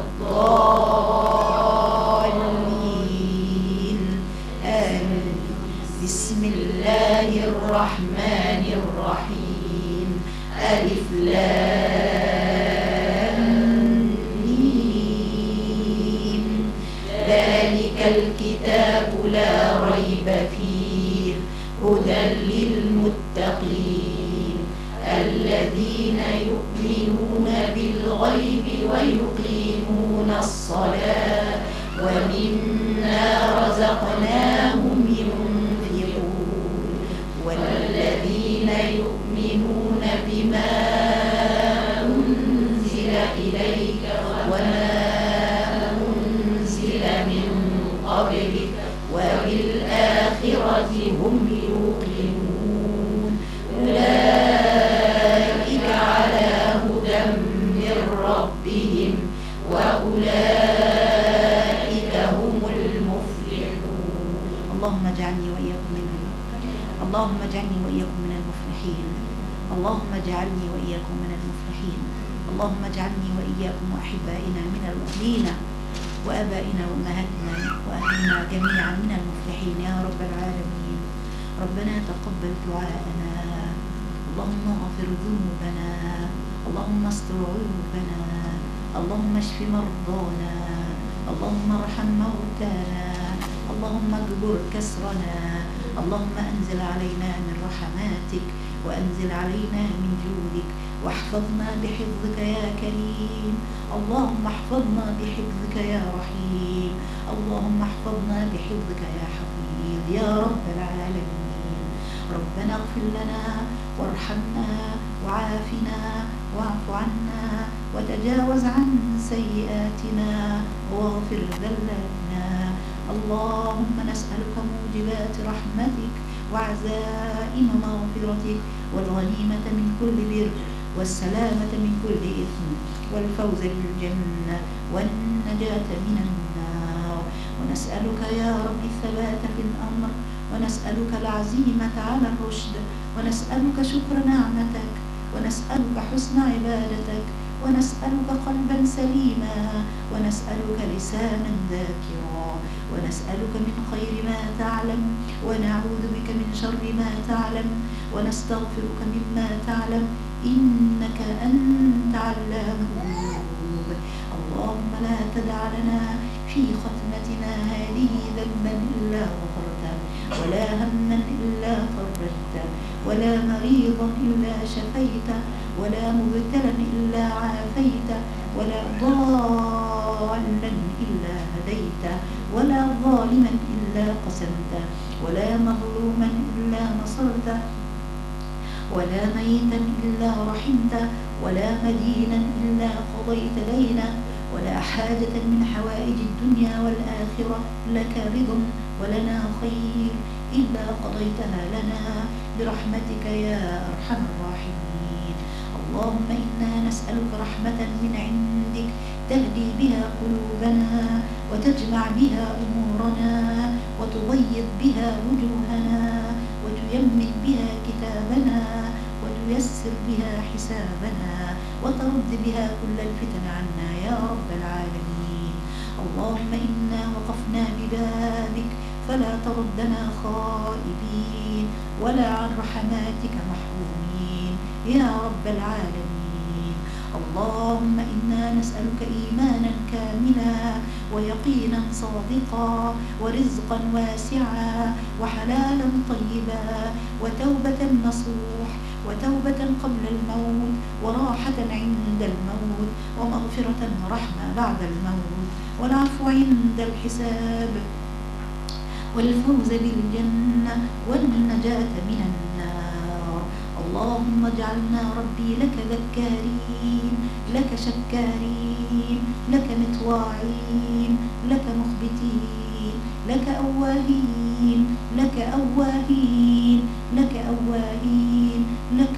S1: الضالين آمين بسم الله الرحمن الرحيم ألف لام ميم ذلك الكتاب لا ريب فيه هدى للمتقين الذين يؤمنون بالغيب ويقيمون الصلاة ومما رزقناهم ينفقون والذين يؤمنون بما أنزل إليك وما أنزل من قبلك وبالآخرة هم يوقنون أولئك على هدى من ربهم وأولئك هم المفلحون اللهم اجعلني وإياكم منهم اللهم اجعلني وإياكم من المفلحين اللهم اجعلني وإياكم من المفلحين اللهم اجعلني وإياكم وأحبائنا من المؤمنين وآبائنا وأمهاتنا وأهلنا جميعا من المفلحين يا رب العالمين ربنا تقبل دعاءنا اللهم اغفر ذنوبنا اللهم استر عيوبنا اللهم اشف مرضانا اللهم ارحم موتانا اللهم اجبر كسرنا اللهم انزل علينا من رحماتك وانزل علينا من جودك واحفظنا بحفظك يا كريم اللهم احفظنا بحفظك يا رحيم اللهم احفظنا بحفظك يا حفيظ يا رب العالمين ربنا اغفر لنا وارحمنا وعافنا واعف عنا وتجاوز عن سيئاتنا واغفر ذلاتنا اللهم نسألك موجبات رحمتك وعزائم مغفرتك والغنيمة من كل بر والسلامة من كل إثم والفوز بالجنة والنجاة من النار ونسألك يا رب الثبات في الأمر ونسألك العزيمة على الرشد ونسألك شكر نعمتك ونسألك حسن عبادتك ونسألك قلبا سليما ونسألك لسانا ذاكرا ونسألك من خير ما تعلم ونعوذ بك من شر ما تعلم ونستغفرك مما تعلم إنك أنت علام الغيوب اللهم لا تدع لنا في ختمتنا هذه ذنبا إلا غفرته ولا هما إلا فرجته ولا مريضا إلا شفيته ولا مبتلا إلا عافيته ولا ولا ميتا إلا رحمته ولا مدينا إلا قضيت دينه ولا حاجة من حوائج الدنيا والآخرة لك رضا ولنا خير إلا قضيتها لنا برحمتك يا أرحم الراحمين اللهم إنا نسألك رحمة من عندك تهدي بها قلوبنا وتجمع بها أمورنا وتبيض بها وجوهنا وتيمن بها كتابنا وتيسر بها حسابنا وترد بها كل الفتن عنا يا رب العالمين اللهم إنا وقفنا ببابك فلا تردنا خائبين ولا عن رحماتك محرومين يا رب العالمين اللهم إنا نسألك إيمانا كاملا ويقينا صادقا ورزقا واسعا وحلالا طيبا وتوبة نصوح وتوبة قبل الموت وراحة عند الموت ومغفرة ورحمة بعد الموت والعفو عند الحساب والفوز بالجنة والنجاة من النار اللهم اجعلنا ربي لك ذكارين لك شكارين لك مطواعين لك مخبتين لك أواهين لك أواهين لك أواهين لك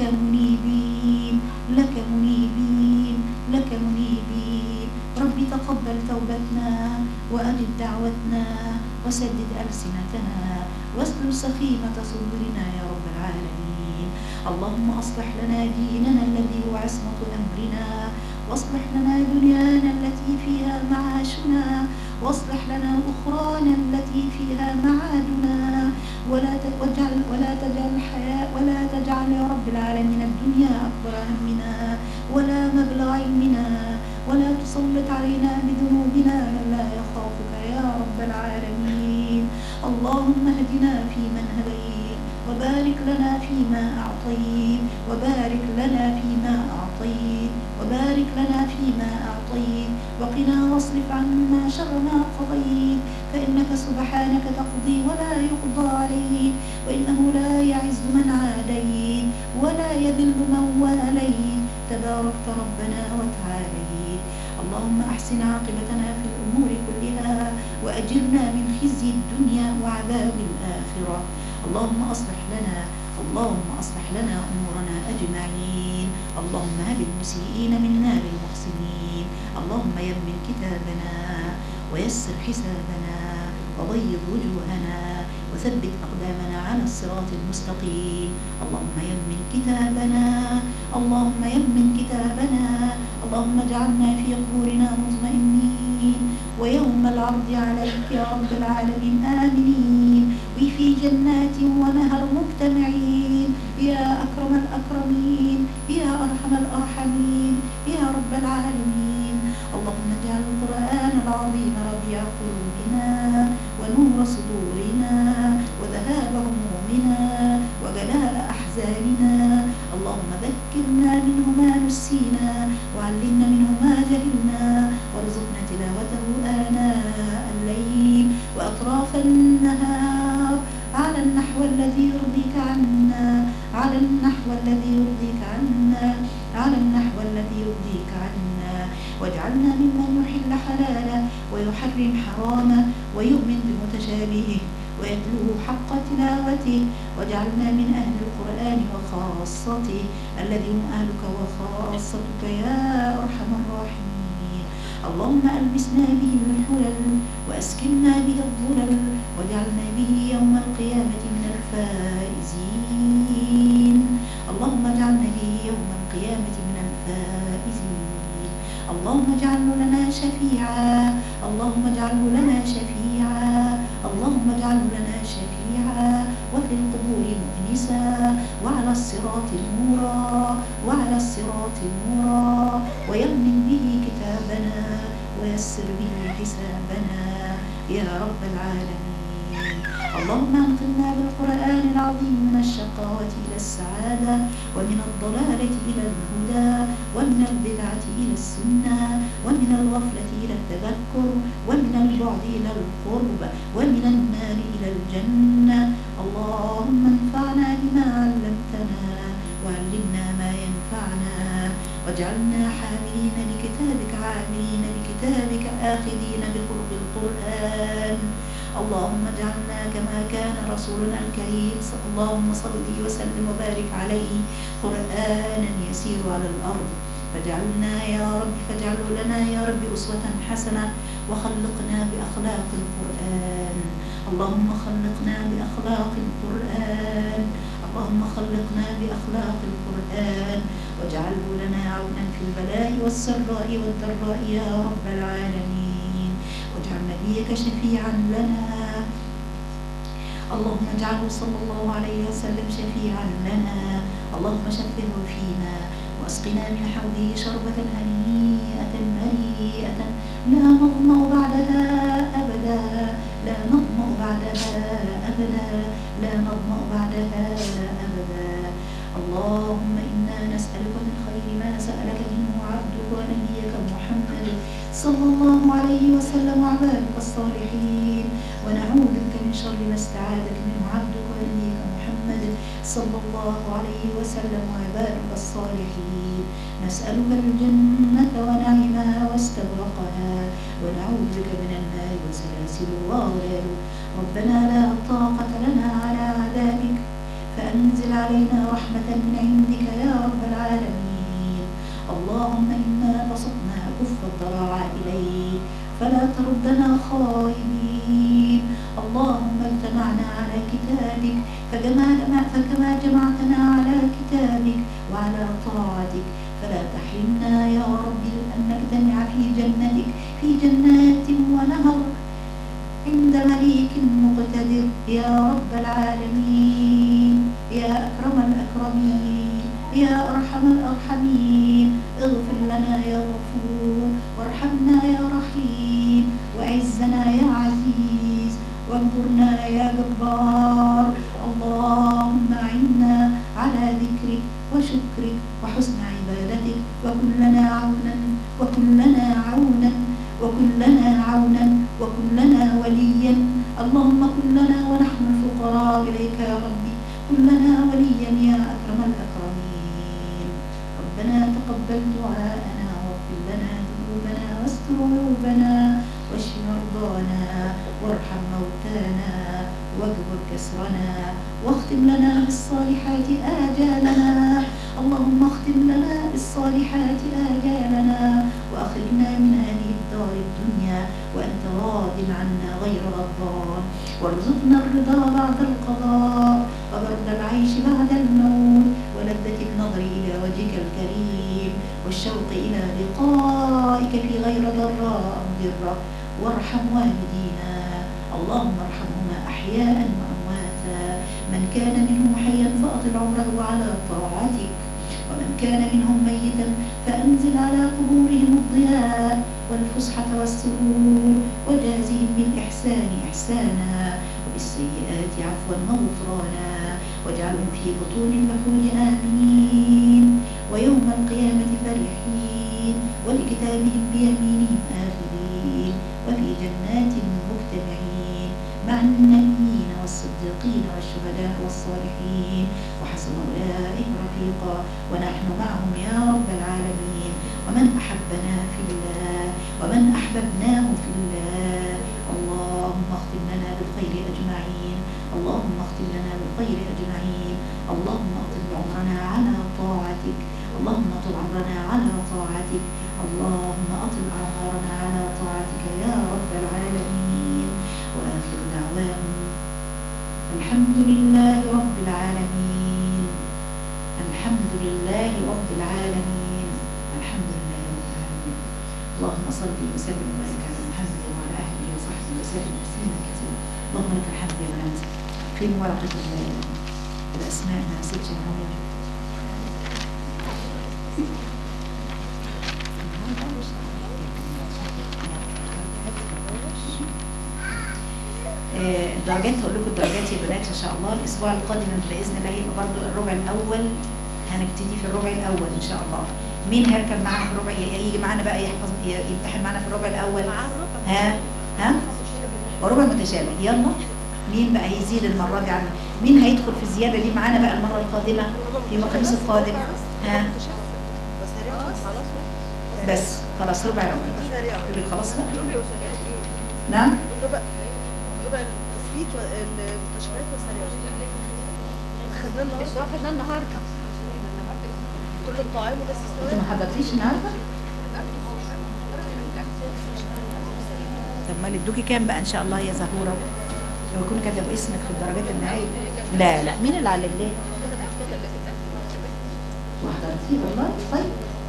S1: منيبين لك منيبين لك منيبين ربي تقبل توبتنا وأجب دعوتنا وسدد ألسنتنا واسلل سخيمة صدورنا يا رب العالمين اللهم أصلح لنا ديننا الذي هو عصمة أمرنا واصلح لنا دنيانا التي فيها معاشنا واصلح لنا أخرانا التي فيها معادنا ولا تجعل ولا تجعل الحياة ولا تجعل يا رب العالمين الدنيا أكبر همنا ولا مبلغ علمنا ولا تسلط علينا بذنوبنا من لا يخافك يا رب العالمين اللهم اهدنا فيمن هديت وبارك لنا فيما أعطيت وبارك لنا فيما أعطيت وبارك لنا فيما أعطيت وقنا واصرف عنا شر ما قضيت فإنك سبحانك تقضي ولا يقضى عليك وإنه لا يعز من عاديت ولا يذل من واليت تباركت ربنا وتعاليت اللهم أحسن عاقبتنا في الأمور كلها وأجرنا من خزي الدنيا وعذاب الآخرة اللهم أصلح لنا اللهم أصلح لنا أمورنا أجمعين اللهم هب المسيئين منا للمحسنين اللهم يمن كتابنا ويسر حسابنا وبيض وجوهنا وثبت أقدامنا على الصراط المستقيم اللهم يمن كتابنا اللهم يمن كتابنا اللهم اجعلنا في قبورنا مطمئنين ويوم العرض عليك يا رب العالمين آمنين وفي جنات ونهر مجتمعين يا أكرم الأكرمين يا أرحم الأرحمين يا رب العالمين اللهم اجعل القرآن العظيم ربيع قلوبنا ونور صدورنا وذهاب همومنا وجلاء أحزاننا اللهم ذكرنا منه ما نسينا وعلمنا منه ما جهلنا وارزقنا تلاوته آناء الليل وأطراف النهار على النحو الذي يرضيك عنا على النحو الذي يرضيك عنا على النحو الذي يرضيك عنا واجعلنا ممن يحل حلالا ويحرم حراما ويؤمن بمتشابهه ويتلوه حق تلاوته واجعلنا من أهل القرآن وخاصته الذي هم أهلك وخاصتك يا أرحم الراحمين اللهم ألبسنا به الحلل وأسكننا به الظلل واجعلنا به يوم القيامة من الفائزين اللهم اجعلنا به يوم القيامة من الفائزين اللهم اجعله لنا شفيعا اللهم اجعله لنا شفيعا اللهم اجعله لنا شفيعا وفي القبور مؤنسا وعلى الصراط نورا وعلى الصراط نورا ويمن به كتابنا ويسر به حسابنا يا رب العالمين اللهم انقذنا بالقرآن العظيم من الشقاوة إلى السعادة ومن الضلالة إلى الهدى ومن البدعة إلى السنة ومن الغفلة إلى التذكر ومن البعد إلى القرب ومن النار إلى الجنة اللهم انفعنا بما علمتنا آخذين بخلق القرآن اللهم اجعلنا كما كان رسولنا الكريم صلى اللهم صل وسلم وبارك عليه قرآنا يسير على الأرض فاجعلنا يا رب فاجعله لنا يا رب أسوة حسنة وخلقنا بأخلاق القرآن اللهم خلقنا بأخلاق القرآن اللهم خلقنا بأخلاق القرآن واجعله لنا عونا في البلاء والسراء والضراء يا رب العالمين واجعل نبيك شفيعا لنا اللهم اجعله صلى الله عليه وسلم شفيعا لنا اللهم شفعه فينا واسقنا من حوله شربة هنيئة مريئة لا نظمأ بعدها أبدا لا نظمأ بعدها أبدا لا نظمأ بعدها أبدا اللهم إنا نسألك من خير ما سألك منه عبدك ونبيك محمد صلى الله عليه وسلم وعبادك الصالحين ونعوذ بك من شر ما استعاذك منه عبدك ونبيك محمد صلى الله عليه وسلم وعبادك الصالحين نسألك الجنة ونعيمها واستبرقها ونعوذ بك من النار وسلاسل وأغلال ربنا لا طاقة لنا على عذابك فأنزل علينا رحمة من عندك يا رب العالمين اللهم إنا بسطنا كف الضراعة إليك فلا تردنا خائبين اللهم اجتمعنا على كتابك فكما فكما جمعتنا على كتابك وعلى طاعتك فلا تحرمنا يا رب أن نجتمع في جنتك في جنات ونهر عند مليك مقتدر يا رب العالمين يا أكرم الأكرمين يا أرحم الأرحمين اغفر لنا يا غفور وارحمنا يا رحيم وعزنا يا عزيز وانصرنا يا جبار اللهم أعنا على ذكرك وشكرك وحسن عبادتك وكلنا عونا وكلنا عونا وكلنا عونا وكلنا وليا اللهم كلنا ونحن الفقراء إليك يا ربي كلنا وليا يا أكرم الأكرمين ربنا تقبل دعاءنا واغفر لنا ذنوبنا واستر عيوبنا واشف مرضانا وارحم موتانا واجبر كسرنا واختم لنا بالصالحات آجالنا اللهم اختم لنا بالصالحات آجالنا وأخرجنا من هذه الدار الدنيا وأنت راض عنا غير غضبان وارزقنا الرضا بعد القضاء وبرد العيش بعد الموت ولذة النظر إلى وجهك الكريم والشوق إلى لقائك في غير ضراء مضرة وارحم والدينا اللهم ارحمهما أحياء وأمواتا من كان منهم حيا فأطل عمره على طاعتك ومن كان منهم ميتا فأنزل على قبورهم الضياء والفسحة والسرور وجازهم بالإحسان إحسانا وبالسيئات عفوا وغفرانا واجعلهم في بطون البحور آمنين ويوم القيامة فرحين ولكتابهم بيمينهم آخذين وفي جنات مجتمعين مع النبيين والصديقين والشهداء والصالحين وحسن أولئك رفيقا ونحن معهم يا رب العالمين ومن أحبنا في الله ومن أحببناه في الله اللهم اختم لنا بالخير أجمعين اللهم اختم لنا بالخير أجمعين اللهم اطل عمرنا على طاعتك اللهم اطل عمرنا على طاعتك اللهم اطل عمرنا على طاعتك يا رب العالمين وآخر دعواهم الحمد لله رب العالمين الحمد لله رب العالمين الحمد لله رب العالمين اللهم صل وسلم وبارك على محمد وعلى اهله وصحبه وسلم تسليما كثيرا اللهم لك الحمد يا بنات في ورقه ال- الاسماء ما نسيتش العمل آه، الدرجات هقول لكم الدرجات يا بنات ان شاء الله الاسبوع القادم باذن الله يبقى برضه الربع الاول هنبتدي في الربع الاول ان شاء الله مين هيركب معانا في الربع يجي معانا بقى يحفظ يمتحن معانا في الربع الاول ها ها وربع متشابه يلا مين بقى هيزيد المره دي عن مين هيدخل في الزياده دي معانا بقى المره القادمه في الخميس القادم ها بس خلاص ربع ربع تقولي خلاص بقى نعم
S5: ربع ربع التثبيت والمستشفيات والسرير خدناه النهارده
S2: خدنا النهارده
S5: كل الطعام وبس
S1: انت ما حضرتيش النهارده طب ما ادوكي كام بقى ان شاء الله يا زهوره لو يكون كتب اسمك في الدرجات النهائيه لا لا مين اللي على الليل وحضرتيه والله طيب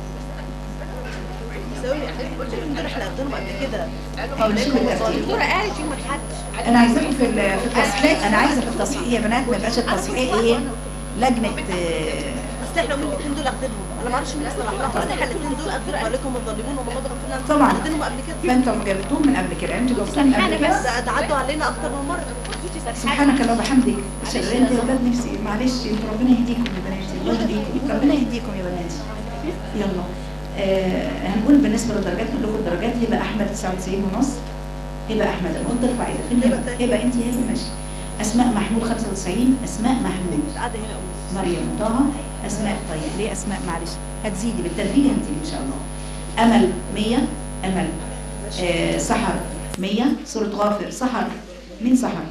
S5: يساوي كل دول احنا قدامهم قبل كده
S1: طب شوفي الترتيب
S2: الدكتوره قالت يوم الاحد
S1: انا عايزاكم في ال- في التصحيح انا عايزه في التصحيح يا بنات ما يبقاش التصحيح ايه لجنه آه،
S5: بس احنا من الاثنين دول اخدينهم انا ما اعرفش مين صلح لها بس احنا الاثنين دول اخدينهم عليكم الظالمون وما الله غفور لنا
S1: طبعا.
S5: اخدينهم قبل كده
S1: فانتم جابتوهم من قبل كده انتوا جبتوهم من قبل كده
S5: ده ده عدوا علينا اكتر من مره
S1: سبحانك اللهم وبحمدك اشهد ان انت يا ولاد نفسي معلش انتوا ربنا يهديكم يا بناتي الله يهديكم ربنا يهديكم يا بناتي يلا آه هنقول بالنسبه للدرجات نقول لكم الدرجات هبه احمد 99 ونص هبه احمد المفروض ترفع ايدك فين هبه هبه انت هبه ماشي اسماء محمود 95 اسماء محمود
S5: قاعده هنا أم.
S1: مريم طه اسماء طيب ليه اسماء معلش هتزيدي بالتدريج هتزيدي ان شاء الله امل 100 امل آه سحر 100 سوره غافر سحر مين سحر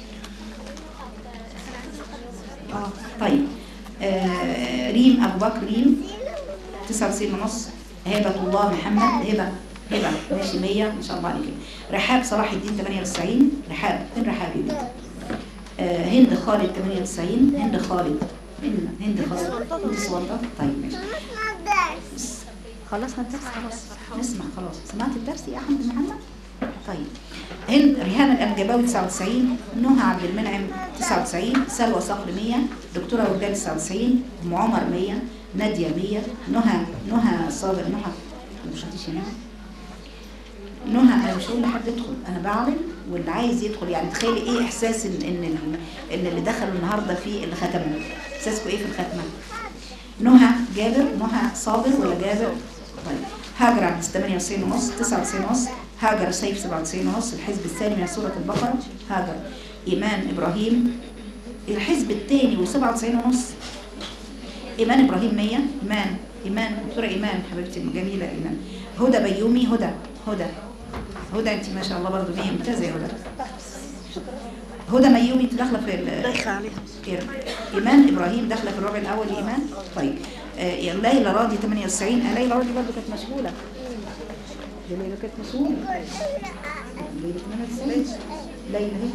S1: اه طيب آه ريم ابو بكر ريم 99 ونص هبه الله محمد هبه هبه ماشي 100 ما شاء الله عليك رحاب صلاح الدين 98 رحاب فين رحاب يا بنتي آه، هند خالد 98 هند خالد هند هند خالد هند سلطة طيب ماشي بس. خلاص هندرس خلاص نسمع خلاص سمعت الدرس يا احمد محمد طيب هند ريهان الانجباوي 99 نهى عبد المنعم 99 سلوى صقر 100 دكتوره وردان 99 ام عمر 100 ناديه 100 نهى نهى صابر نهى مش هتيجي نهى نهى انا مش هقول لحد يدخل انا بعلن واللي عايز يدخل يعني تخيلي ايه احساس ان ان ال- ان اللي دخلوا النهارده في اللي ختموا احساسكم ايه في الختمه نهى جابر نهى صابر ولا جابر طيب هاجر عبد 98 ونص 99 ونص هاجر سيف 97 ونص الحزب الثاني من سوره البقره هاجر ايمان ابراهيم الحزب الثاني و97 ونص ايمان ابراهيم 100 ايمان ايمان دكتوره ايمان حبيبتي الجميله ايمان هدى بيومي هدى هدى هدى انت ما شاء الله برضه 100 ممتازه يا هدى هدى ميومي انت داخله في ال-
S5: دايخه عليها
S1: إير- ايمان ابراهيم داخله في الربع الاول لايمان طيب آه يا ليلى راضي 98 آه ليلى راضي برضه كانت مشغوله دي ليلى كانت مشغوله ليلى 98 ليلى اهي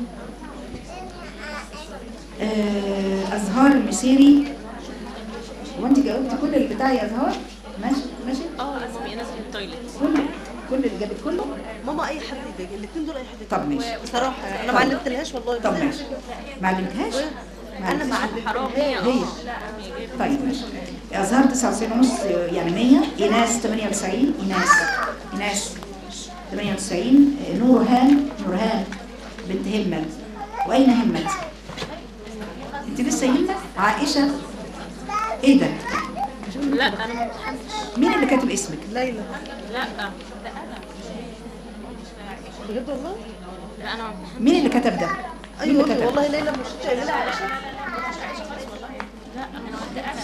S1: آه ازهار المسيري هو انت جاوبتي كل اللي بتاعي يا ازهار ماشي ماشي
S4: اه لازم ينزل التويلت
S1: كله كل اللي جابت كله
S5: ماما اي حد يجي الاثنين دول اي حد يجي
S1: طب ماشي
S5: بصراحه يعني انا ما علمتلهاش والله
S1: طب
S5: بس
S1: ماشي ما علمتهاش ما
S5: انا ما
S1: علمتهاش.
S4: حرام هي
S1: هي
S4: اه
S1: طيب ماشي ازهار 99 ونص يعني 100 ايناس 98 ايناس ايناس 98 نورهان نورهان بنت همت واين همت انت لسه همت عائشه ايه ده
S4: لا انا ما امتحنتش
S1: مين اللي كاتب اسمك
S5: ليلى
S4: لا
S5: بجد والله
S4: لا انا ما امتحنتش
S1: مين اللي كتب ده مين
S5: ايوه
S1: اللي كتب
S5: والله ليلى مش قايله لها عائشه
S4: لا انا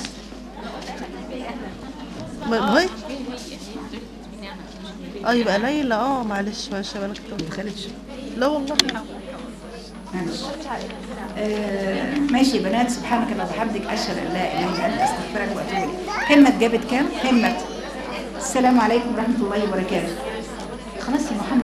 S5: ما ما هي
S4: مني انا
S5: اه يبقى ليلى اه معلش معلش انا كنت
S1: ما دخلتش
S5: لا والله
S1: معلش آه ماشي يا بنات سبحانك اللهم وبحمدك اشهد ان لا اله الا انت استغفرك واتوب اليك همت جابت كام همت السلام عليكم ورحمه الله وبركاته خلاص يا محمد